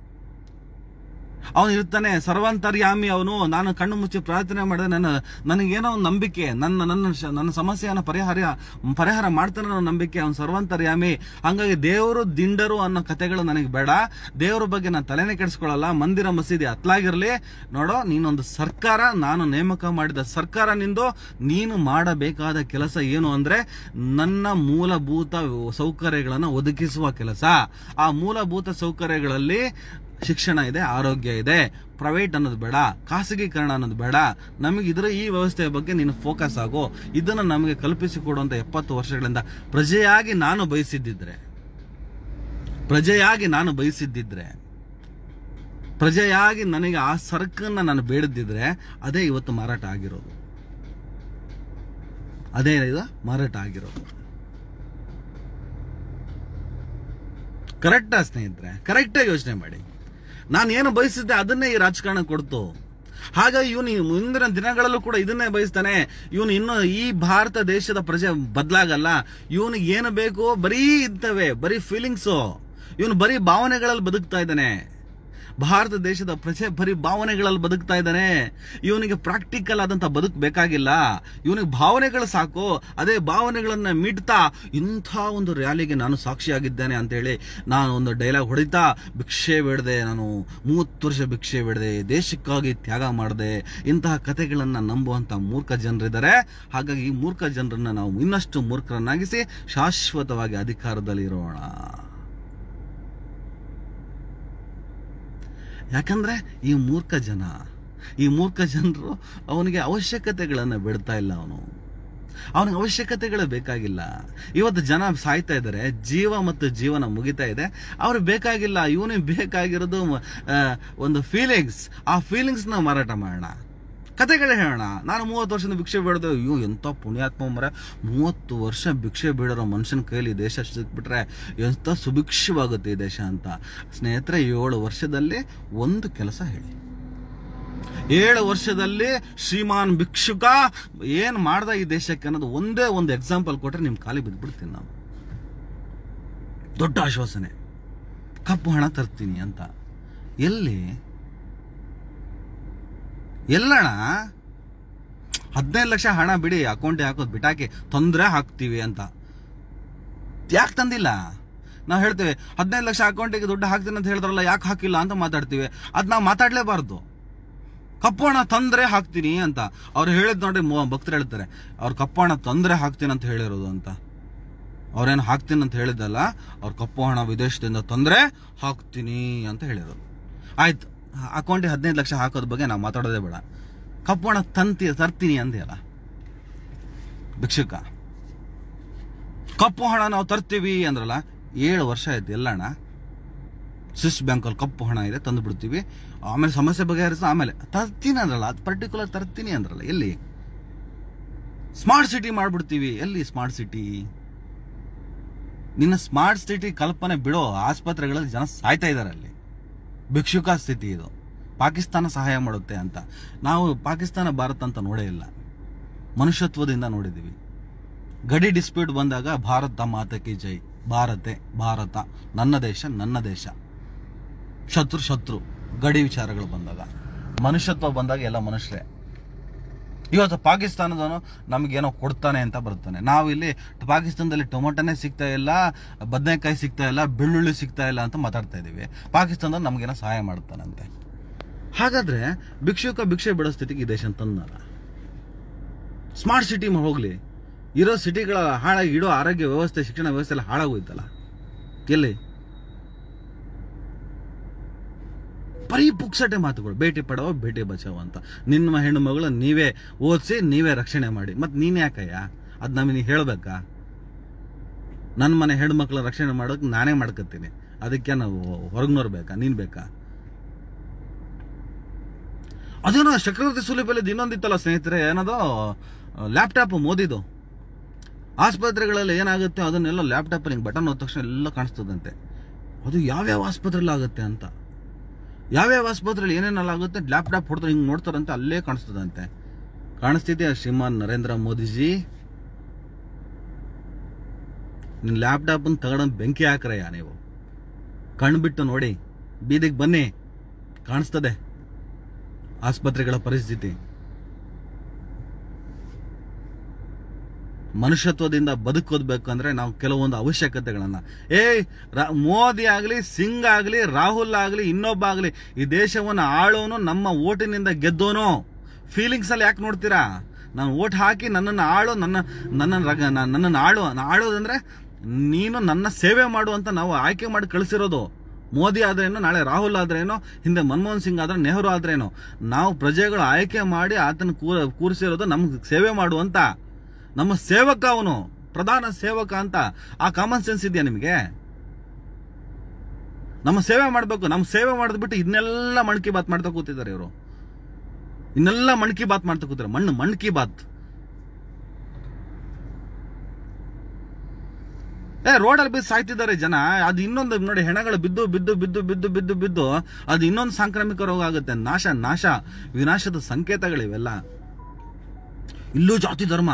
ಅವನು ಇರ್ತಾನೆ ಸರ್ವಾಂತರ್ಯಾಮಿ ಅವನು ನಾನು ಕಣ್ಣು ಮುಚ್ಚಿ ಪ್ರಾರ್ಥನೆ ಮಾಡಿದೆ ನನ್ನ ನನಗೇನೋ ಒಂದು ನಂಬಿಕೆ ನನ್ನ ನನ್ನ ಶ- ನನ್ನ ಸಮಸ್ಯೆಯನ್ನು ಪರಿಹಾರ ಪರಿಹಾರ ಮಾಡ್ತಾನೆ ಅನ್ನೋ ನಂಬಿಕೆ ಅವನು ಸರ್ವಾಂತರ್ಯಾಮಿ ಹಂಗಾಗಿ ದೇವರು ದಿಂಡರು ಅನ್ನೋ ಕಥೆಗಳು ನನಗೆ ಬೇಡ ದೇವ್ರ ಬಗ್ಗೆ ನಾನು ತಲೆನೇ ಕೆಡಿಸ್ಕೊಳ್ಳಲ್ಲ ಮಂದಿರ ಮಸೀದಿ ಹತ್ಲಾಗಿರ್ಲಿ ನೋಡೋ ನೀನೊಂದು ಸರ್ಕಾರ ನಾನು ನೇಮಕ ಮಾಡಿದ ಸರ್ಕಾರ ನಿಂದು ನೀನು ಮಾಡಬೇಕಾದ ಕೆಲಸ ಏನು ಅಂದ್ರೆ ನನ್ನ ಮೂಲಭೂತ ಸೌಕರ್ಯಗಳನ್ನು ಒದಗಿಸುವ ಕೆಲಸ ಆ ಮೂಲಭೂತ ಸೌಕರ್ಯಗಳಲ್ಲಿ ಶಿಕ್ಷಣ ಇದೆ ಆರೋಗ್ಯ ಇದೆ ಪ್ರೈವೇಟ್ ಅನ್ನೋದು ಬೇಡ ಖಾಸಗೀಕರಣ ಅನ್ನೋದು ಬೇಡ ನಮಗೆ ಇದರ ಈ ವ್ಯವಸ್ಥೆಯ ಬಗ್ಗೆ ನೀನು ಫೋಕಸ್ ಆಗು ಇದನ್ನು ನಮಗೆ ಕಲ್ಪಿಸಿಕೊಡುವಂತ ಎಪ್ಪತ್ತು ವರ್ಷಗಳಿಂದ ಪ್ರಜೆಯಾಗಿ ನಾನು ಬಯಸಿದ್ದಿದ್ರೆ ಪ್ರಜೆಯಾಗಿ ನಾನು ಬಯಸಿದ್ದಿದ್ರೆ ಪ್ರಜೆಯಾಗಿ ನನಗೆ ಆ ಸರಕನ್ನ ನಾನು ಬೇಡದಿದ್ರೆ ಅದೇ ಇವತ್ತು ಮಾರಾಟ ಆಗಿರೋದು ಅದೇ ಇದು ಮಾರಾಟ ಆಗಿರೋದು ಕರೆಕ್ಟಾ ಸ್ನೇಹಿತರೆ ಕರೆಕ್ಟಾಗಿ ಯೋಚನೆ ಮಾಡಿ ನಾನು ಏನು ಬಯಸಿದ್ದೆ ಅದನ್ನೇ ಈ ರಾಜಕಾರಣ ಕೊಡ್ತು ಹಾಗಾಗಿ ಇವನು ಮುಂದಿನ ದಿನಗಳಲ್ಲೂ ಕೂಡ ಇದನ್ನೇ ಬಯಸ್ತಾನೆ ಇವನು ಇನ್ನು ಈ ಭಾರತ ದೇಶದ ಪ್ರಜೆ ಬದಲಾಗಲ್ಲ ಇವನಿಗೆ ಏನು ಬೇಕು ಬರೀ ಇರ್ತವೆ ಬರೀ ಫೀಲಿಂಗ್ಸು ಇವನು ಬರೀ ಭಾವನೆಗಳಲ್ಲಿ ಬದುಕ್ತಾ ಇದ್ದಾನೆ ಭಾರತ ದೇಶದ ಪ್ರಜೆ ಬರೀ ಭಾವನೆಗಳಲ್ಲಿ ಬದುಕ್ತಾ ಇದ್ದಾನೆ ಇವನಿಗೆ ಪ್ರಾಕ್ಟಿಕಲ್ ಆದಂತ ಬದುಕು ಬೇಕಾಗಿಲ್ಲ ಇವನಿಗೆ ಭಾವನೆಗಳು ಸಾಕು ಅದೇ ಭಾವನೆಗಳನ್ನ ಮಿಡ್ತಾ ಇಂಥ ಒಂದು ರ್ಯಾಲಿಗೆ ನಾನು ಸಾಕ್ಷಿಯಾಗಿದ್ದೇನೆ ಅಂತ ಹೇಳಿ ನಾನು ಒಂದು ಡೈಲಾಗ್ ಹೊಡಿತಾ ಭಿಕ್ಷೆ ಬೇಡದೆ ನಾನು ಮೂವತ್ತು ವರ್ಷ ಭಿಕ್ಷೆ ಬೇಡದೆ ದೇಶಕ್ಕಾಗಿ ತ್ಯಾಗ ಮಾಡಿದೆ ಇಂತಹ ಕಥೆಗಳನ್ನ ನಂಬುವಂತ ಮೂರ್ಖ ಜನರಿದ್ದಾರೆ ಹಾಗಾಗಿ ಈ ಮೂರ್ಖ ಜನರನ್ನ ನಾವು ಇನ್ನಷ್ಟು ಮೂರ್ಖರನ್ನಾಗಿಸಿ ಶಾಶ್ವತವಾಗಿ ಅಧಿಕಾರದಲ್ಲಿರೋಣ ಯಾಕಂದ್ರೆ ಈ ಮೂರ್ಖ ಜನ ಈ ಮೂರ್ಖ ಜನರು ಅವನಿಗೆ ಅವಶ್ಯಕತೆಗಳನ್ನು ಬಿಡ್ತಾ ಇಲ್ಲ ಅವನು ಅವನಿಗೆ ಅವಶ್ಯಕತೆಗಳು ಬೇಕಾಗಿಲ್ಲ ಇವತ್ತು ಜನ ಸಾಯ್ತಾ ಇದ್ದಾರೆ ಜೀವ ಮತ್ತು ಜೀವನ ಮುಗಿತಾ ಇದೆ ಅವ್ರಿಗೆ ಬೇಕಾಗಿಲ್ಲ ಇವನಿಗೆ ಬೇಕಾಗಿರೋದು ಆ, ಒಂದು ಫೀಲಿಂಗ್ಸ್ ಆ ಫೀಲಿಂಗ್ಸ್ನ ಮಾರಾಟ ಮಾಡೋಣ ಕತೆಗಳೇ ಹೇಳೋಣ ನಾನು ಮೂವತ್ತು ವರ್ಷದಿಂದ ಭಿಕ್ಷೆ ಬೇಡದೆ ಅಯ್ಯೋ ಎಂಥ ಪುಣ್ಯಾತ್ಮ ಮರ ಮೂವತ್ತು ವರ್ಷ ಭಿಕ್ಷೆ ಬೇಡರೋ ಮನುಷ್ಯನ ಕೈಲಿ ದೇಶ ಸಿಕ್ಬಿಟ್ರೆ ಎಂಥ ಸುಭಿಕ್ಷವಾಗುತ್ತೆ ಈ ದೇಶ ಅಂತ ಸ್ನೇಹಿತರೆ ಏಳು ವರ್ಷದಲ್ಲಿ ಒಂದು ಕೆಲಸ ಹೇಳಿ ಏಳು ವರ್ಷದಲ್ಲಿ ಶ್ರೀಮಾನ್ ಭಿಕ್ಷುಕ ಏನ್ ಮಾಡ್ದ ಈ ದೇಶಕ್ಕೆ ಅನ್ನೋದು ಒಂದೇ ಒಂದು ಎಕ್ಸಾಂಪಲ್ ಕೊಟ್ರೆ ನಿಮ್ ಖಾಲಿ ಬಿದ್ದ್ಬಿಡ್ತೀನಿ ನಾವು ದೊಡ್ಡ ಆಶ್ವಾಸನೆ ಕಪ್ಪು ಹಣ ತರ್ತೀನಿ ಅಂತ ಎಲ್ಲಿ ಎಲ್ಲಣ್ಣ ಹದಿನೈದು ಲಕ್ಷ ಹಣ ಬಿಡಿ ಅಕೌಂಟಿಗೆ ಹಾಕೋದು ಬಿಟಾಕಿ ತೊಂದರೆ ಹಾಕ್ತೀವಿ ಅಂತ ಯಾಕೆ ತಂದಿಲ್ಲ ನಾವು ಹೇಳ್ತೇವೆ ಹದಿನೈದು ಲಕ್ಷ ಅಕೌಂಟಿಗೆ ದುಡ್ಡು ಹಾಕ್ತೀನಿ ಅಂತ ಹೇಳಿದ್ರಲ್ಲ ಯಾಕೆ ಹಾಕಿಲ್ಲ ಅಂತ ಮಾತಾಡ್ತೀವಿ ಅದು ನಾವು ಮಾತಾಡಲೇಬಾರ್ದು ಕಪ್ಪು ಹಣ ತಂದ್ರೆ ಹಾಕ್ತೀನಿ ಅಂತ ಅವ್ರು ಹೇಳಿದ್ ನೋಡಿ ಮೊ- ಭಕ್ತರು ಹೇಳ್ತಾರೆ ಅವ್ರು ಕಪ್ಪು ಹಣ ತಂದ್ರೆ ಹಾಕ್ತೀನಿ ಅಂತ ಹೇಳಿರೋದು ಅಂತ ಅವ್ರೇನು ಹಾಕ್ತೀನಿ ಅಂತ ಹೇಳಿದ್ದಲ್ಲ ಅವ್ರು ಕಪ್ಪು ಹಣ ವಿದೇಶದಿಂದ ತಂದ್ರೆ ಹಾಕ್ತೀನಿ ಅಂತ ಹೇಳಿರೋದು ಆಯ್ತು ಅಕೌಂಟಿಗೆ ಹದಿನೈದು ಲಕ್ಷ ಹಾಕೋದ್ ಬಗ್ಗೆ ನಾವು ಮಾತಾಡೋದೇ ಬೇಡ ಕಪ್ಪು ಹಣ ತಂತಿ ತರ್ತೀನಿ ಅಂದೆಯಲ್ಲ ಭಿಕ್ಷುಕ ಕಪ್ಪು ಹಣ ನಾವು ತರ್ತೀವಿ ಅಂದ್ರಲ್ಲ ಏಳು ವರ್ಷ ಆಯ್ತು ಎಲ್ಲಣ್ಣ ಸ್ವಿಸ್ ಬ್ಯಾಂಕಲ್ಲಿ ಕಪ್ಪು ಹಣ ಇದೆ ತಂದು ಬಿಡ್ತೀವಿ ಆಮೇಲೆ ಸಮಸ್ಯೆ ಬಗೆಹರಿಸ ಆಮೇಲೆ ತರ್ತೀನಿ ಅಂದ್ರಲ್ಲ ಅದು ಪರ್ಟಿಕ್ಯುಲರ್ ತರ್ತೀನಿ ಅಂದ್ರಲ್ಲ ಎಲ್ಲಿ ಸ್ಮಾರ್ಟ್ ಸಿಟಿ ಮಾಡ್ಬಿಡ್ತೀವಿ ಎಲ್ಲಿ ಸ್ಮಾರ್ಟ್ ಸಿಟಿ ನಿನ್ನ ಸ್ಮಾರ್ಟ್ ಸಿಟಿ ಕಲ್ಪನೆ ಬಿಡೋ ಆಸ್ಪತ್ರೆಗಳಲ್ಲಿ ಜನ ಸಾಯ್ತಾ ಇದ್ದಾರೆ ಅಲ್ಲಿ ಭಿಕ್ಷುಕ ಸ್ಥಿತಿ ಇದು ಪಾಕಿಸ್ತಾನ ಸಹಾಯ ಮಾಡುತ್ತೆ ಅಂತ ನಾವು ಪಾಕಿಸ್ತಾನ ಭಾರತ ಅಂತ ನೋಡೇ ಇಲ್ಲ ಮನುಷ್ಯತ್ವದಿಂದ ನೋಡಿದ್ದೀವಿ ಗಡಿ ಡಿಸ್ಪ್ಯೂಟ್ ಬಂದಾಗ ಭಾರತ ಮಾತಕ್ಕೆ ಜೈ ಭಾರತೆ ಭಾರತ ನನ್ನ ದೇಶ ನನ್ನ ದೇಶ ಶತ್ರು ಶತ್ರು ಗಡಿ ವಿಚಾರಗಳು ಬಂದಾಗ ಮನುಷ್ಯತ್ವ ಬಂದಾಗ ಎಲ್ಲ ಮನುಷ್ಯರೇ ಇವತ್ತು ಪಾಕಿಸ್ತಾನದವನು ನಮಗೇನೋ ಕೊಡ್ತಾನೆ ಅಂತ ಬರ್ತಾನೆ ನಾವು ಇಲ್ಲಿ ಪಾಕಿಸ್ತಾನದಲ್ಲಿ ಟೊಮೊಟೊನೇ ಸಿಗ್ತಾ ಇಲ್ಲ ಬದನೆಕಾಯಿ ಸಿಗ್ತಾ ಇಲ್ಲ ಬೆಳ್ಳುಳ್ಳಿ ಸಿಗ್ತಾ ಇಲ್ಲ ಅಂತ ಮಾತಾಡ್ತಾ ಇದೀವಿ ಪಾಕಿಸ್ತಾನದವ್ನು ನಮಗೇನೋ ಸಹಾಯ ಮಾಡ್ತಾನಂತೆ ಹಾಗಾದ್ರೆ ಭಿಕ್ಷುಕ ಭಿಕ್ಷೆ ಬಿಡೋ ಸ್ಥಿತಿಗೆ ಈ ದೇಶ ತಂದಲ್ಲ ಸ್ಮಾರ್ಟ್ ಸಿಟಿ ಹೋಗ್ಲಿ ಇರೋ ಸಿಟಿಗಳ ಹಾಳಾಗಿ ಇಡೋ ಆರೋಗ್ಯ ವ್ಯವಸ್ಥೆ ಶಿಕ್ಷಣ ವ್ಯವಸ್ಥೆ ಎಲ್ಲ ಹಾಳಾಗೋಯ್ತಲ್ಲ ಎಲ್ಲಿ ಬರೀ ಪುಕ್ಸಟೆ ಮಾತುಗಳು ಭೇಟಿ ಪಡವ ಭೇಟಿ ಬಚಾವ ಅಂತ ನಿಮ್ಮ ಹೆಣ್ಣು ಮಗಳು ನೀವೇ ಓದಿಸಿ ನೀವೇ ರಕ್ಷಣೆ ಮಾಡಿ ಮತ್ತೆ ನೀನ್ ಯಾಕಯ್ಯ ಅದು ನಮಗೆ ನೀ ಹೇಳ್ಬೇಕಾ ನನ್ನ ಮನೆ ಹೆಣ್ಣು ಮಕ್ಕಳ ರಕ್ಷಣೆ ಮಾಡೋಕೆ ನಾನೇ ಮಾಡ್ಕೊತೀನಿ ಅದಕ್ಕೆ ನಾವು ಹೊರಗ್ನೋರ್ ಬೇಕಾ ನೀನ್ ಬೇಕಾ ಅದೇನೋ ಚಕ್ರವರ್ತಿ ಸುಲಿಬಲ್ಲಿ ಇನ್ನೊಂದಿತ್ತಲ್ಲ ಸ್ನೇಹಿತರೆ ಏನದೋ ಲ್ಯಾಪ್ಟಾಪ್ ಮೋದಿದು ಆಸ್ಪತ್ರೆಗಳಲ್ಲಿ ಏನಾಗುತ್ತೆ ಅದನ್ನೆಲ್ಲ ಲ್ಯಾಪ್ಟಾಪಲ್ಲಿ ಹಿಂಗೆ ಬಟನ್ ಹೋದ ತಕ್ಷಣ ಎಲ್ಲ ಕಾಣಿಸ್ತದಂತೆ ಅದು ಯಾವ್ಯಾವ ಆಸ್ಪತ್ರೆಯಲ್ಲಿ ಆಗುತ್ತೆ ಅಂತ ಯಾವ್ಯಾವ ಆಸ್ಪತ್ರೆಯಲ್ಲಿ ಏನೇನೆಲ್ಲ ಆಗುತ್ತೆ ಲ್ಯಾಪ್ಟಾಪ್ ಹೊಡೆದ್ರೆ ಹಿಂಗೆ ನೋಡ್ತಾರಂತೆ ಅಲ್ಲೇ ಕಾಣಿಸ್ತದಂತೆ ಕಾಣಿಸ್ತಿದ್ಯಾ ಶ್ರೀಮಾನ್ ನರೇಂದ್ರ ಮೋದಿಜಿ ನಿನ್ನ ಲ್ಯಾಪ್ಟಾಪನ್ನು ತಗೊಂಡು ಬೆಂಕಿ ಹಾಕ್ರಯ್ಯ ನೀವು ಕಣ್ಬಿಟ್ಟು ನೋಡಿ ಬೀದಿಗೆ ಬನ್ನಿ ಕಾಣಿಸ್ತದೆ ಆಸ್ಪತ್ರೆಗಳ ಪರಿಸ್ಥಿತಿ ಮನುಷ್ಯತ್ವದಿಂದ ಬದುಕೋದ್ಬೇಕು ಅಂದ್ರೆ ನಾವು ಕೆಲವೊಂದು ಅವಶ್ಯಕತೆಗಳನ್ನ ಏಯ್ ರಾ- ಮೋದಿ ಆಗಲಿ ಸಿಂಗ್ ಆಗಲಿ ರಾಹುಲ್ ಆಗಲಿ ಇನ್ನೊಬ್ಬ ಆಗಲಿ ಈ ದೇಶವನ್ನು ಆಳೋನು ನಮ್ಮ ಓಟಿನಿಂದ ಗೆದ್ದೋನು ಫೀಲಿಂಗ್ಸ್ ಅಲ್ಲಿ ಯಾಕೆ ನೋಡ್ತೀರಾ ನಾನು ಓಟ್ ಹಾಕಿ ನನ್ನನ್ನು ಆಳು ನನ್ನ ನನ್ನ ರಗ- ನ- ನನ್ನನ್ನು ಆಳು ಆಳೋದಂದ್ರೆ ನೀನು ನನ್ನ ಸೇವೆ ಮಾಡು ಅಂತ ನಾವು ಆಯ್ಕೆ ಮಾಡಿ ಕಳಿಸಿರೋದು ಮೋದಿ ಆದ್ರೇನು ನಾಳೆ ರಾಹುಲ್ ಆದ್ರೇನು ಹಿಂದೆ ಮನಮೋಹನ್ ಸಿಂಗ್ ಆದ್ರೆ ನೆಹರು ಆದ್ರೇನು ನಾವು ಪ್ರಜೆಗಳು ಆಯ್ಕೆ ಮಾಡಿ ಆತನ ಕೂರ ಕೂರಿಸಿರೋದು ನಮ್ಗೆ ಸೇವೆ ಮಾಡು ಅಂತ ನಮ್ಮ ಸೇವಕ ಅವನು ಪ್ರಧಾನ ಸೇವಕ ಅಂತ ಆ ಕಾಮನ್ ಸೆನ್ಸ್ ಇದೆಯಾ ನಿಮಗೆ ನಮ್ಮ ಸೇವೆ ಮಾಡಬೇಕು ನಮ್ಮ ಸೇವೆ ಮಾಡಿದ್ಬಿಟ್ಟು ಇದನ್ನೆಲ್ಲ ಮಣ್ಕಿ ಬಾತ್ ಮಾಡ್ತಾ ಕೂತಿದ್ದಾರೆ ಇವರು ಇನ್ನೆಲ್ಲ ಮಣ್ಕಿ ಬಾತ್ ಮಾಡ್ತಾ ಕೂತಾರೆ ಮಣ್ಣು ಮಣ್ಕಿ ಬಾತ್ ಏ ರೋಡಲ್ಲಿ ಬಿದ್ದು ಸಾಯ್ತಿದ್ದಾರೆ ಜನ ಅದು ಇನ್ನೊಂದು ನೋಡಿ ಹೆಣಗಳು ಬಿದ್ದು ಬಿದ್ದು ಬಿದ್ದು ಬಿದ್ದು ಬಿದ್ದು ಬಿದ್ದು ಅದು ಇನ್ನೊಂದು ಸಾಂಕ್ರಾಮಿಕ ರೋಗ ಆಗುತ್ತೆ ನಾಶ ನಾಶ ವಿನಾಶದ ಸಂಕೇತಗಳಿವೆಲ್ಲ ಇಲ್ಲೂ ಜಾತಿ ಧರ್ಮ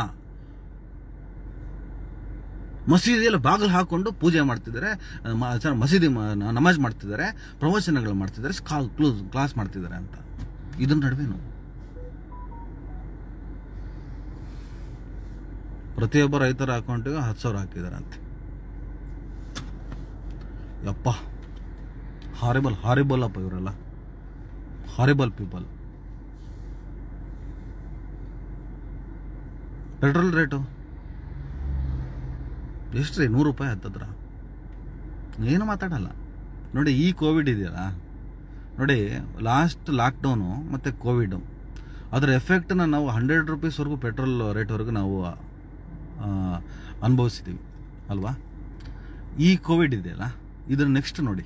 ಮಸೀದಿಯಲ್ಲಿ ಬಾಗಿಲು ಹಾಕೊಂಡು ಪೂಜೆ ಮಾಡ್ತಿದ್ದಾರೆ ಮ- sorry, ಮಸೀದಿ ಮ- ನಮಾಜ್ ಮಾಡ್ತಿದ್ದಾರೆ ಪ್ರವಚನಗಳು ಮಾಡ್ತಿದ್ದಾರೆ ಸ್ಕಾ- ಕ್ಲೂಸ್ ಕ್ಲಾಸ್ ಮಾಡ್ತಿದ್ದಾರೆ ಅಂತ ಇದ್ರ ನಡುವೆನು ಪ್ರತಿಯೊಬ್ಬ ರೈತರ ಅಕೌಂಟಿಗೆ ಹತ್ತು ಸಾವಿರ ಹಾಕಿದ್ದಾರೆ ಅಂತೆ ಯಪ್ಪ ಹಾರಿಬಲ್ ಹಾರಿಬಲ್ ಅಪ್ಪ ಇವರೆಲ್ಲ ಹಾರಿಬಲ್ ಪೀಪಲ್ ಪೆಟ್ರೋಲ್ ರೇಟು ಎಷ್ಟು ರೀ ನೂರು ರೂಪಾಯಿ ಹತ್ತತ್ರ ಏನು ಮಾತಾಡಲ್ಲ ನೋಡಿ ಈ ಕೋವಿಡ್ ಇದೆಯಲ್ಲ ನೋಡಿ ಲಾಸ್ಟ್ ಲಾಕ್ಡೌನು ಮತ್ತು ಕೋವಿಡು ಅದರ ಎಫೆಕ್ಟನ್ನ ನಾವು ಹಂಡ್ರೆಡ್ ರುಪೀಸ್ವರೆಗೂ ಪೆಟ್ರೋಲ್ ರೇಟ್ವರೆಗೂ ನಾವು ಆ, ಅನುಭವಿಸಿದ್ದೀವಿ ಅಲ್ವಾ ಈ ಕೋವಿಡ್ ಇದೆಯಲ್ಲ ಇದರ ನೆಕ್ಸ್ಟ್ ನೋಡಿ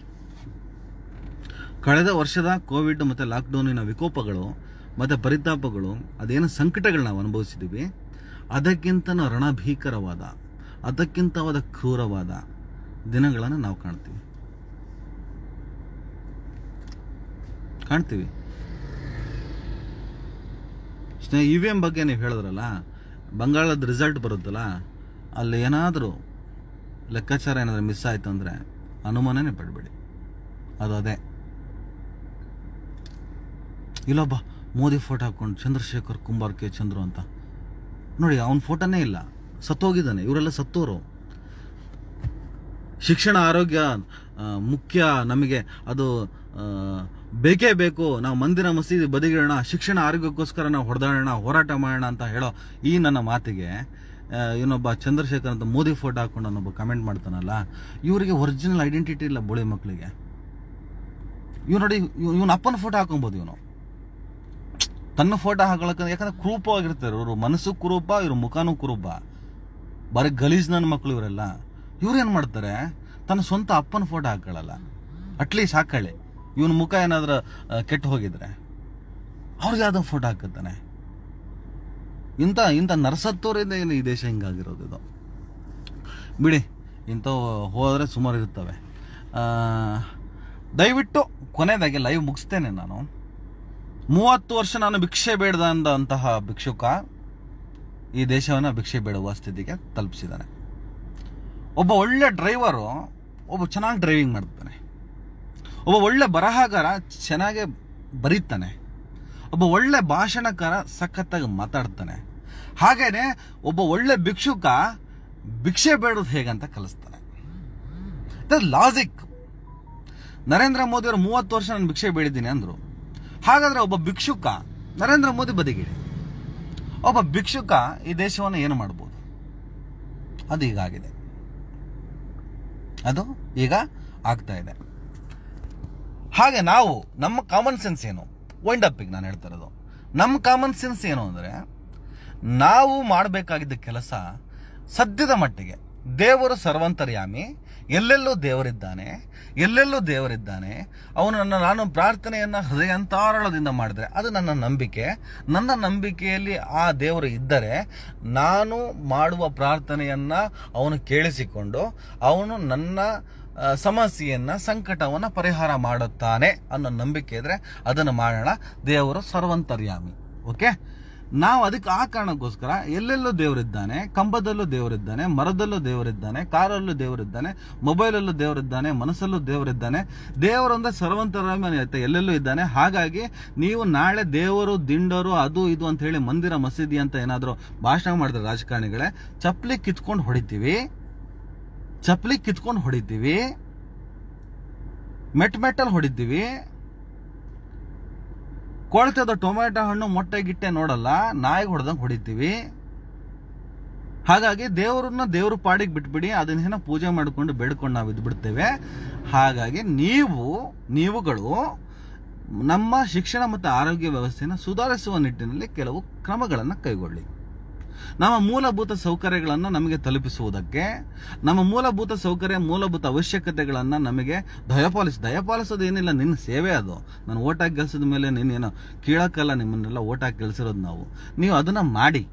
ಕಳೆದ ವರ್ಷದ ಕೋವಿಡ್ ಮತ್ತು ಲಾಕ್ಡೌನಿನ ವಿಕೋಪಗಳು ಮತ್ತು ಪರಿತಾಪಗಳು ಅದೇನು ಸಂಕಟಗಳು ನಾವು ಅನುಭವಿಸಿದ್ದೀವಿ ಅದಕ್ಕಿಂತ ರಣಭೀಕರವಾದ ಅದಕ್ಕಿಂತವಾದ ಕ್ರೂರವಾದ ದಿನಗಳನ್ನು ನಾವು ಕಾಣ್ತೀವಿ ಕಾಣ್ತೀವಿ ಸ್ನೇಹ ಇ ವಿ ಎಮ್ ಬಗ್ಗೆ ನೀವು ಹೇಳಿದ್ರಲ್ಲ ಬಂಗಾಳದ ರಿಸಲ್ಟ್ ಬರುತ್ತಲ್ಲ ಅಲ್ಲಿ ಏನಾದರೂ ಲೆಕ್ಕಾಚಾರ ಏನಾದರೂ ಮಿಸ್ ಆಯ್ತು ಅಂದರೆ ಅನುಮಾನನೇ ಪಡಬೇಡಿ ಅದು ಅದೇ ಇಲ್ಲೊಬ್ಬ ಮೋದಿ ಫೋಟೋ ಹಾಕೊಂಡು ಚಂದ್ರಶೇಖರ್ ಕುಂಬಾರ್ ಕೆ ಚಂದ್ರು ಅಂತ ನೋಡಿ ಅವನ ಫೋಟೋನೇ ಇಲ್ಲ ಸತ್ತೋಗಿದ್ದಾನೆ ಇವರೆಲ್ಲ ಸತ್ತೋರು ಶಿಕ್ಷಣ ಆರೋಗ್ಯ ಆ, ಮುಖ್ಯ ನಮಗೆ ಅದು ಆ, ಬೇಕೇ ಬೇಕು ನಾವು ಮಂದಿರ ಮಸೀದಿ ಬದಿಗಿಡೋಣ ಶಿಕ್ಷಣ ಆರೋಗ್ಯಕ್ಕೋಸ್ಕರ ನಾವು ಹೊಡೆದಾಡೋಣ ಹೋರಾಟ ಮಾಡೋಣ ಅಂತ ಹೇಳೋ ಈ ನನ್ನ ಮಾತಿಗೆ ಆ, ಇನ್ನೊಬ್ಬ ಚಂದ್ರಶೇಖರ್ ಅಂತ ಮೋದಿ ಫೋಟೋ ಹಾಕೊಂಡು ಅವನೊಬ್ಬ ಕಮೆಂಟ್ ಮಾಡ್ತಾನಲ್ಲ ಇವರಿಗೆ ಒರಿಜಿನಲ್ ಐಡೆಂಟಿಟಿ ಇಲ್ಲ ಬೋಳಿ ಮಕ್ಕಳಿಗೆ ಇವ್ ನೋಡಿ ಇವನ ಅಪ್ಪನ ಫೋಟೋ ಹಾಕೊಬೋದು ಇವನು ತನ್ನ ಫೋಟೋ ಹಾಕೊಳಕ ಯಾಕಂದ್ರೆ ಕುರೂಪವಾಗಿರ್ತಾರೆ ಇವರು ಮನಸ್ಸು ಕುರೂಪ ಇವ್ರ ಮುಖನೂ ಕುರೂಪ ಬರೀ ಗಲೀಜ್ ನನ್ನ ಮಕ್ಕಳು ಇವರೆಲ್ಲ ಇವ್ರು ಏನ್ ಮಾಡ್ತಾರೆ ತನ್ನ ಸ್ವಂತ ಅಪ್ಪನ ಫೋಟೋ ಹಾಕೊಳ್ಳಲ್ಲ ಅಟ್ಲೀಸ್ಟ್ ಹಾಕೊಳ್ಳಿ ಇವನ ಮುಖ ಏನಾದ್ರೂ ಆ, ಕೆಟ್ಟು ಹೋಗಿದ್ರೆ ಅವ್ರಿಗೆ ಯಾವ್ದೋ ಫೋಟೋ ಹಾಕುತ್ತಾನೆ ಇಂಥ ಇಂಥ ನರಸತ್ತೋರಿಂದ ಏನು ಈ ದೇಶ ಹಿಂಗಾಗಿರೋದು ಇದು ಬಿಡಿ ಇಂಥವು ಹೋದರೆ ಸುಮಾರು ಇರ್ತವೆ ಆ, ದಯವಿಟ್ಟು ಕೊನೆಯದಾಗಿ ಲೈವ್ ಮುಗಿಸ್ತೇನೆ ನಾನು ಮೂವತ್ತು ವರ್ಷ ನಾನು ಭಿಕ್ಷೆ ಬೇಡದಂತಹ ಭಿಕ್ಷುಕ ಈ ದೇಶವನ್ನು ಭಿಕ್ಷೆ ಬೇಡುವ ಸ್ಥಿತಿಗೆ ತಲುಪಿಸಿದ್ದಾನೆ ಒಬ್ಬ ಒಳ್ಳೆ ಡ್ರೈವರು ಒಬ್ಬ ಚೆನ್ನಾಗಿ ಡ್ರೈವಿಂಗ್ ಮಾಡ್ತಾನೆ ಒಬ್ಬ ಒಳ್ಳೆ ಬರಹಗಾರ ಚೆನ್ನಾಗಿ ಬರೀತಾನೆ ಒಬ್ಬ ಒಳ್ಳೆ ಭಾಷಣಕಾರ ಸಖತ್ತಾಗಿ ಮಾತಾಡ್ತಾನೆ ಹಾಗೇನೆ ಒಬ್ಬ ಒಳ್ಳೆ ಭಿಕ್ಷುಕ ಭಿಕ್ಷೆ ಬೇಡೋದು ಹೇಗಂತ ಕಲಿಸ್ತಾನೆ ಲಾಜಿಕ್ ನರೇಂದ್ರ ಮೋದಿ ಅವರು ಮೂವತ್ತು ವರ್ಷ ನಾನು ಭಿಕ್ಷೆ ಬೇಡಿದ್ದೀನಿ ಅಂದ್ರು ಹಾಗಾದ್ರೆ ಒಬ್ಬ ಭಿಕ್ಷುಕ ನರೇಂದ್ರ ಮೋದಿ ಬದಿಗಿಡಿ ಒಬ್ಬ ಭಿಕ್ಷುಕ ಈ ದೇಶವನ್ನು ಏನು ಮಾಡ್ಬೋದು ಅದು ಈಗಾಗಿದೆ ಅದು ಈಗ ಆಗ್ತಾ ಇದೆ ಹಾಗೆ ನಾವು ನಮ್ಮ ಕಾಮನ್ ಸೆನ್ಸ್ ಏನು ವೈಂಡ್ ಅಪ್ಪಿಗೆ ನಾನು ಹೇಳ್ತಾ ಇರೋದು ನಮ್ಮ ಕಾಮನ್ ಸೆನ್ಸ್ ಏನು ಅಂದರೆ ನಾವು ಮಾಡಬೇಕಾಗಿದ್ದ ಕೆಲಸ ಸದ್ಯದ ಮಟ್ಟಿಗೆ ದೇವರು ಸರ್ವಂತರ್ಯಾಮಿ ಎಲ್ಲೆಲ್ಲೂ ದೇವರಿದ್ದಾನೆ ಎಲ್ಲೆಲ್ಲೂ ದೇವರಿದ್ದಾನೆ ಅವನು ನನ್ನ ನಾನು ಪ್ರಾರ್ಥನೆಯನ್ನು ಹೃದಯಾಂತಾರಳದಿಂದ ಮಾಡಿದ್ರೆ ಅದು ನನ್ನ ನಂಬಿಕೆ ನನ್ನ ನಂಬಿಕೆಯಲ್ಲಿ ಆ ದೇವರು ಇದ್ದರೆ ನಾನು ಮಾಡುವ ಪ್ರಾರ್ಥನೆಯನ್ನು ಅವನು ಕೇಳಿಸಿಕೊಂಡು ಅವನು ನನ್ನ ಆ, ಸಮಸ್ಯೆಯನ್ನ ಸಂಕಟವನ್ನ ಪರಿಹಾರ ಮಾಡುತ್ತಾನೆ ಅನ್ನೋ ನಂಬಿಕೆ ಇದ್ರೆ ಅದನ್ನು ಮಾಡೋಣ ದೇವರು ಸರ್ವಂತರ್ಯಾಮಿ ಓಕೆ ನಾವು ಅದಕ್ಕೆ ಆ ಕಾರಣಕ್ಕೋಸ್ಕರ ಎಲ್ಲೆಲ್ಲೂ ದೇವರಿದ್ದಾನೆ ಕಂಬದಲ್ಲೂ ದೇವರಿದ್ದಾನೆ ಮರದಲ್ಲೂ ದೇವರಿದ್ದಾನೆ ಕಾರಲ್ಲೂ ದೇವರಿದ್ದಾನೆ ಮೊಬೈಲಲ್ಲೂ ದೇವರಿದ್ದಾನೆ ಮನಸ್ಸಲ್ಲೂ ದೇವರಿದ್ದಾನೆ ದೇವರಂದ್ರೆ ಸರ್ವಂತರಾಮಿ ಐತೆ ಎಲ್ಲೆಲ್ಲೂ ಇದ್ದಾನೆ ಹಾಗಾಗಿ ನೀವು ನಾಳೆ ದೇವರು ದಿಂಡರು ಅದು ಇದು ಅಂತ ಹೇಳಿ ಮಂದಿರ ಮಸೀದಿ ಅಂತ ಏನಾದರೂ ಭಾಷಣ ಮಾಡಿದ್ರೆ ರಾಜಕಾರಣಿಗಳೇ ಚಪ್ಪಲಿ ಕಿತ್ಕೊಂಡು ಹೊಡಿತೀವಿ ಚಪ್ಪಲಿ ಕಿತ್ಕೊಂಡು ಹೊಡಿತೀವಿ ಮೆಟ್ ಮೆಟ್ಟಲ್ಲಿ ಹೊಡಿತೀವಿ ಕೊಳ್ತದ ಟೊಮೆಟೊ ಹಣ್ಣು ಮೊಟ್ಟೆ ಗಿಟ್ಟೆ ನೋಡಲ್ಲ ನಾಯಿಗೆ ಹೊಡೆದಂಗೆ ಹೊಡಿತೀವಿ ಹಾಗಾಗಿ ದೇವರನ್ನ ದೇವ್ರ ಪಾಡಿಗೆ ಬಿಟ್ಬಿಡಿ ಅದನ್ನೇನೋ ಪೂಜೆ ಮಾಡಿಕೊಂಡು ಬೇಡ್ಕೊಂಡು ನಾವು ಇದ್ಬಿಡ್ತೇವೆ ಹಾಗಾಗಿ ನೀವು ನೀವುಗಳು ನಮ್ಮ ಶಿಕ್ಷಣ ಮತ್ತು ಆರೋಗ್ಯ ವ್ಯವಸ್ಥೆಯನ್ನು ಸುಧಾರಿಸುವ ನಿಟ್ಟಿನಲ್ಲಿ ಕೆಲವು ಕ್ರಮಗಳನ್ನು ಕೈಗೊಳ್ಳಿ ನಮ್ಮ ಮೂಲಭೂತ ಸೌಕರ್ಯಗಳನ್ನು ನಮಗೆ ತಲುಪಿಸುವುದಕ್ಕೆ ನಮ್ಮ ಮೂಲಭೂತ ಸೌಕರ್ಯ ಮೂಲಭೂತ ಅವಶ್ಯಕತೆಗಳನ್ನು ನಮಗೆ ದಯಪಾಲಿಸಿ ದಯಪಾಲಿಸೋದು ಏನಿಲ್ಲ ನಿನ್ನ ಸೇವೆ ಅದು ನಾನು ಓಟಾಗಿ ಗೆಲ್ಸಿದ ಮೇಲೆ ನೀನೇನೋ ಕೀಳಕ್ಕಲ್ಲ ನಿಮ್ಮನ್ನೆಲ್ಲ ಓಟಾಗಿ ಗೆಲ್ಸಿರೋದು ನಾವು ನೀವು ಅದನ್ನು ಮಾಡಿ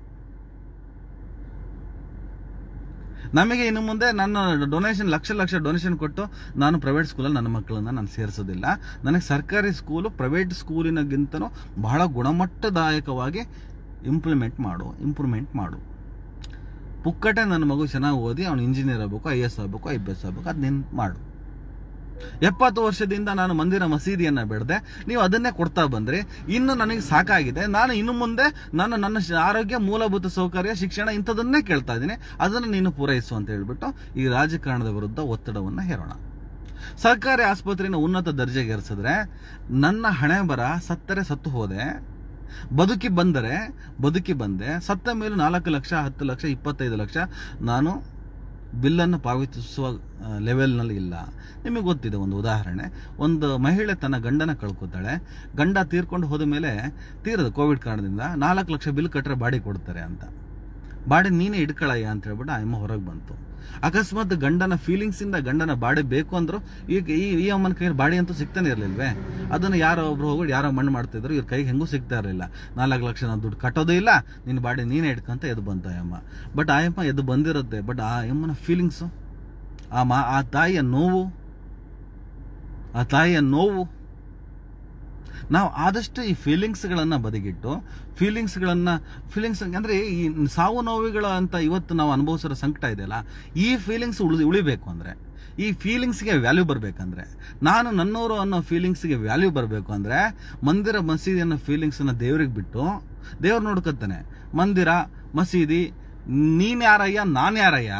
ನಮಗೆ ಇನ್ನು ಮುಂದೆ ನನ್ನ ಡೊನೇಷನ್ ಲಕ್ಷ ಲಕ್ಷ ಡೊನೇಷನ್ ಕೊಟ್ಟು ನಾನು ಪ್ರೈವೇಟ್ ಸ್ಕೂಲಲ್ಲಿ ನನ್ನ ಮಕ್ಕಳನ್ನ ನಾನು ಸೇರಿಸೋದಿಲ್ಲ ನನಗೆ ಸರ್ಕಾರಿ ಸ್ಕೂಲು ಪ್ರೈವೇಟ್ ಸ್ಕೂಲಿನಗಿಂತನೂ ಬಹಳ ಗುಣಮಟ್ಟದಾಯಕವಾಗಿ ಇಂಪ್ಲಿಮೆಂಟ್ ಮಾಡು ಇಂಪ್ರೂವ್ಮೆಂಟ್ ಮಾಡು ಪುಕ್ಕಟೆ ನನ್ನ ಮಗು ಚೆನ್ನಾಗಿ ಓದಿ ಅವನು ಇಂಜಿನಿಯರ್ ಆಗಬೇಕು ಐ ಎಸ್ ಆಗಬೇಕು ಐ ಪಿ ಎಸ್ ಆಗಬೇಕು ಅದು ನೀನು ಮಾಡು ಎಪ್ಪತ್ತು ವರ್ಷದಿಂದ ನಾನು ಮಂದಿರ ಮಸೀದಿಯನ್ನ ಬೆಳೆದೆ ನೀವು ಅದನ್ನೇ ಕೊಡ್ತಾ ಬಂದ್ರಿ ಇನ್ನು ನನಗೆ ಸಾಕಾಗಿದೆ ನಾನು ಇನ್ನು ಮುಂದೆ ನಾನು ನನ್ನ ಶ- ಆರೋಗ್ಯ ಮೂಲಭೂತ ಸೌಕರ್ಯ ಶಿಕ್ಷಣ ಇಂಥದನ್ನೇ ಕೇಳ್ತಾ ಇದ್ದೀನಿ ಅದನ್ನು ನೀನು ಪೂರೈಸು ಅಂತ ಹೇಳ್ಬಿಟ್ಟು ಈ ರಾಜಕಾರಣದ ವಿರುದ್ಧ ಒತ್ತಡವನ್ನು ಹೇರೋಣ ಸರ್ಕಾರಿ ಆಸ್ಪತ್ರೆಯನ್ನು ಉನ್ನತ ದರ್ಜೆಗೇರಿಸಿದ್ರೆ ನನ್ನ ಹಣೆ ಬರ ಸತ್ತರೆ ಸತ್ತು ಹೋದೆ ಬದುಕಿ ಬಂದರೆ ಬದುಕಿ ಬಂದೆ ಸತ್ತ ಮೇಲೂ ನಾಲ್ಕು ಲಕ್ಷ ಹತ್ತು ಲಕ್ಷ ಇಪ್ಪತ್ತೈದು ಲಕ್ಷ ನಾನು ಬಿಲ್ಲನ್ನು ಪಾವತಿಸುವ ಆ, ಲೆವೆಲ್ನಲ್ಲಿ ಇಲ್ಲ ನಿಮಗೆ ಗೊತ್ತಿದೆ ಒಂದು ಉದಾಹರಣೆ ಒಂದು ಮಹಿಳೆ ತನ್ನ ಗಂಡನ ಕಳ್ಕೊತಾಳೆ ಗಂಡ ತೀರ್ಕೊಂಡು ಹೋದ ಮೇಲೆ ತೀರದ ಕೋವಿಡ್ ಕಾರಣದಿಂದ ನಾಲ್ಕು ಲಕ್ಷ ಬಿಲ್ ಕಟ್ಟರೆ ಬಾಡಿ ಕೊಡ್ತಾರೆ ಅಂತ ಬಾಡಿ ನೀನೇ ಇಟ್ಕೊಳ್ಳಯ್ಯ ಅಂತ ಹೇಳ್ಬಿಟ್ಟು ಆ ಅಮ್ಮ ಹೊರಗೆ ಬಂತು ಅಕಸ್ಮಾತ್ ಗಂಡನ ಫೀಲಿಂಗ್ಸ್ ಇಂದ ಗಂಡನ ಬಾಡಿ ಬೇಕು ಅಂದ್ರು ಈಗ ಈ ಈ ಅಮ್ಮನ ಕೈಯಲ್ಲಿ ಬಾಡಿ ಅಂತೂ ಸಿಗ್ತಾನೆ ಇರಲಿಲ್ವೇ ಅದನ್ನು ಯಾರೋ ಒಬ್ರು ಹೋಗಿ ಯಾರೋ ಮಣ್ಣು ಮಾಡ್ತಿದ್ರು ಇವ್ರ ಕೈಗೆ ಹೆಂಗೂ ಸಿಗ್ತಾ ಇರಲಿಲ್ಲ ನಾಲ್ಕು ಲಕ್ಷ ನಾವು ದುಡ್ಡು ಕಟ್ಟೋದೇ ಇಲ್ಲ ನಿನ್ನ ಬಾಡಿ ನೀನೇ ಇಟ್ಕೊಂತ ಎದ್ದು ಬಂತ ಅಮ್ಮ ಬಟ್ ಆ ಅಮ್ಮ ಎದ್ದು ಬಂದಿರುತ್ತೆ ಬಟ್ ಆ ಅಮ್ಮನ ಫೀಲಿಂಗ್ಸು ಆ ಮಾ ಆ ತಾಯಿಯ ನೋವು ಆ ತಾಯಿಯ ನೋವು ನಾವು ಆದಷ್ಟು ಈ ಫೀಲಿಂಗ್ಸ್ಗಳನ್ನು ಬದಿಗಿಟ್ಟು ಫೀಲಿಂಗ್ಸ್ಗಳನ್ನು ಫೀಲಿಂಗ್ಸ್ ಅಂದರೆ ಈ ಸಾವು ನೋವುಗಳ ಅಂತ ಇವತ್ತು ನಾವು ಅನುಭವಿಸಿರೋ ಸಂಕಟ ಇದೆಯಲ್ಲ ಈ ಫೀಲಿಂಗ್ಸ್ ಉಳಿ ಉಳಿಬೇಕು ಅಂದರೆ ಈ ಫೀಲಿಂಗ್ಸ್ಗೆ ವ್ಯಾಲ್ಯೂ ಬರಬೇಕಂದ್ರೆ ನಾನು ನನ್ನವರು ಅನ್ನೋ ಫೀಲಿಂಗ್ಸ್ಗೆ ವ್ಯಾಲ್ಯೂ ಬರಬೇಕು ಅಂದರೆ ಮಂದಿರ ಮಸೀದಿ ಅನ್ನೋ ಫೀಲಿಂಗ್ಸನ್ನು ದೇವ್ರಿಗೆ ಬಿಟ್ಟು ದೇವ್ರು ನೋಡ್ಕೊತಾನೆ ಮಂದಿರ ಮಸೀದಿ ನೀನ್ ಯಾರಯ್ಯ ನಾನು ಯಾರಯ್ಯ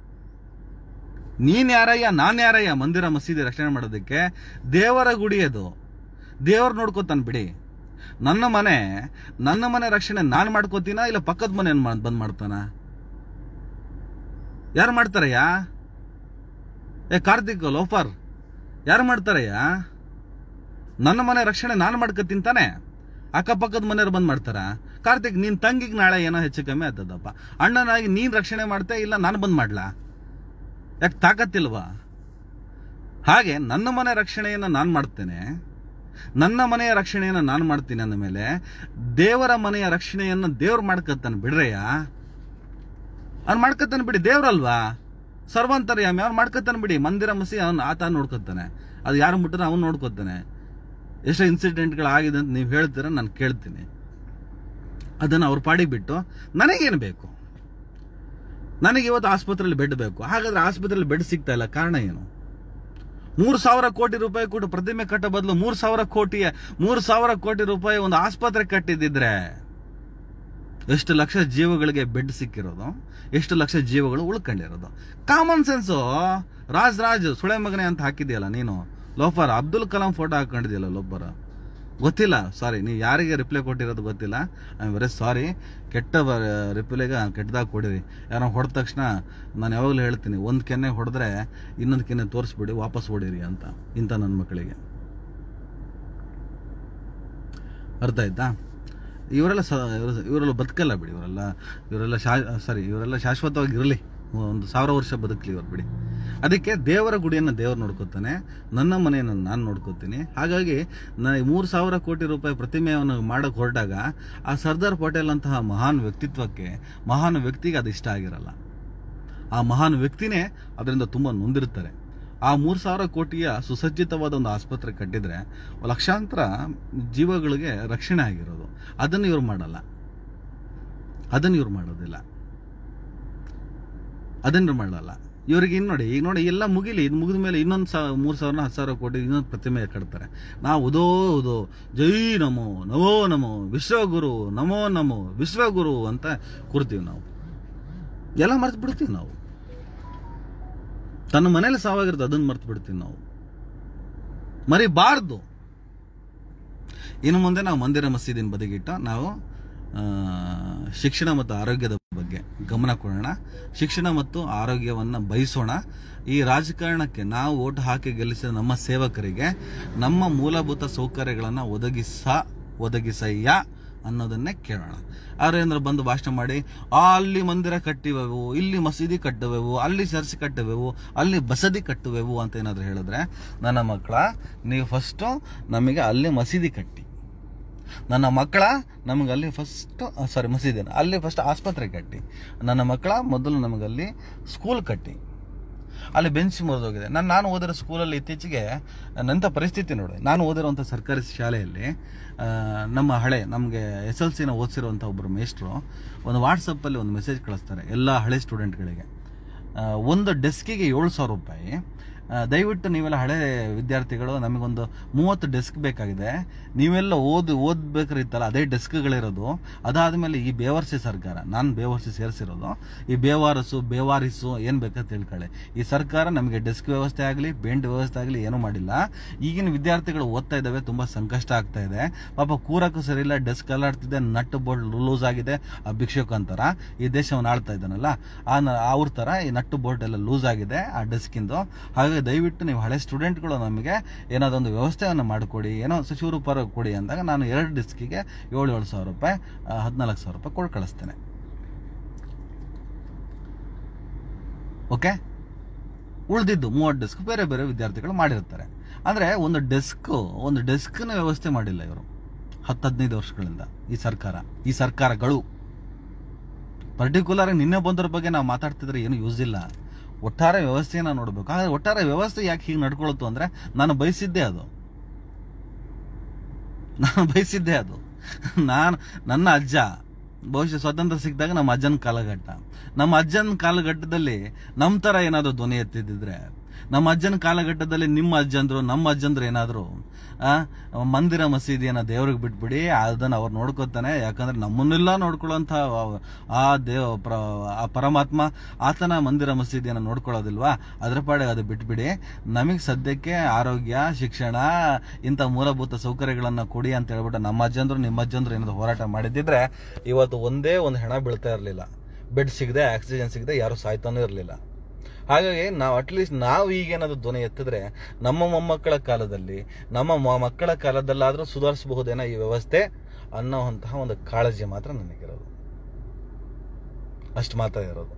ನೀನ್ ಯಾರಯ್ಯ ನಾನು ಯಾರಯ್ಯ ಮಂದಿರ ಮಸೀದಿ ರಕ್ಷಣೆ ಮಾಡೋದಕ್ಕೆ ದೇವರ ಗುಡಿ ಅದು ದೇವ್ರು ನೋಡ್ಕೋತಾನೆ ಬಿಡಿ ನನ್ನ ಮನೆ ನನ್ನ ಮನೆ ರಕ್ಷಣೆ ನಾನು ಮಾಡ್ಕೋತೀನ ಇಲ್ಲ ಪಕ್ಕದ ಮನೆ ಬಂದ್ ಮಾಡ್ತಾನ ಯಾರು ಮಾಡ್ತಾರಯ್ಯ ಏ ಕಾರ್ತಿಕ್ ಲೋಫರ್ ಯಾರು ಮಾಡ್ತಾರಯ್ಯ ನನ್ನ ಮನೆ ರಕ್ಷಣೆ ನಾನು ಮಾಡ್ಕೋತೀನಿ ತಾನೆ ಅಕ್ಕಪಕ್ಕದ ಮನೆಯವ್ರು ಬಂದ್ ಮಾಡ್ತಾರ ಕಾರ್ತಿಕ್ ನಿನ್ ತಂಗಿಗೆ ನಾಳೆ ಏನೋ ಹೆಚ್ಚು ಕಮ್ಮಿ ಆಗ್ತದಪ್ಪ ಅಣ್ಣನಾಗಿ ನೀನ್ ರಕ್ಷಣೆ ಮಾಡ್ತೆ ಇಲ್ಲ ನಾನು ಬಂದ್ ಮಾಡ್ಲಾ ಯಾಕೆ ತಾಕತ್ತಿಲ್ವಾ ಹಾಗೆ ನನ್ನ ಮನೆ ರಕ್ಷಣೆಯನ್ನು ನಾನು ಮಾಡ್ತೇನೆ ನನ್ನ ಮನೆಯ ರಕ್ಷಣೆಯನ್ನು ನಾನು ಮಾಡ್ತೀನಿ ಅಂದ ಮೇಲೆ ದೇವರ ಮನೆಯ ರಕ್ಷಣೆಯನ್ನು ದೇವ್ರು ಮಾಡ್ಕೊತಾನೆ ಬಿಡ್ರಯ್ಯ ಅವ್ನು ಮಾಡ್ಕೊತಾನೆ ಬಿಡಿ ದೇವ್ರಲ್ವಾ ಸರ್ವಂತರ್ಯಾಮಿ ಅವ್ನು ಮಾಡ್ಕೊತಾನೆ ಬಿಡಿ ಮಂದಿರ ಮಸಿ ಅವ್ನು ಆತ ನೋಡ್ಕೊತಾನೆ ಅದು ಯಾರು ಮುಟ್ಟಿದ್ರೆ ಅವ್ನು ನೋಡ್ಕೊತಾನೆ ಎಷ್ಟು ಇನ್ಸಿಡೆಂಟ್ಗಳು ಆಗಿದೆ ಅಂತ ನೀವು ಹೇಳ್ತೀರ ನಾನು ಕೇಳ್ತೀನಿ ಅದನ್ನು ಅವ್ರ ಪಾಡಿಗೆ ಬಿಟ್ಟು ನನಗೇನು ಬೇಕು ನನಗೆ ಇವತ್ತು ಆಸ್ಪತ್ರೆಯಲ್ಲಿ ಬೆಡ್ ಬೇಕು ಹಾಗಾದ್ರೆ ಆಸ್ಪತ್ರೆಯಲ್ಲಿ ಬೆಡ್ ಸಿಗ್ತಾ ಇಲ್ಲ ಕಾರಣ ಏನು ಮೂರು ಸಾವಿರ ಕೋಟಿ ರೂಪಾಯಿ ಕೊಟ್ಟು ಪ್ರತಿಮೆ ಕಟ್ಟ ಬದಲು ಮೂರು ಸಾವಿರ ಕೋಟಿಯ ಮೂರು ಸಾವಿರ ಕೋಟಿ ರೂಪಾಯಿ ಒಂದು ಆಸ್ಪತ್ರೆ ಕಟ್ಟಿದ್ದಿದ್ರೆ ಎಷ್ಟು ಲಕ್ಷ ಜೀವಗಳಿಗೆ ಬೆಡ್ ಸಿಕ್ಕಿರೋದು ಎಷ್ಟು ಲಕ್ಷ ಜೀವಗಳು ಉಳ್ಕೊಂಡಿರೋದು ಕಾಮನ್ ಸೆನ್ಸು ರಾಜ್ ರಾಜ್ ಸುಳೆ ಮಗನೆ ಅಂತ ಹಾಕಿದ್ಯಲ್ಲ ನೀನು ಲೋಫರ್ ಅಬ್ದುಲ್ ಕಲಾಂ ಫೋಟೋ ಹಾಕೊಂಡಿದ್ಯಲ್ಲ ಲೋಫರ್ ಗೊತ್ತಿಲ್ಲ ಸಾರಿ ನೀವು ಯಾರಿಗೆ ರಿಪ್ಲೈ ಕೊಟ್ಟಿರೋದು ಗೊತ್ತಿಲ್ಲ ಐ ವೆರಿ ಸಾರಿ ಕೆಟ್ಟ ರಿಪ್ಲೈಗೆ ಕೆಟ್ಟದಾಗ ಕೊಡಿರಿ ಯಾರೋ ಹೊಡೆದ ತಕ್ಷಣ ನಾನು ಯಾವಾಗಲೂ ಹೇಳ್ತೀನಿ ಒಂದು ಕೆನ್ನೆ ಹೊಡೆದ್ರೆ ಇನ್ನೊಂದು ಕೆನ್ನೆ ತೋರಿಸ್ಬಿಡಿ ವಾಪಸ್ ಹೊಡೀರಿ ಅಂತ ಇಂಥ ನನ್ನ ಮಕ್ಕಳಿಗೆ ಅರ್ಥ ಆಯ್ತಾ ಇವರೆಲ್ಲ ಸ ಇವ್ರು- ಇವರೆಲ್ಲ ಬದುಕಲ್ಲ ಬಿಡಿ ಇವರೆಲ್ಲ ಇವರೆಲ್ಲ ಶಾ ಸಾರಿ ಇವರೆಲ್ಲ ಶಾಶ್ವತವಾಗಿ ಇರಲಿ ಒಂದು ಸಾವಿರ ವರ್ಷ ಬದುಕಲಿ ಇವ್ರು ಬಿಡಿ ಅದಕ್ಕೆ ದೇವರ ಗುಡಿಯನ್ನು ದೇವರು ನೋಡ್ಕೋತಾನೆ ನನ್ನ ಮನೆಯನ್ನು ನಾನು ನೋಡ್ಕೋತೀನಿ ಹಾಗಾಗಿ ನನಗೆ ಮೂರು ಸಾವಿರ ಕೋಟಿ ರೂಪಾಯಿ ಪ್ರತಿಮೆಯನ್ನು ಮಾಡೋಕ್ಕೆ ಹೊರಟಾಗ ಆ ಸರ್ದಾರ್ ಪಟೇಲ್ ಅಂತಹ ಮಹಾನ್ ವ್ಯಕ್ತಿತ್ವಕ್ಕೆ ಮಹಾನ್ ವ್ಯಕ್ತಿಗೆ ಅದು ಇಷ್ಟ ಆಗಿರಲ್ಲ ಆ ಮಹಾನ್ ವ್ಯಕ್ತಿನೇ ಅದರಿಂದ ತುಂಬ ನೊಂದಿರ್ತಾರೆ ಆ ಮೂರು ಸಾವಿರ ಕೋಟಿಯ ಸುಸಜ್ಜಿತವಾದ ಒಂದು ಆಸ್ಪತ್ರೆ ಕಟ್ಟಿದ್ರೆ ಲಕ್ಷಾಂತರ ಜೀವಗಳಿಗೆ ರಕ್ಷಣೆ ಆಗಿರೋದು ಅದನ್ನು ಇವ್ರು ಮಾಡಲ್ಲ ಅದನ್ನು ಇವ್ರು ಮಾಡೋದಿಲ್ಲ ಅದನ್ನು ಇವ್ರು ಮಾಡಲ್ಲ ಇವ್ರಿಗೆ ಇನ್ನು ನೋಡಿ ಈಗ ನೋಡಿ ಎಲ್ಲ ಮುಗಿಲಿ ಇದು ಮುಗಿದ ಮೇಲೆ ಇನ್ನೊಂದು ಸಾ ಮೂರು ಸಾವಿರ ಹತ್ತು ಸಾವಿರ ಕೋಟಿ ಇನ್ನೊಂದು ಪ್ರತಿಮೆ ಕಟ್ತಾರೆ ನಾವು ಉದೋ ಉದೋ ಜೈ ನಮೋ ನಮೋ ನಮೋ ವಿಶ್ವಗುರು ನಮೋ ನಮೋ ವಿಶ್ವಗುರು ಅಂತ ಕೂರ್ತೀವಿ ನಾವು ಎಲ್ಲ ಮರ್ತು ಬಿಡ್ತೀವಿ ನಾವು ತನ್ನ ಮನೇಲಿ ಸಾವಾಗಿರುತ್ತೆ ಅದನ್ನು ಮರ್ತು ಬಿಡ್ತೀವಿ ನಾವು ಮರಿಬಾರ್ದು ಇನ್ನು ಮುಂದೆ ನಾವು ಮಂದಿರ ಮಸೀದಿನ ಬದಿಗಿಟ್ಟು ನಾವು ಆ, ಶಿಕ್ಷಣ ಮತ್ತು ಆರೋಗ್ಯದ ಬಗ್ಗೆ ಗಮನ ಕೊಡೋಣ ಶಿಕ್ಷಣ ಮತ್ತು ಆರೋಗ್ಯವನ್ನು ಬಯಸೋಣ ಈ ರಾಜಕಾರಣಕ್ಕೆ ನಾವು ಓಟ್ ಹಾಕಿ ಗೆಲ್ಲಿಸಿದ ನಮ್ಮ ಸೇವಕರಿಗೆ ನಮ್ಮ ಮೂಲಭೂತ ಸೌಕರ್ಯಗಳನ್ನು ಒದಗಿಸ ಒದಗಿಸಯ್ಯ ಅನ್ನೋದನ್ನೇ ಕೇಳೋಣ ಆರೇಂದ್ರ ಬಂದು ಭಾಷಣ ಮಾಡಿ ಆ ಅಲ್ಲಿ ಮಂದಿರ ಕಟ್ಟಿವೆವು ಇಲ್ಲಿ ಮಸೀದಿ ಕಟ್ಟುವೆವು ಅಲ್ಲಿ ಚರ್ಚ್ ಕಟ್ಟುವೆವು ಅಲ್ಲಿ ಬಸದಿ ಕಟ್ಟುವೆವು ಅಂತ ಏನಾದರೂ ಹೇಳಿದ್ರೆ ನನ್ನ ಮಕ್ಕಳ ನೀವು ಫಸ್ಟು ನಮಗೆ ಅಲ್ಲಿ ಮಸೀದಿ ಕಟ್ಟಿ ನನ್ನ ಮಕ್ಕಳ ನಮಗೆ ಅಲ್ಲಿ ಫಸ್ಟ್ ಸಾರಿ ಮಸೀದಿ ಅಲ್ಲಿ ಫಸ್ಟ್ ಆಸ್ಪತ್ರೆ ಕಟ್ಟಿ ನನ್ನ ಮಕ್ಕಳ ಮೊದಲು ನಮಗಲ್ಲಿ ಸ್ಕೂಲ್ ಕಟ್ಟಿ ಅಲ್ಲಿ ಬೆಂಚ್ ಮುರಿದೋಗಿದೆ ನಾನು ನಾನು ಓದಿರೋ ಸ್ಕೂಲಲ್ಲಿ ಇತ್ತೀಚೆಗೆ ನಂತ ಪರಿಸ್ಥಿತಿ ನೋಡಿ ನಾನು ಓದಿರುವಂಥ ಸರ್ಕಾರಿ ಶಾಲೆಯಲ್ಲಿ ಆ, ನಮ್ಮ ಹಳೆ ನಮಗೆ ಎಸ್ ಎಲ್ ಸಿನ ಓದಿಸಿರುವಂಥ ಒಬ್ಬರು ಮೇಷ್ಟ್ರು ಒಂದು ವಾಟ್ಸಪ್ಪಲ್ಲಿ ಒಂದು ಮೆಸೇಜ್ ಕಳಿಸ್ತಾರೆ ಎಲ್ಲ ಹಳೆ ಸ್ಟೂಡೆಂಟ್ಗಳಿಗೆ ಆ, ಒಂದು ಡೆಸ್ಕಿಗೆ ಏಳು ಸಾವಿರ ರೂಪಾಯಿ ಆ, ದಯವಿಟ್ಟು ನೀವೆಲ್ಲ ಹಳೆ ವಿದ್ಯಾರ್ಥಿಗಳು ನಮಗೊಂದು ಮೂವತ್ತು ಡೆಸ್ಕ್ ಬೇಕಾಗಿದೆ ನೀವೆಲ್ಲ ಓದಿ ಓದ್ಬೇಕಾದ್ರೆ ಇತ್ತಲ್ಲ ಅದೇ ಡೆಸ್ಕ್ಗಳಿರೋದು ಅದಾದಮೇಲೆ ಈ ಬೇವರ್ಸಿ ಸರ್ಕಾರ ನಾನು ಬೇವರ್ಸಿ ಸೇರಿಸಿರೋದು ಈ ಬೇವಾರಸು ಬೇವಾರಿಸು ಏನು ಬೇಕಾದ ತಿಳ್ಕೊಳ್ಳಿ ಈ ಸರ್ಕಾರ ನಮಗೆ ಡೆಸ್ಕ್ ವ್ಯವಸ್ಥೆ ಆಗಲಿ ಬೆಂಡ್ ವ್ಯವಸ್ಥೆ ಆಗಲಿ ಏನೂ ಮಾಡಿಲ್ಲ ಈಗಿನ ವಿದ್ಯಾರ್ಥಿಗಳು ಓದ್ತಾ ಇದ್ದಾವೆ ತುಂಬ ಸಂಕಷ್ಟ ಆಗ್ತಾ ಇದೆ ಪಾಪ ಕೂರಕ್ಕೂ ಸರಿಯಿಲ್ಲ ಡೆಸ್ಕ್ ಅಲ್ಲಾಡ್ತಿದೆ ನಟ್ ಬೋಲ್ಟ್ ಲೂಸ್ ಆಗಿದೆ ಆ ಭಿಕ್ಷುಕ ಅಂತಾರ ಈ ದೇಶವನ್ನು ಆಳ್ತಾ ಇದ್ದಾನಲ್ಲ ಆ ನ- ಅವ್ರ ಥರ ಈ ನಟ್ಟು ಬೋಲ್ಟ್ ಎಲ್ಲ ಲೂಸ್ ಆಗಿದೆ ಆ ಡೆಸ್ಕಿಂದು ಹಾಗಾಗಿ ದಯವಿಟ್ಟು ನೀವು ಹಳೆ ಸ್ಟೂಡೆಂಟ್ಗಳು ನಮಗೆ ಏನಾದೊಂದು ವ್ಯವಸ್ಥೆಯನ್ನು ಮಾಡಿಕೊಡಿ ಏನೋ ಸಚಿವರು ಪರ ಕೊಡಿ ಅಂದಾಗ ನಾನು ಎರಡು ಡಿಸ್ಕಿಗೆ ಏಳು ಏಳು ಸಾವಿರ ರೂಪಾಯಿ ಆ, ಹದಿನಾಲ್ಕು ಸಾವಿರ ರೂಪಾಯಿ ಕೊಟ್ಟು ಕಳಿಸ್ತೇನೆ ಓಕೆ ಉಳಿದಿದ್ದು ಮೂವತ್ತು ಡೆಸ್ಕ್ ಬೇರೆ ಬೇರೆ ವಿದ್ಯಾರ್ಥಿಗಳು ಮಾಡಿರ್ತಾರೆ ಅಂದರೆ ಒಂದು ಡೆಸ್ಕ್ ಒಂದು ಡೆಸ್ಕ್ನ ವ್ಯವಸ್ಥೆ ಮಾಡಿಲ್ಲ ಇವರು ಹತ್ತು ಹದಿನೈದು ವರ್ಷಗಳಿಂದ ಈ ಸರ್ಕಾರ ಈ ಸರ್ಕಾರಗಳು ಪರ್ಟಿಕ್ಯುಲರ್ ನಿನ್ನೆ ಬಂದರ ಬಗ್ಗೆ ನಾವು ಮಾತಾಡ್ತಿದ್ರೆ ಏನು ಯೂಸ್ ಇಲ್ಲ ಒಟ್ಟಾರೆ ವ್ಯವಸ್ಥೆಯನ್ನು ನೋಡಬೇಕು ಆದರೆ ಒಟ್ಟಾರೆ ವ್ಯವಸ್ಥೆ ಯಾಕೆ ಹೀಗೆ ನಡ್ಕೊಳುತ್ತು ಅಂದರೆ ನಾನು ಬಯಸಿದ್ದೆ ಅದು ನಾನು ಬಯಸಿದ್ದೆ ಅದು ನಾನು ನನ್ನ ಅಜ್ಜ ಬಹುಶಃ ಸ್ವಾತಂತ್ರ್ಯ ಸಿಕ್ಕಿದಾಗ ನಮ್ಮ ಅಜ್ಜನ ಕಾಲಘಟ್ಟ ನಮ್ಮ ಅಜ್ಜನ ಕಾಲಘಟ್ಟದಲ್ಲಿ ನಮ್ಮ ಥರ ಏನಾದರೂ ಧ್ವನಿ ಎತ್ತಿದ್ದಿದ್ರೆ ನಮ್ಮ ಅಜ್ಜನ ಕಾಲಘಟ್ಟದಲ್ಲಿ ನಿಮ್ಮ ಅಜ್ಜಂದ್ರು ನಮ್ಮ ಅಜ್ಜಂದ್ರು ಏನಾದರೂ ಮಂದಿರ ಮಸೀದಿಯನ್ನು ದೇವ್ರಿಗೆ ಬಿಟ್ಬಿಡಿ ಅದನ್ನು ಅವ್ರು ನೋಡ್ಕೋತಾನೆ ಯಾಕಂದ್ರೆ ನಮ್ಮನ್ನೆಲ್ಲ ನೋಡ್ಕೊಳ್ಳೋಂಥ ಆ ದೇವ ಪ್ರ ಆ ಪರಮಾತ್ಮ ಆತನ ಮಂದಿರ ಮಸೀದಿಯನ್ನು ನೋಡ್ಕೊಳ್ಳೋದಿಲ್ವಾ ಅದರ ಪಾಡಿಗೆ ಅದು ಬಿಟ್ಬಿಡಿ ನಮಗೆ ಸದ್ಯಕ್ಕೆ ಆರೋಗ್ಯ ಶಿಕ್ಷಣ ಇಂಥ ಮೂಲಭೂತ ಸೌಕರ್ಯಗಳನ್ನು ಕೊಡಿ ಅಂತ ಹೇಳ್ಬಿಟ್ಟು ನಮ್ಮ ಅಜ್ಜಂದ್ರು ನಿಮ್ಮ ಅಜ್ಜಂದ್ರು ಏನಾದ್ರು ಹೋರಾಟ ಮಾಡಿದ್ದಿದ್ರೆ ಇವತ್ತು ಒಂದೇ ಒಂದು ಹೆಣ ಬೀಳ್ತಾ ಇರಲಿಲ್ಲ ಬೆಡ್ ಸಿಗದೆ ಆಕ್ಸಿಜನ್ ಸಿಗದೆ ಯಾರು ಸಾಯ್ತಾನೂ ಇರಲಿಲ್ಲ ಹಾಗಾಗಿ ನಾವು ಅಟ್ಲೀಸ್ಟ್ ನಾವು ಈಗೇನಾದ್ರು ಧ್ವನಿ ಎತ್ತಿದ್ರೆ ನಮ್ಮ ಮೊಮ್ಮಕ್ಕಳ ಕಾಲದಲ್ಲಿ ನಮ್ಮ ಮ- ಮಕ್ಕಳ ಕಾಲದಲ್ಲಾದರೂ ಸುಧಾರಿಸಬಹುದೇನೋ ಈ ವ್ಯವಸ್ಥೆ ಅನ್ನೋವಂತಹ ಒಂದು ಕಾಳಜಿ ಮಾತ್ರ ನನಗಿರೋದು ಅಷ್ಟು ಮಾತ್ರ ಇರೋದು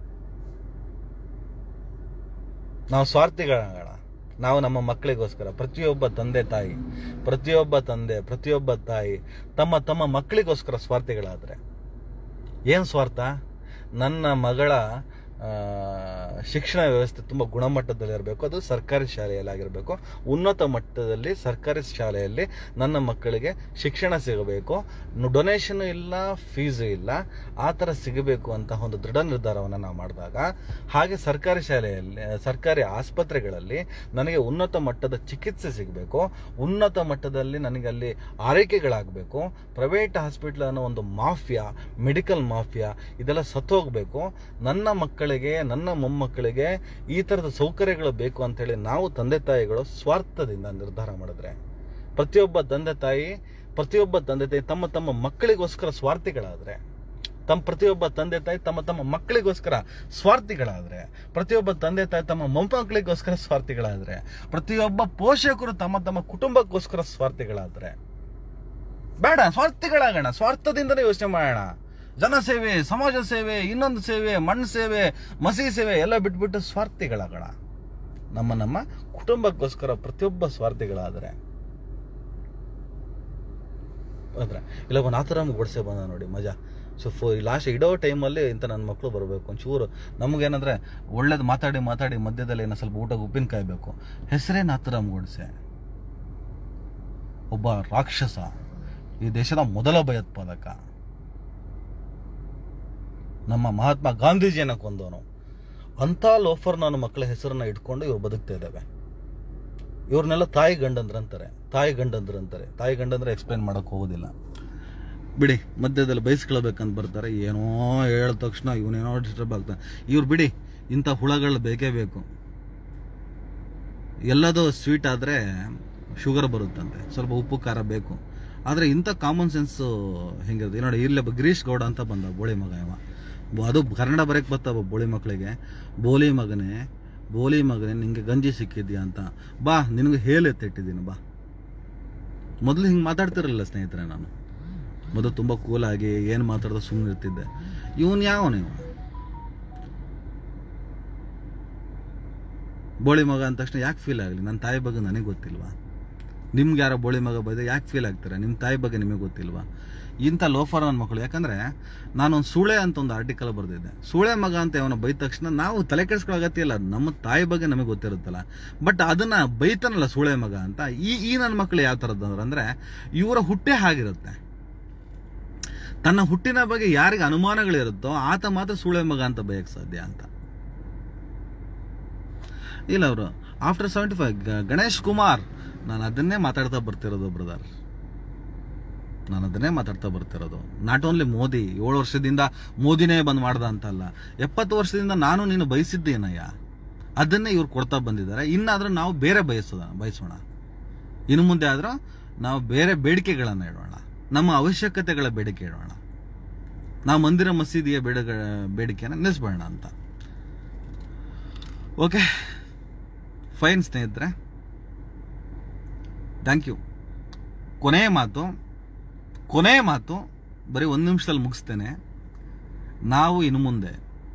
ನಾವು ಸ್ವಾರ್ಥಿಗಳಾಗೋಣ ನಾವು ನಮ್ಮ ಮಕ್ಕಳಿಗೋಸ್ಕರ ಪ್ರತಿಯೊಬ್ಬ ತಂದೆ ತಾಯಿ ಪ್ರತಿಯೊಬ್ಬ ತಂದೆ ಪ್ರತಿಯೊಬ್ಬ ತಾಯಿ ತಮ್ಮ ತಮ್ಮ ಮಕ್ಕಳಿಗೋಸ್ಕರ ಸ್ವಾರ್ಥಿಗಳಾದರೆ ಏನು ಸ್ವಾರ್ಥ ನನ್ನ ಮಗಳ ಆ, ಶಿಕ್ಷಣ ವ್ಯವಸ್ಥೆ ತುಂಬ ಗುಣಮಟ್ಟದಲ್ಲಿರಬೇಕು ಅದು ಸರ್ಕಾರಿ ಶಾಲೆಯಲ್ಲಾಗಿರಬೇಕು ಉನ್ನತ ಮಟ್ಟದಲ್ಲಿ ಸರ್ಕಾರಿ ಶಾಲೆಯಲ್ಲಿ ನನ್ನ ಮಕ್ಕಳಿಗೆ ಶಿಕ್ಷಣ ಸಿಗಬೇಕು ಡೊನೇಷನ್ ಇಲ್ಲ ಫೀಸು ಇಲ್ಲ ಆ ಥರ ಸಿಗಬೇಕು ಅಂತ ಒಂದು ದೃಢ ನಿರ್ಧಾರವನ್ನು ನಾವು ಮಾಡಿದಾಗ ಹಾಗೆ ಸರ್ಕಾರಿ ಶಾಲೆಯಲ್ಲಿ ಸರ್ಕಾರಿ ಆಸ್ಪತ್ರೆಗಳಲ್ಲಿ ನನಗೆ ಉನ್ನತ ಮಟ್ಟದ ಚಿಕಿತ್ಸೆ ಸಿಗಬೇಕು ಉನ್ನತ ಮಟ್ಟದಲ್ಲಿ ನನಗೆ ಅಲ್ಲಿ ಆರೈಕೆಗಳಾಗಬೇಕು ಪ್ರೈವೇಟ್ ಹಾಸ್ಪಿಟ್ಲ್ ಅನ್ನೋ ಒಂದು ಮಾಫಿಯಾ ಮೆಡಿಕಲ್ ಮಾಫಿಯಾ ಇದೆಲ್ಲ ಸತ್ತೋಗ್ಬೇಕು ನನ್ನ ಮಕ್ಕಳಿಗೆ ನನ್ನ ಮೊಮ್ಮಕ್ಕಳಿಗೆ ಈ ಥರದ ಸೌಕರ್ಯಗಳು ಬೇಕು ಅಂತೇಳಿ ನಾವು ತಂದೆ ತಾಯಿಗಳು ಸ್ವಾರ್ಥದಿಂದ ನಿರ್ಧಾರ ಮಾಡಿದ್ರೆ ಪ್ರತಿಯೊಬ್ಬ ತಂದೆ ತಾಯಿ ಪ್ರತಿಯೊಬ್ಬ ತಂದೆ ತಾಯಿ ತಮ್ಮ ತಮ್ಮ ಮಕ್ಕಳಿಗೋಸ್ಕರ ಸ್ವಾರ್ಥಿಗಳಾದ್ರೆ ತಮ್ಮ ಪ್ರತಿಯೊಬ್ಬ ತಂದೆ ತಾಯಿ ತಮ್ಮ ತಮ್ಮ ಮಕ್ಕಳಿಗೋಸ್ಕರ ಸ್ವಾರ್ಥಿಗಳಾದ್ರೆ ಪ್ರತಿಯೊಬ್ಬ ತಂದೆ ತಾಯಿ ತಮ್ಮ ಮೊಮ್ಮಕ್ಕಳಿಗೋಸ್ಕರ ಸ್ವಾರ್ಥಿಗಳಾದ್ರೆ ಪ್ರತಿಯೊಬ್ಬ ಪೋಷಕರು ತಮ್ಮ ತಮ್ಮ ಕುಟುಂಬಕ್ಕೋಸ್ಕರ ಸ್ವಾರ್ಥಿಗಳಾದ್ರೆ ಬೇಡ ಸ್ವಾರ್ಥಿಗಳಾಗೋಣ ಸ್ವಾರ್ಥದಿಂದಲೇ ಯೋಚನೆ ಮಾಡೋಣ ಜನಸೇವೆ ಸಮಾಜ ಸೇವೆ ಇನ್ನೊಂದು ಸೇವೆ ಮಣ್ಣು ಸೇವೆ ಮಸಿ ಸೇವೆ ಎಲ್ಲ ಬಿಟ್ಬಿಟ್ಟು ಸ್ವಾರ್ಥಿಗಳಾಗೋಣ ನಮ್ಮ ನಮ್ಮ ಕುಟುಂಬಕ್ಕೋಸ್ಕರ ಪ್ರತಿಯೊಬ್ಬ ಸ್ವಾರ್ಥಿಗಳಾದರೆ ಅಂದ್ರೆ ಇಲ್ಲ ಒಂದು ನಾಥರಾಮ್ ಗೋಡ್ಸೆ ಬಂದ ನೋಡಿ ಮಜಾ ಸೊ ಫೋ ಲಾಸ್ಟ್ ಇಡೋ ಟೈಮಲ್ಲಿ ಇಂಥ ನನ್ನ ಮಕ್ಕಳು ಬರಬೇಕು ಒಂಚೂರು ನಮಗೇನಂದ್ರೆ ಒಳ್ಳೇದು ಮಾತಾಡಿ ಮಾತಾಡಿ ಮಧ್ಯದಲ್ಲಿ ಏನೋ ಸ್ವಲ್ಪ ಊಟ ಉಪ್ಪಿನಕಾಯಿ ಬೇಕು ಹೆಸರೇ ನಾಥರಾಮ್ ಗೋಡ್ಸೆ ಒಬ್ಬ ರಾಕ್ಷಸ ಈ ದೇಶದ ಮೊದಲ ಭಯೋತ್ಪಾದಕ ನಮ್ಮ ಮಹಾತ್ಮ ಗಾಂಧೀಜಿಯನ್ನ ಕೊಂದವನು ಅಂಥ ಲೋಫರ್ ನನ್ನ ಮಕ್ಕಳ ಹೆಸರನ್ನ ಇಟ್ಕೊಂಡು ಇವ್ರು ಬದುಕ್ತಾ ಇದ್ದಾವೆ ಇವ್ರನ್ನೆಲ್ಲ ತಾಯಿ ಗಂಡಂದ್ರಂತಾರೆ ತಾಯಿ ಗಂಡಂದ್ರಂತಾರೆ ತಾಯಿ ಗಂಡಂದ್ರೆ ಎಕ್ಸ್ಪ್ಲೈನ್ ಮಾಡಕ್ ಹೋಗೋದಿಲ್ಲ ಬಿಡಿ ಮಧ್ಯದಲ್ಲಿ ಬಯಸ್ಕೊಳ್ಬೇಕಂತ ಬರ್ತಾರೆ ಏನೋ ಹೇಳಿದ ತಕ್ಷಣ ಇವನೇನೋ ಡಿಸ್ಟರ್ಬ್ ಆಗ್ತಾನೆ ಇವ್ರು ಬಿಡಿ ಇಂಥ ಹುಳಗಳು ಬೇಕೇ ಬೇಕು ಎಲ್ಲದೂ ಸ್ವೀಟ್ ಆದರೆ ಶುಗರ್ ಬರುತ್ತಂತೆ ಸ್ವಲ್ಪ ಉಪ್ಪು ಖಾರ ಬೇಕು ಆದರೆ ಇಂಥ ಕಾಮನ್ ಸೆನ್ಸು ಹೆಂಗಿರುತ್ತೆ ನೋಡಿ ಇಲ್ಲೇ ಒಬ್ಬ ಗಿರೀಶ್ ಗೌಡ ಅಂತ ಬಂದ ಬೋಳಿ ಮಗ ಇವ ಬ- ಅದು ಕನ್ನಡ ಬರೆಯಕ್ಕೆ ಬರ್ತಾವ ಬೋಳಿ ಮಕ್ಕಳಿಗೆ ಬೋಲಿ ಮಗನೇ ಬೋಲಿ ಮಗನೇ ನಿಂಗೆ ಗಂಜಿ ಸಿಕ್ಕಿದ್ಯಾ ಅಂತ ಬಾ ನಿನಗೆ ಹೇಳಿ ಎತ್ತಿಟ್ಟಿದ್ದೀನಿ ಬಾ ಮೊದಲು ಹಿಂಗೆ ಮಾತಾಡ್ತಿರಲಿಲ್ಲ ಸ್ನೇಹಿತರೆ ನಾನು ಮೊದಲು ತುಂಬ ಕೂಲಾಗಿ ಏನು ಮಾತಾಡ್ದೆ ಸುಮ್ಮನೆ ಇರ್ತಿದ್ದೆ ಇವನು ಯಾವನು ಇವ ಬೋಳಿ ಮಗ ಅಂದ ತಕ್ಷಣ ಯಾಕೆ ಫೀಲ್ ಆಗಲಿ ನನ್ನ ತಾಯಿ ಬಗ್ಗೆ ನನಗೆ ಗೊತ್ತಿಲ್ವಾ ನಿಮ್ಗೆ ಯಾರೋ ಬೋಳಿ ಮಗ ಬೈದ್ರೆ ಯಾಕೆ ಫೀಲ್ ಆಗ್ತಾರೆ ನಿಮ್ಮ ತಾಯಿ ಬಗ್ಗೆ ನಿಮಗೆ ಗೊತ್ತಿಲ್ವಾ ಇಂಥ ಲೋಫರ್ ನನ್ನ ಮಕ್ಕಳು ಯಾಕಂದರೆ ನಾನೊಂದು ಸೂಳೆ ಅಂತ ಒಂದು ಆರ್ಟಿಕಲ್ ಬರೆದಿದ್ದೆ ಸೂಳೆ ಮಗ ಅಂತ ಅವನ ಬೈದ ತಕ್ಷಣ ನಾವು ತಲೆ ಕೆಡಿಸ್ಕೊಳ್ಳೋ ಅಗತ್ಯ ಇಲ್ಲ ನಮ್ಮ ತಾಯಿ ಬಗ್ಗೆ ನಮಗೆ ಗೊತ್ತಿರುತ್ತಲ್ಲ ಬಟ್ ಅದನ್ನ ಬೈತಾನಲ್ಲ ಸೂಳೆ ಮಗ ಅಂತ ಈ ಈ ನನ್ನ ಮಕ್ಕಳು ಯಾವ ಥರದ್ದು ಅಂದ್ರೆ ಇವರ ಹುಟ್ಟೆ ಹಾಗಿರುತ್ತೆ ತನ್ನ ಹುಟ್ಟಿನ ಬಗ್ಗೆ ಯಾರಿಗೆ ಅನುಮಾನಗಳಿರುತ್ತೋ ಆತ ಮಾತ್ರ ಸೂಳೆ ಮಗ ಅಂತ ಬಯಕ್ ಸಾಧ್ಯ ಅಂತ ಇಲ್ಲ ಅವರು after seventy five Ganesh Kumar ನಾನು ಅದನ್ನೇ ಮಾತಾಡ್ತಾ ಬರ್ತಿರೋದು ಬ್ರದರ್ ನಾನು ಅದನ್ನೇ ಮಾತಾಡ್ತಾ ಬರ್ತಿರೋದು ನಾಟ್ ಓನ್ಲಿ ಮೋದಿ ಏಳು ವರ್ಷದಿಂದ ಮೋದಿನೇ ಬಂದ್ ಮಾಡ್ದ ಅಂತಲ್ಲ ಎಪ್ಪತ್ತು ವರ್ಷದಿಂದ ನಾನು ನೀನು ಬಯಸಿದ್ದೇನಯ್ಯ ಅದನ್ನೇ ಇವ್ರು ಕೊಡ್ತಾ ಬಂದಿದ್ದಾರೆ ಇನ್ನಾದ್ರೂ ನಾವು ಬೇರೆ ಬಯಸೋದ ಬಯಸೋಣ ಇನ್ನು ಮುಂದೆ ಆದ್ರೂ ನಾವು ಬೇರೆ ಬೇಡಿಕೆಗಳನ್ನು ಇಡೋಣ ನಮ್ಮ ಅವಶ್ಯಕತೆಗಳ ಬೇಡಿಕೆ ಇಡೋಣ ನಾವು ಮಂದಿರ ಮಸೀದಿಯ ಬೇಡ ಬೇಡಿಕೆಯನ್ನು ನಿಲ್ಲಿಸ್ಬೇಡ ಅಂತ ಓಕೆ ಫೈನ್ ಸ್ನೇಹಿತರೆ ಥ್ಯಾಂಕ್ ಯು ಕೊನೆಯ ಮಾತು ಕೊನೆಯ ಮಾತು ಬರೀ ಒಂದು ನಿಮಿಷದಲ್ಲಿ ಮುಗಿಸ್ತೇನೆ ನಾವು ಇನ್ನು ಮುಂದೆ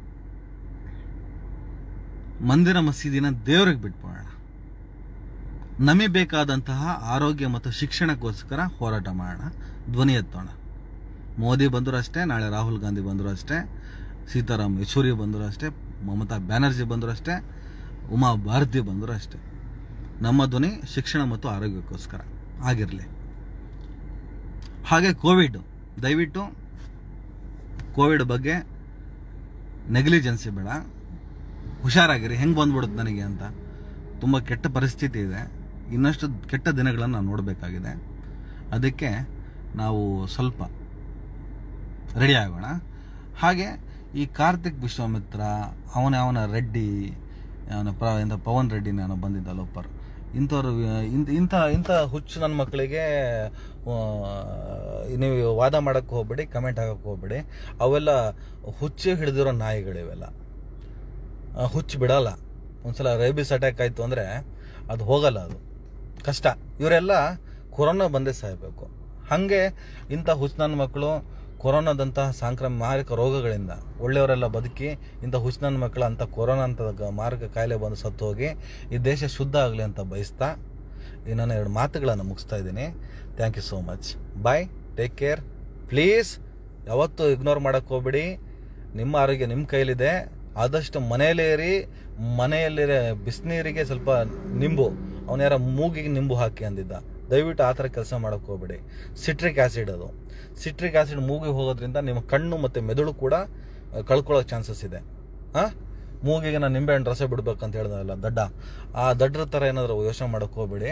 ಮಂದಿರ ಮಸೀದಿನ ದೇವರಿಗೆ ಬಿಟ್ಬಿಡೋಣ ನಮಗೆ ಬೇಕಾದಂತಹ ಆರೋಗ್ಯ ಮತ್ತು ಶಿಕ್ಷಣಕ್ಕೋಸ್ಕರ ಹೋರಾಟ ಮಾಡೋಣ ಧ್ವನಿ ಎತ್ತೋಣ ಮೋದಿ ಬಂದರೂ ಅಷ್ಟೇ ನಾಳೆ ರಾಹುಲ್ ಗಾಂಧಿ ಬಂದರೂ ಅಷ್ಟೇ ಸೀತಾರಾಮ್ ಯೆಚೂರಿ ಬಂದರೂ ಅಷ್ಟೇ ಮಮತಾ ಬ್ಯಾನರ್ಜಿ ಬಂದರೂ ಅಷ್ಟೇ ಉಮಾ ಭಾರತಿ ಬಂದರೂ ಅಷ್ಟೇ ನಮ್ಮ ಧ್ವನಿ ಶಿಕ್ಷಣ ಮತ್ತು ಆರೋಗ್ಯಕ್ಕೋಸ್ಕರ ಆಗಿರಲಿ ಹಾಗೆ ಕೋವಿಡ್ ದಯವಿಟ್ಟು ಕೋವಿಡ್ ಬಗ್ಗೆ ನೆಗ್ಲಿಜೆನ್ಸಿ ಬೇಡ ಹುಷಾರಾಗಿರಿ ಹೆಂಗೆ ಬಂದ್ಬಿಡುತ್ತೆ ನನಗೆ ಅಂತ ತುಂಬ ಕೆಟ್ಟ ಪರಿಸ್ಥಿತಿ ಇದೆ ಇನ್ನಷ್ಟು ಕೆಟ್ಟ ದಿನಗಳನ್ನು ನಾವು ನೋಡಬೇಕಾಗಿದೆ ಅದಕ್ಕೆ ನಾವು ಸ್ವಲ್ಪ ರೆಡಿ ಆಗೋಣ ಹಾಗೆ ಈ ಕಾರ್ತಿಕ್ ವಿಶ್ವಾಮಿತ್ರ ಅವನ ಅವನ ರೆಡ್ಡಿ ಅವನ ಪ್ರ ಇಂಥ ಪವನ್ ರೆಡ್ಡಿನ ಅವನು ಬಂದಿದ್ದ ಲೋಪರ್ ಇಂಥವ್ರು ಇಂಥ ಇಂಥ ಇಂಥ ಹುಚ್ಚು ನನ್ನ ಮಕ್ಕಳಿಗೆ ಆ, ನೀವು ವಾದ ಮಾಡೋಕ್ಕೆ ಹೋಗ್ಬೇಡಿ ಕಮೆಂಟ್ ಹಾಕಕ್ಕೆ ಹೋಗ್ಬೇಡಿ ಅವೆಲ್ಲ ಹುಚ್ಚು ಹಿಡಿದಿರೋ ನಾಯಿಗಳಿವೆಲ್ಲ ಆ, ಹುಚ್ಚು ಬಿಡಲ್ಲ ಒಂದ್ಸಲ ರೇಬಿಸ್ ಅಟ್ಯಾಕ್ ಆಯಿತು ಅಂದರೆ ಅದು ಹೋಗಲ್ಲ ಅದು ಕಷ್ಟ ಇವರೆಲ್ಲ ಕೊರೋನಾ ಬಂದೇ ಸಾಯಬೇಕು ಹಾಗೆ ಇಂಥ ಹುಚ್ಚು ನನ್ನ ಮಕ್ಕಳು ಕೊರೋನಾದಂತಹ ಸಾಂಕ್ರಾಮಿಕ ಮಾರಕ ರೋಗಗಳಿಂದ ಒಳ್ಳೆಯವರೆಲ್ಲ ಬದುಕಿ ಇಂಥ ಹುಚ್ಚು ನನ್ನ ಮಕ್ಕಳ ಅಂಥ ಕೊರೋನಾ ಅಂತ ಗ- ಮಾರಕ ಕಾಯಿಲೆ ಬಂದು ಸತ್ತು ಹೋಗಿ ಈ ದೇಶ ಶುದ್ಧ ಆಗಲಿ ಅಂತ ಬಯಸ್ತಾ ಈ ನಾನು ಎರಡು ಮಾತುಗಳನ್ನು ಮುಗಿಸ್ತಾ ಇದ್ದೀನಿ thank you so much bye take care please ಯಾವತ್ತೂ ಇಗ್ನೋರ್ ಮಾಡೋಕ್ಕೆ ಹೋಗ್ಬೇಡಿ ನಿಮ್ಮ ಆರೋಗ್ಯ ನಿಮ್ಮ ಕೈಲಿದೆ ಆದಷ್ಟು ಮನೆಯಲ್ಲೇ ಇರಿ ಮನೆಯಲ್ಲಿರೋ ಬಿಸಿನೀರಿಗೆ ಸ್ವಲ್ಪ ನಿಂಬು ಅವನ ಯಾರ ಮೂಗಿಗೆ ನಿಂಬು ಹಾಕಿ ಅಂದಿದ್ದ ದಯವಿಟ್ಟು ಆ ಥರ ಕೆಲಸ ಮಾಡೋಕ್ಕೆ ಹೋಗ್ಬೇಡಿ ಸಿಟ್ರಿಕ್ ಆ್ಯಸಿಡ್ ಅದು ಸಿಟ್ರಿಕ್ ಆ್ಯಸಿಡ್ ಮೂಗಿಗೆ ಹೋಗೋದ್ರಿಂದ ನಿಮ್ಮ ಕಣ್ಣು ಮತ್ತು ಮೆದುಳು ಕೂಡ ಆ, ಕಳ್ಕೊಳ್ಳೋ ಚಾನ್ಸಸ್ ಇದೆ ಹಾಂ ಮೂಗಿಗೆ ನಾನು ನಿಂಬೆಹಣ್ಣು ರಸ ಬಿಡ್ಬೇಕಂತ ಹೇಳ್ದಲ್ಲ ದಡ್ಡ ಆ ದಡ್ಡರ ಥರ ಏನಾದರೂ ಯೋಚನೆ ಮಾಡೋಕ್ಕೆ ಹೋಗ್ಬೇಡಿ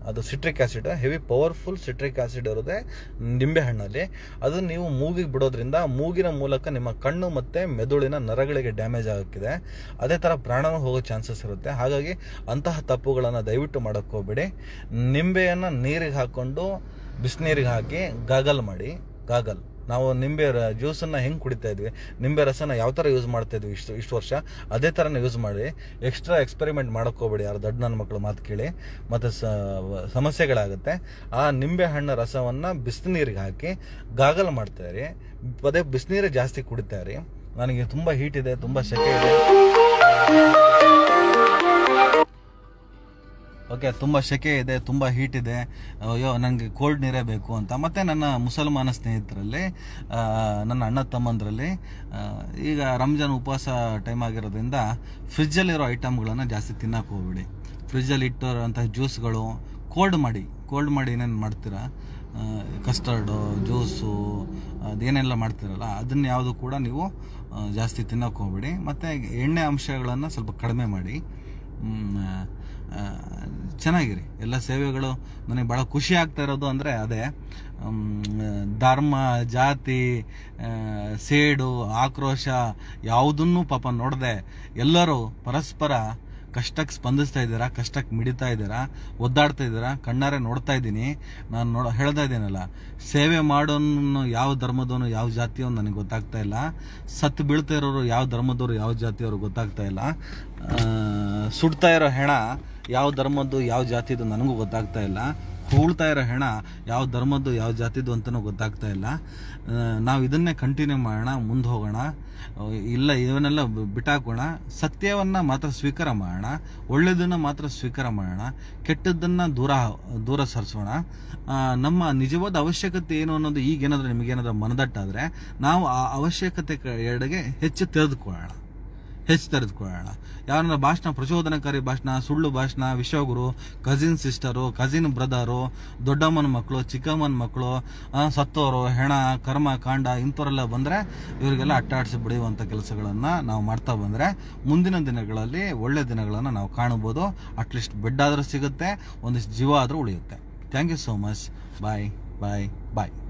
ಅದು citric acid heavy powerful citric acid ಇರುತ್ತೆ ನಿಂಬೆ ಹಣ್ಣಲ್ಲಿ ಅದನ್ನು ನೀವು ಮೂಗಿಗೆ ಬಿಡೋದ್ರಿಂದ ಮೂಗಿನ ಮೂಲಕ ನಿಮ್ಮ ಕಣ್ಣು ಮತ್ತು ಮೆದುಳಿನ ನರಗಳಿಗೆ ಡ್ಯಾಮೇಜ್ ಆಗೋಕ್ಕಿದೆ ಅದೇ ಥರ ಪ್ರಾಣನೂ ಹೋಗೋ ಚಾನ್ಸಸ್ ಇರುತ್ತೆ ಹಾಗಾಗಿ ಅಂತಹ ತಪ್ಪುಗಳನ್ನು ದಯವಿಟ್ಟು ಮಾಡೋಕ್ಕೆ ಹೋಗ್ಬೇಡಿ ನಿಂಬೆಯನ್ನು ನೀರಿಗೆ ಹಾಕ್ಕೊಂಡು ಬಿಸಿನೀರಿಗೆ ಹಾಕಿ ಗಾಗಲ್ ಮಾಡಿ ಗಾಗಲ್ ನಾವು ನಿಂಬೆ ಜ್ಯೂಸನ್ನು ಹೆಂಗೆ ಕುಡಿತಾ ಇದ್ವಿ ನಿಂಬೆ ರಸನ ಯಾವ ಥರ ಯೂಸ್ ಮಾಡ್ತಾ ಇದ್ವಿ ಇಷ್ಟು ಇಷ್ಟು ವರ್ಷ ಅದೇ ಥರನೇ ಯೂಸ್ ಮಾಡಿ ಎಕ್ಸ್ಟ್ರಾ ಎಕ್ಸ್ಪೆರಿಮೆಂಟ್ ಮಾಡೋಕ್ಕೆ ಹೋಗ್ಬೇಡಿ ಯಾರು ದೊಡ್ಡ ನನ್ನ ಮಕ್ಕಳು ಮಾತು ಕೇಳಿ ಮತ್ತು ಸಮಸ್ಯೆಗಳಾಗುತ್ತೆ ಆ ನಿಂಬೆ ಹಣ್ಣು ರಸವನ್ನು ಬಿಸಿನೀರಿಗೆ ಹಾಕಿ ಗಾಗಲ್ ಮಾಡ್ತಾಯಿರಿ ಪದೇ ಬಿಸಿನೀರೇ ಜಾಸ್ತಿ ಕುಡಿತಾಯಿರಿ ನನಗೆ ತುಂಬ ಹೀಟ್ ಇದೆ ತುಂಬ ಸೆಕೆ ಇದೆ ಓಕೆ ತುಂಬ ಸೆಕೆ ಇದೆ ತುಂಬ ಹೀಟ್ ಇದೆ ಅಯ್ಯೋ ನನಗೆ ಕೋಲ್ಡ್ ನೀರೇ ಬೇಕು ಅಂತ ಮತ್ತು ನನ್ನ ಮುಸಲ್ಮಾನ ಸ್ನೇಹಿತರಲ್ಲಿ ಆ, ನನ್ನ ಅಣ್ಣ ತಮ್ಮಂದರಲ್ಲಿ ಆ, ಈಗ ರಂಜಾನ್ ಉಪವಾಸ ಟೈಮ್ ಆಗಿರೋದ್ರಿಂದ ಫ್ರಿಜ್ಜಲ್ಲಿರೋ ಐಟಮ್ಗಳನ್ನು ಜಾಸ್ತಿ ತಿನ್ನಕ್ಕೆ ಹೋಗ್ಬೇಡಿ ಫ್ರಿಜ್ಜಲ್ಲಿ ಇಟ್ಟಿರೋಂಥ ಜ್ಯೂಸ್ಗಳು ಕೋಲ್ಡ್ ಮಾಡಿ ಕೋಲ್ಡ್ ಮಾಡಿ ಏನೇನು ಮಾಡ್ತೀರಾ ಕಸ್ಟರ್ಡು ಜ್ಯೂಸು ಅದೇನೆಲ್ಲ ಮಾಡ್ತೀರಲ್ಲ ಅದನ್ನ ಯಾವುದು ಕೂಡ ನೀವು ಆ, ಜಾಸ್ತಿ ತಿನ್ನಕ್ಕೆ ಹೋಗ್ಬೇಡಿ ಮತ್ತು ಎಣ್ಣೆ ಅಂಶಗಳನ್ನು ಸ್ವಲ್ಪ ಕಡಿಮೆ ಮಾಡಿ ಮ್, ಆ, ಚೆನ್ನಾಗಿರಿ ಎಲ್ಲ ಸೇವೆಗಳು ನನಗೆ ಭಾಳ ಖುಷಿ ಆಗ್ತಾ ಇರೋದು ಅಂದರೆ ಅದೇ ಮ್, ಧರ್ಮ ಜಾತಿ ಆ, ಸೇಡು ಆಕ್ರೋಶ ಯಾವುದನ್ನು ಪಾಪ ನೋಡದೆ ಎಲ್ಲರೂ ಪರಸ್ಪರ ಕಷ್ಟಕ್ಕೆ ಸ್ಪಂದಿಸ್ತಾ ಇದ್ದೀರಾ ಕಷ್ಟಕ್ಕೆ ಮಿಡಿತಾ ಇದ್ದೀರಾ ಒದ್ದಾಡ್ತಾ ಇದ್ದೀರಾ ಕಣ್ಣಾರೆ ನೋಡ್ತಾ ಇದ್ದೀನಿ ನಾನು ನೋಡ ಹೇಳ್ತಾ ಇದ್ದೀನಲ್ಲ ಸೇವೆ ಮಾಡೋನು ಯಾವ ಧರ್ಮದವನು ಯಾವ ಜಾತಿಯವನು ನನಗೆ ಗೊತ್ತಾಗ್ತಾ ಇಲ್ಲ ಸತ್ತು ಬೀಳ್ತಾ ಇರೋರು ಯಾವ ಧರ್ಮದವರು ಯಾವ ಜಾತಿಯವರು ಗೊತ್ತಾಗ್ತಾ ಇಲ್ಲ ಆ, ಸುಡ್ತಾ ಇರೋ ಹೆಣ ಯಾವ ಧರ್ಮದ್ದು ಯಾವ ಜಾತಿದು ನನಗೂ ಗೊತ್ತಾಗ್ತಾ ಇಲ್ಲ ಹೂಳ್ತಾ ಇರೋ ಹೆಣ ಯಾವ ಧರ್ಮದ್ದು ಯಾವ ಜಾತಿದು ಅಂತಲೂ ಗೊತ್ತಾಗ್ತಾ ಇಲ್ಲ ನಾವು ಇದನ್ನೇ ಕಂಟಿನ್ಯೂ ಮಾಡೋಣ ಮುಂದೆ ಹೋಗೋಣ ಆ, ಇಲ್ಲ ಇವನ್ನೆಲ್ಲ ಬಿ- ಬಿಟ್ಟಾಕೋಣ ಸತ್ಯವನ್ನು ಮಾತ್ರ ಸ್ವೀಕಾರ ಮಾಡೋಣ ಒಳ್ಳೆಯದನ್ನು ಮಾತ್ರ ಸ್ವೀಕಾರ ಮಾಡೋಣ ಕೆಟ್ಟದ್ದನ್ನು ದೂರ ದೂರ ಸರಿಸೋಣ ಆ, ನಮ್ಮ ನಿಜವಾದ ಅವಶ್ಯಕತೆ ಏನು ಅನ್ನೋದು ಈಗೇನಾದರೂ ನಿಮಗೇನಾದರೂ ಮನದಟ್ಟಾದರೆ ನಾವು ಆ ಅವಶ್ಯಕತೆ ಕ- ಎಡೆಗೆ ಹೆಚ್ಚು ತೆರೆದುಕೊಳ್ಳೋಣ ಹೆಚ್ಚು ತೆರೆದುಕೊಳ್ಳೋಣ ಯಾರನ್ನ ಭಾಷಣ ಪ್ರಚೋದನಕಾರಿ ಭಾಷಣ ಸುಳ್ಳು ಭಾಷಣ ವಿಶ್ವಗುರು ಕಸಿನ್ ಸಿಸ್ಟರು ಕಸಿನ್ ಬ್ರದರು ದೊಡ್ಡಮ್ಮನ ಮಕ್ಕಳು ಚಿಕ್ಕಮ್ಮನ ಮಕ್ಕಳು ಆ, ಸತ್ತೋರು ಹೆಣ ಕರ್ಮ ಕಾಂಡ ಇಂಥವರೆಲ್ಲ ಬಂದರೆ ಇವರಿಗೆಲ್ಲ ಅಟ್ಟಾಡಿಸಿ ಬಿಡುವಂಥ ಕೆಲಸಗಳನ್ನು ನಾವು ಮಾಡ್ತಾ ಬಂದರೆ ಮುಂದಿನ ದಿನಗಳಲ್ಲಿ ಒಳ್ಳೆ ದಿನಗಳನ್ನು ನಾವು ಕಾಣಬಹುದು ಅಟ್ಲೀಸ್ಟ್ ಬೆಡ್ ಆದರೂ ಸಿಗುತ್ತೆ ಒಂದಿಷ್ಟು ಜೀವ ಆದರೂ ಉಳಿಯುತ್ತೆ thank you so much bye bye bye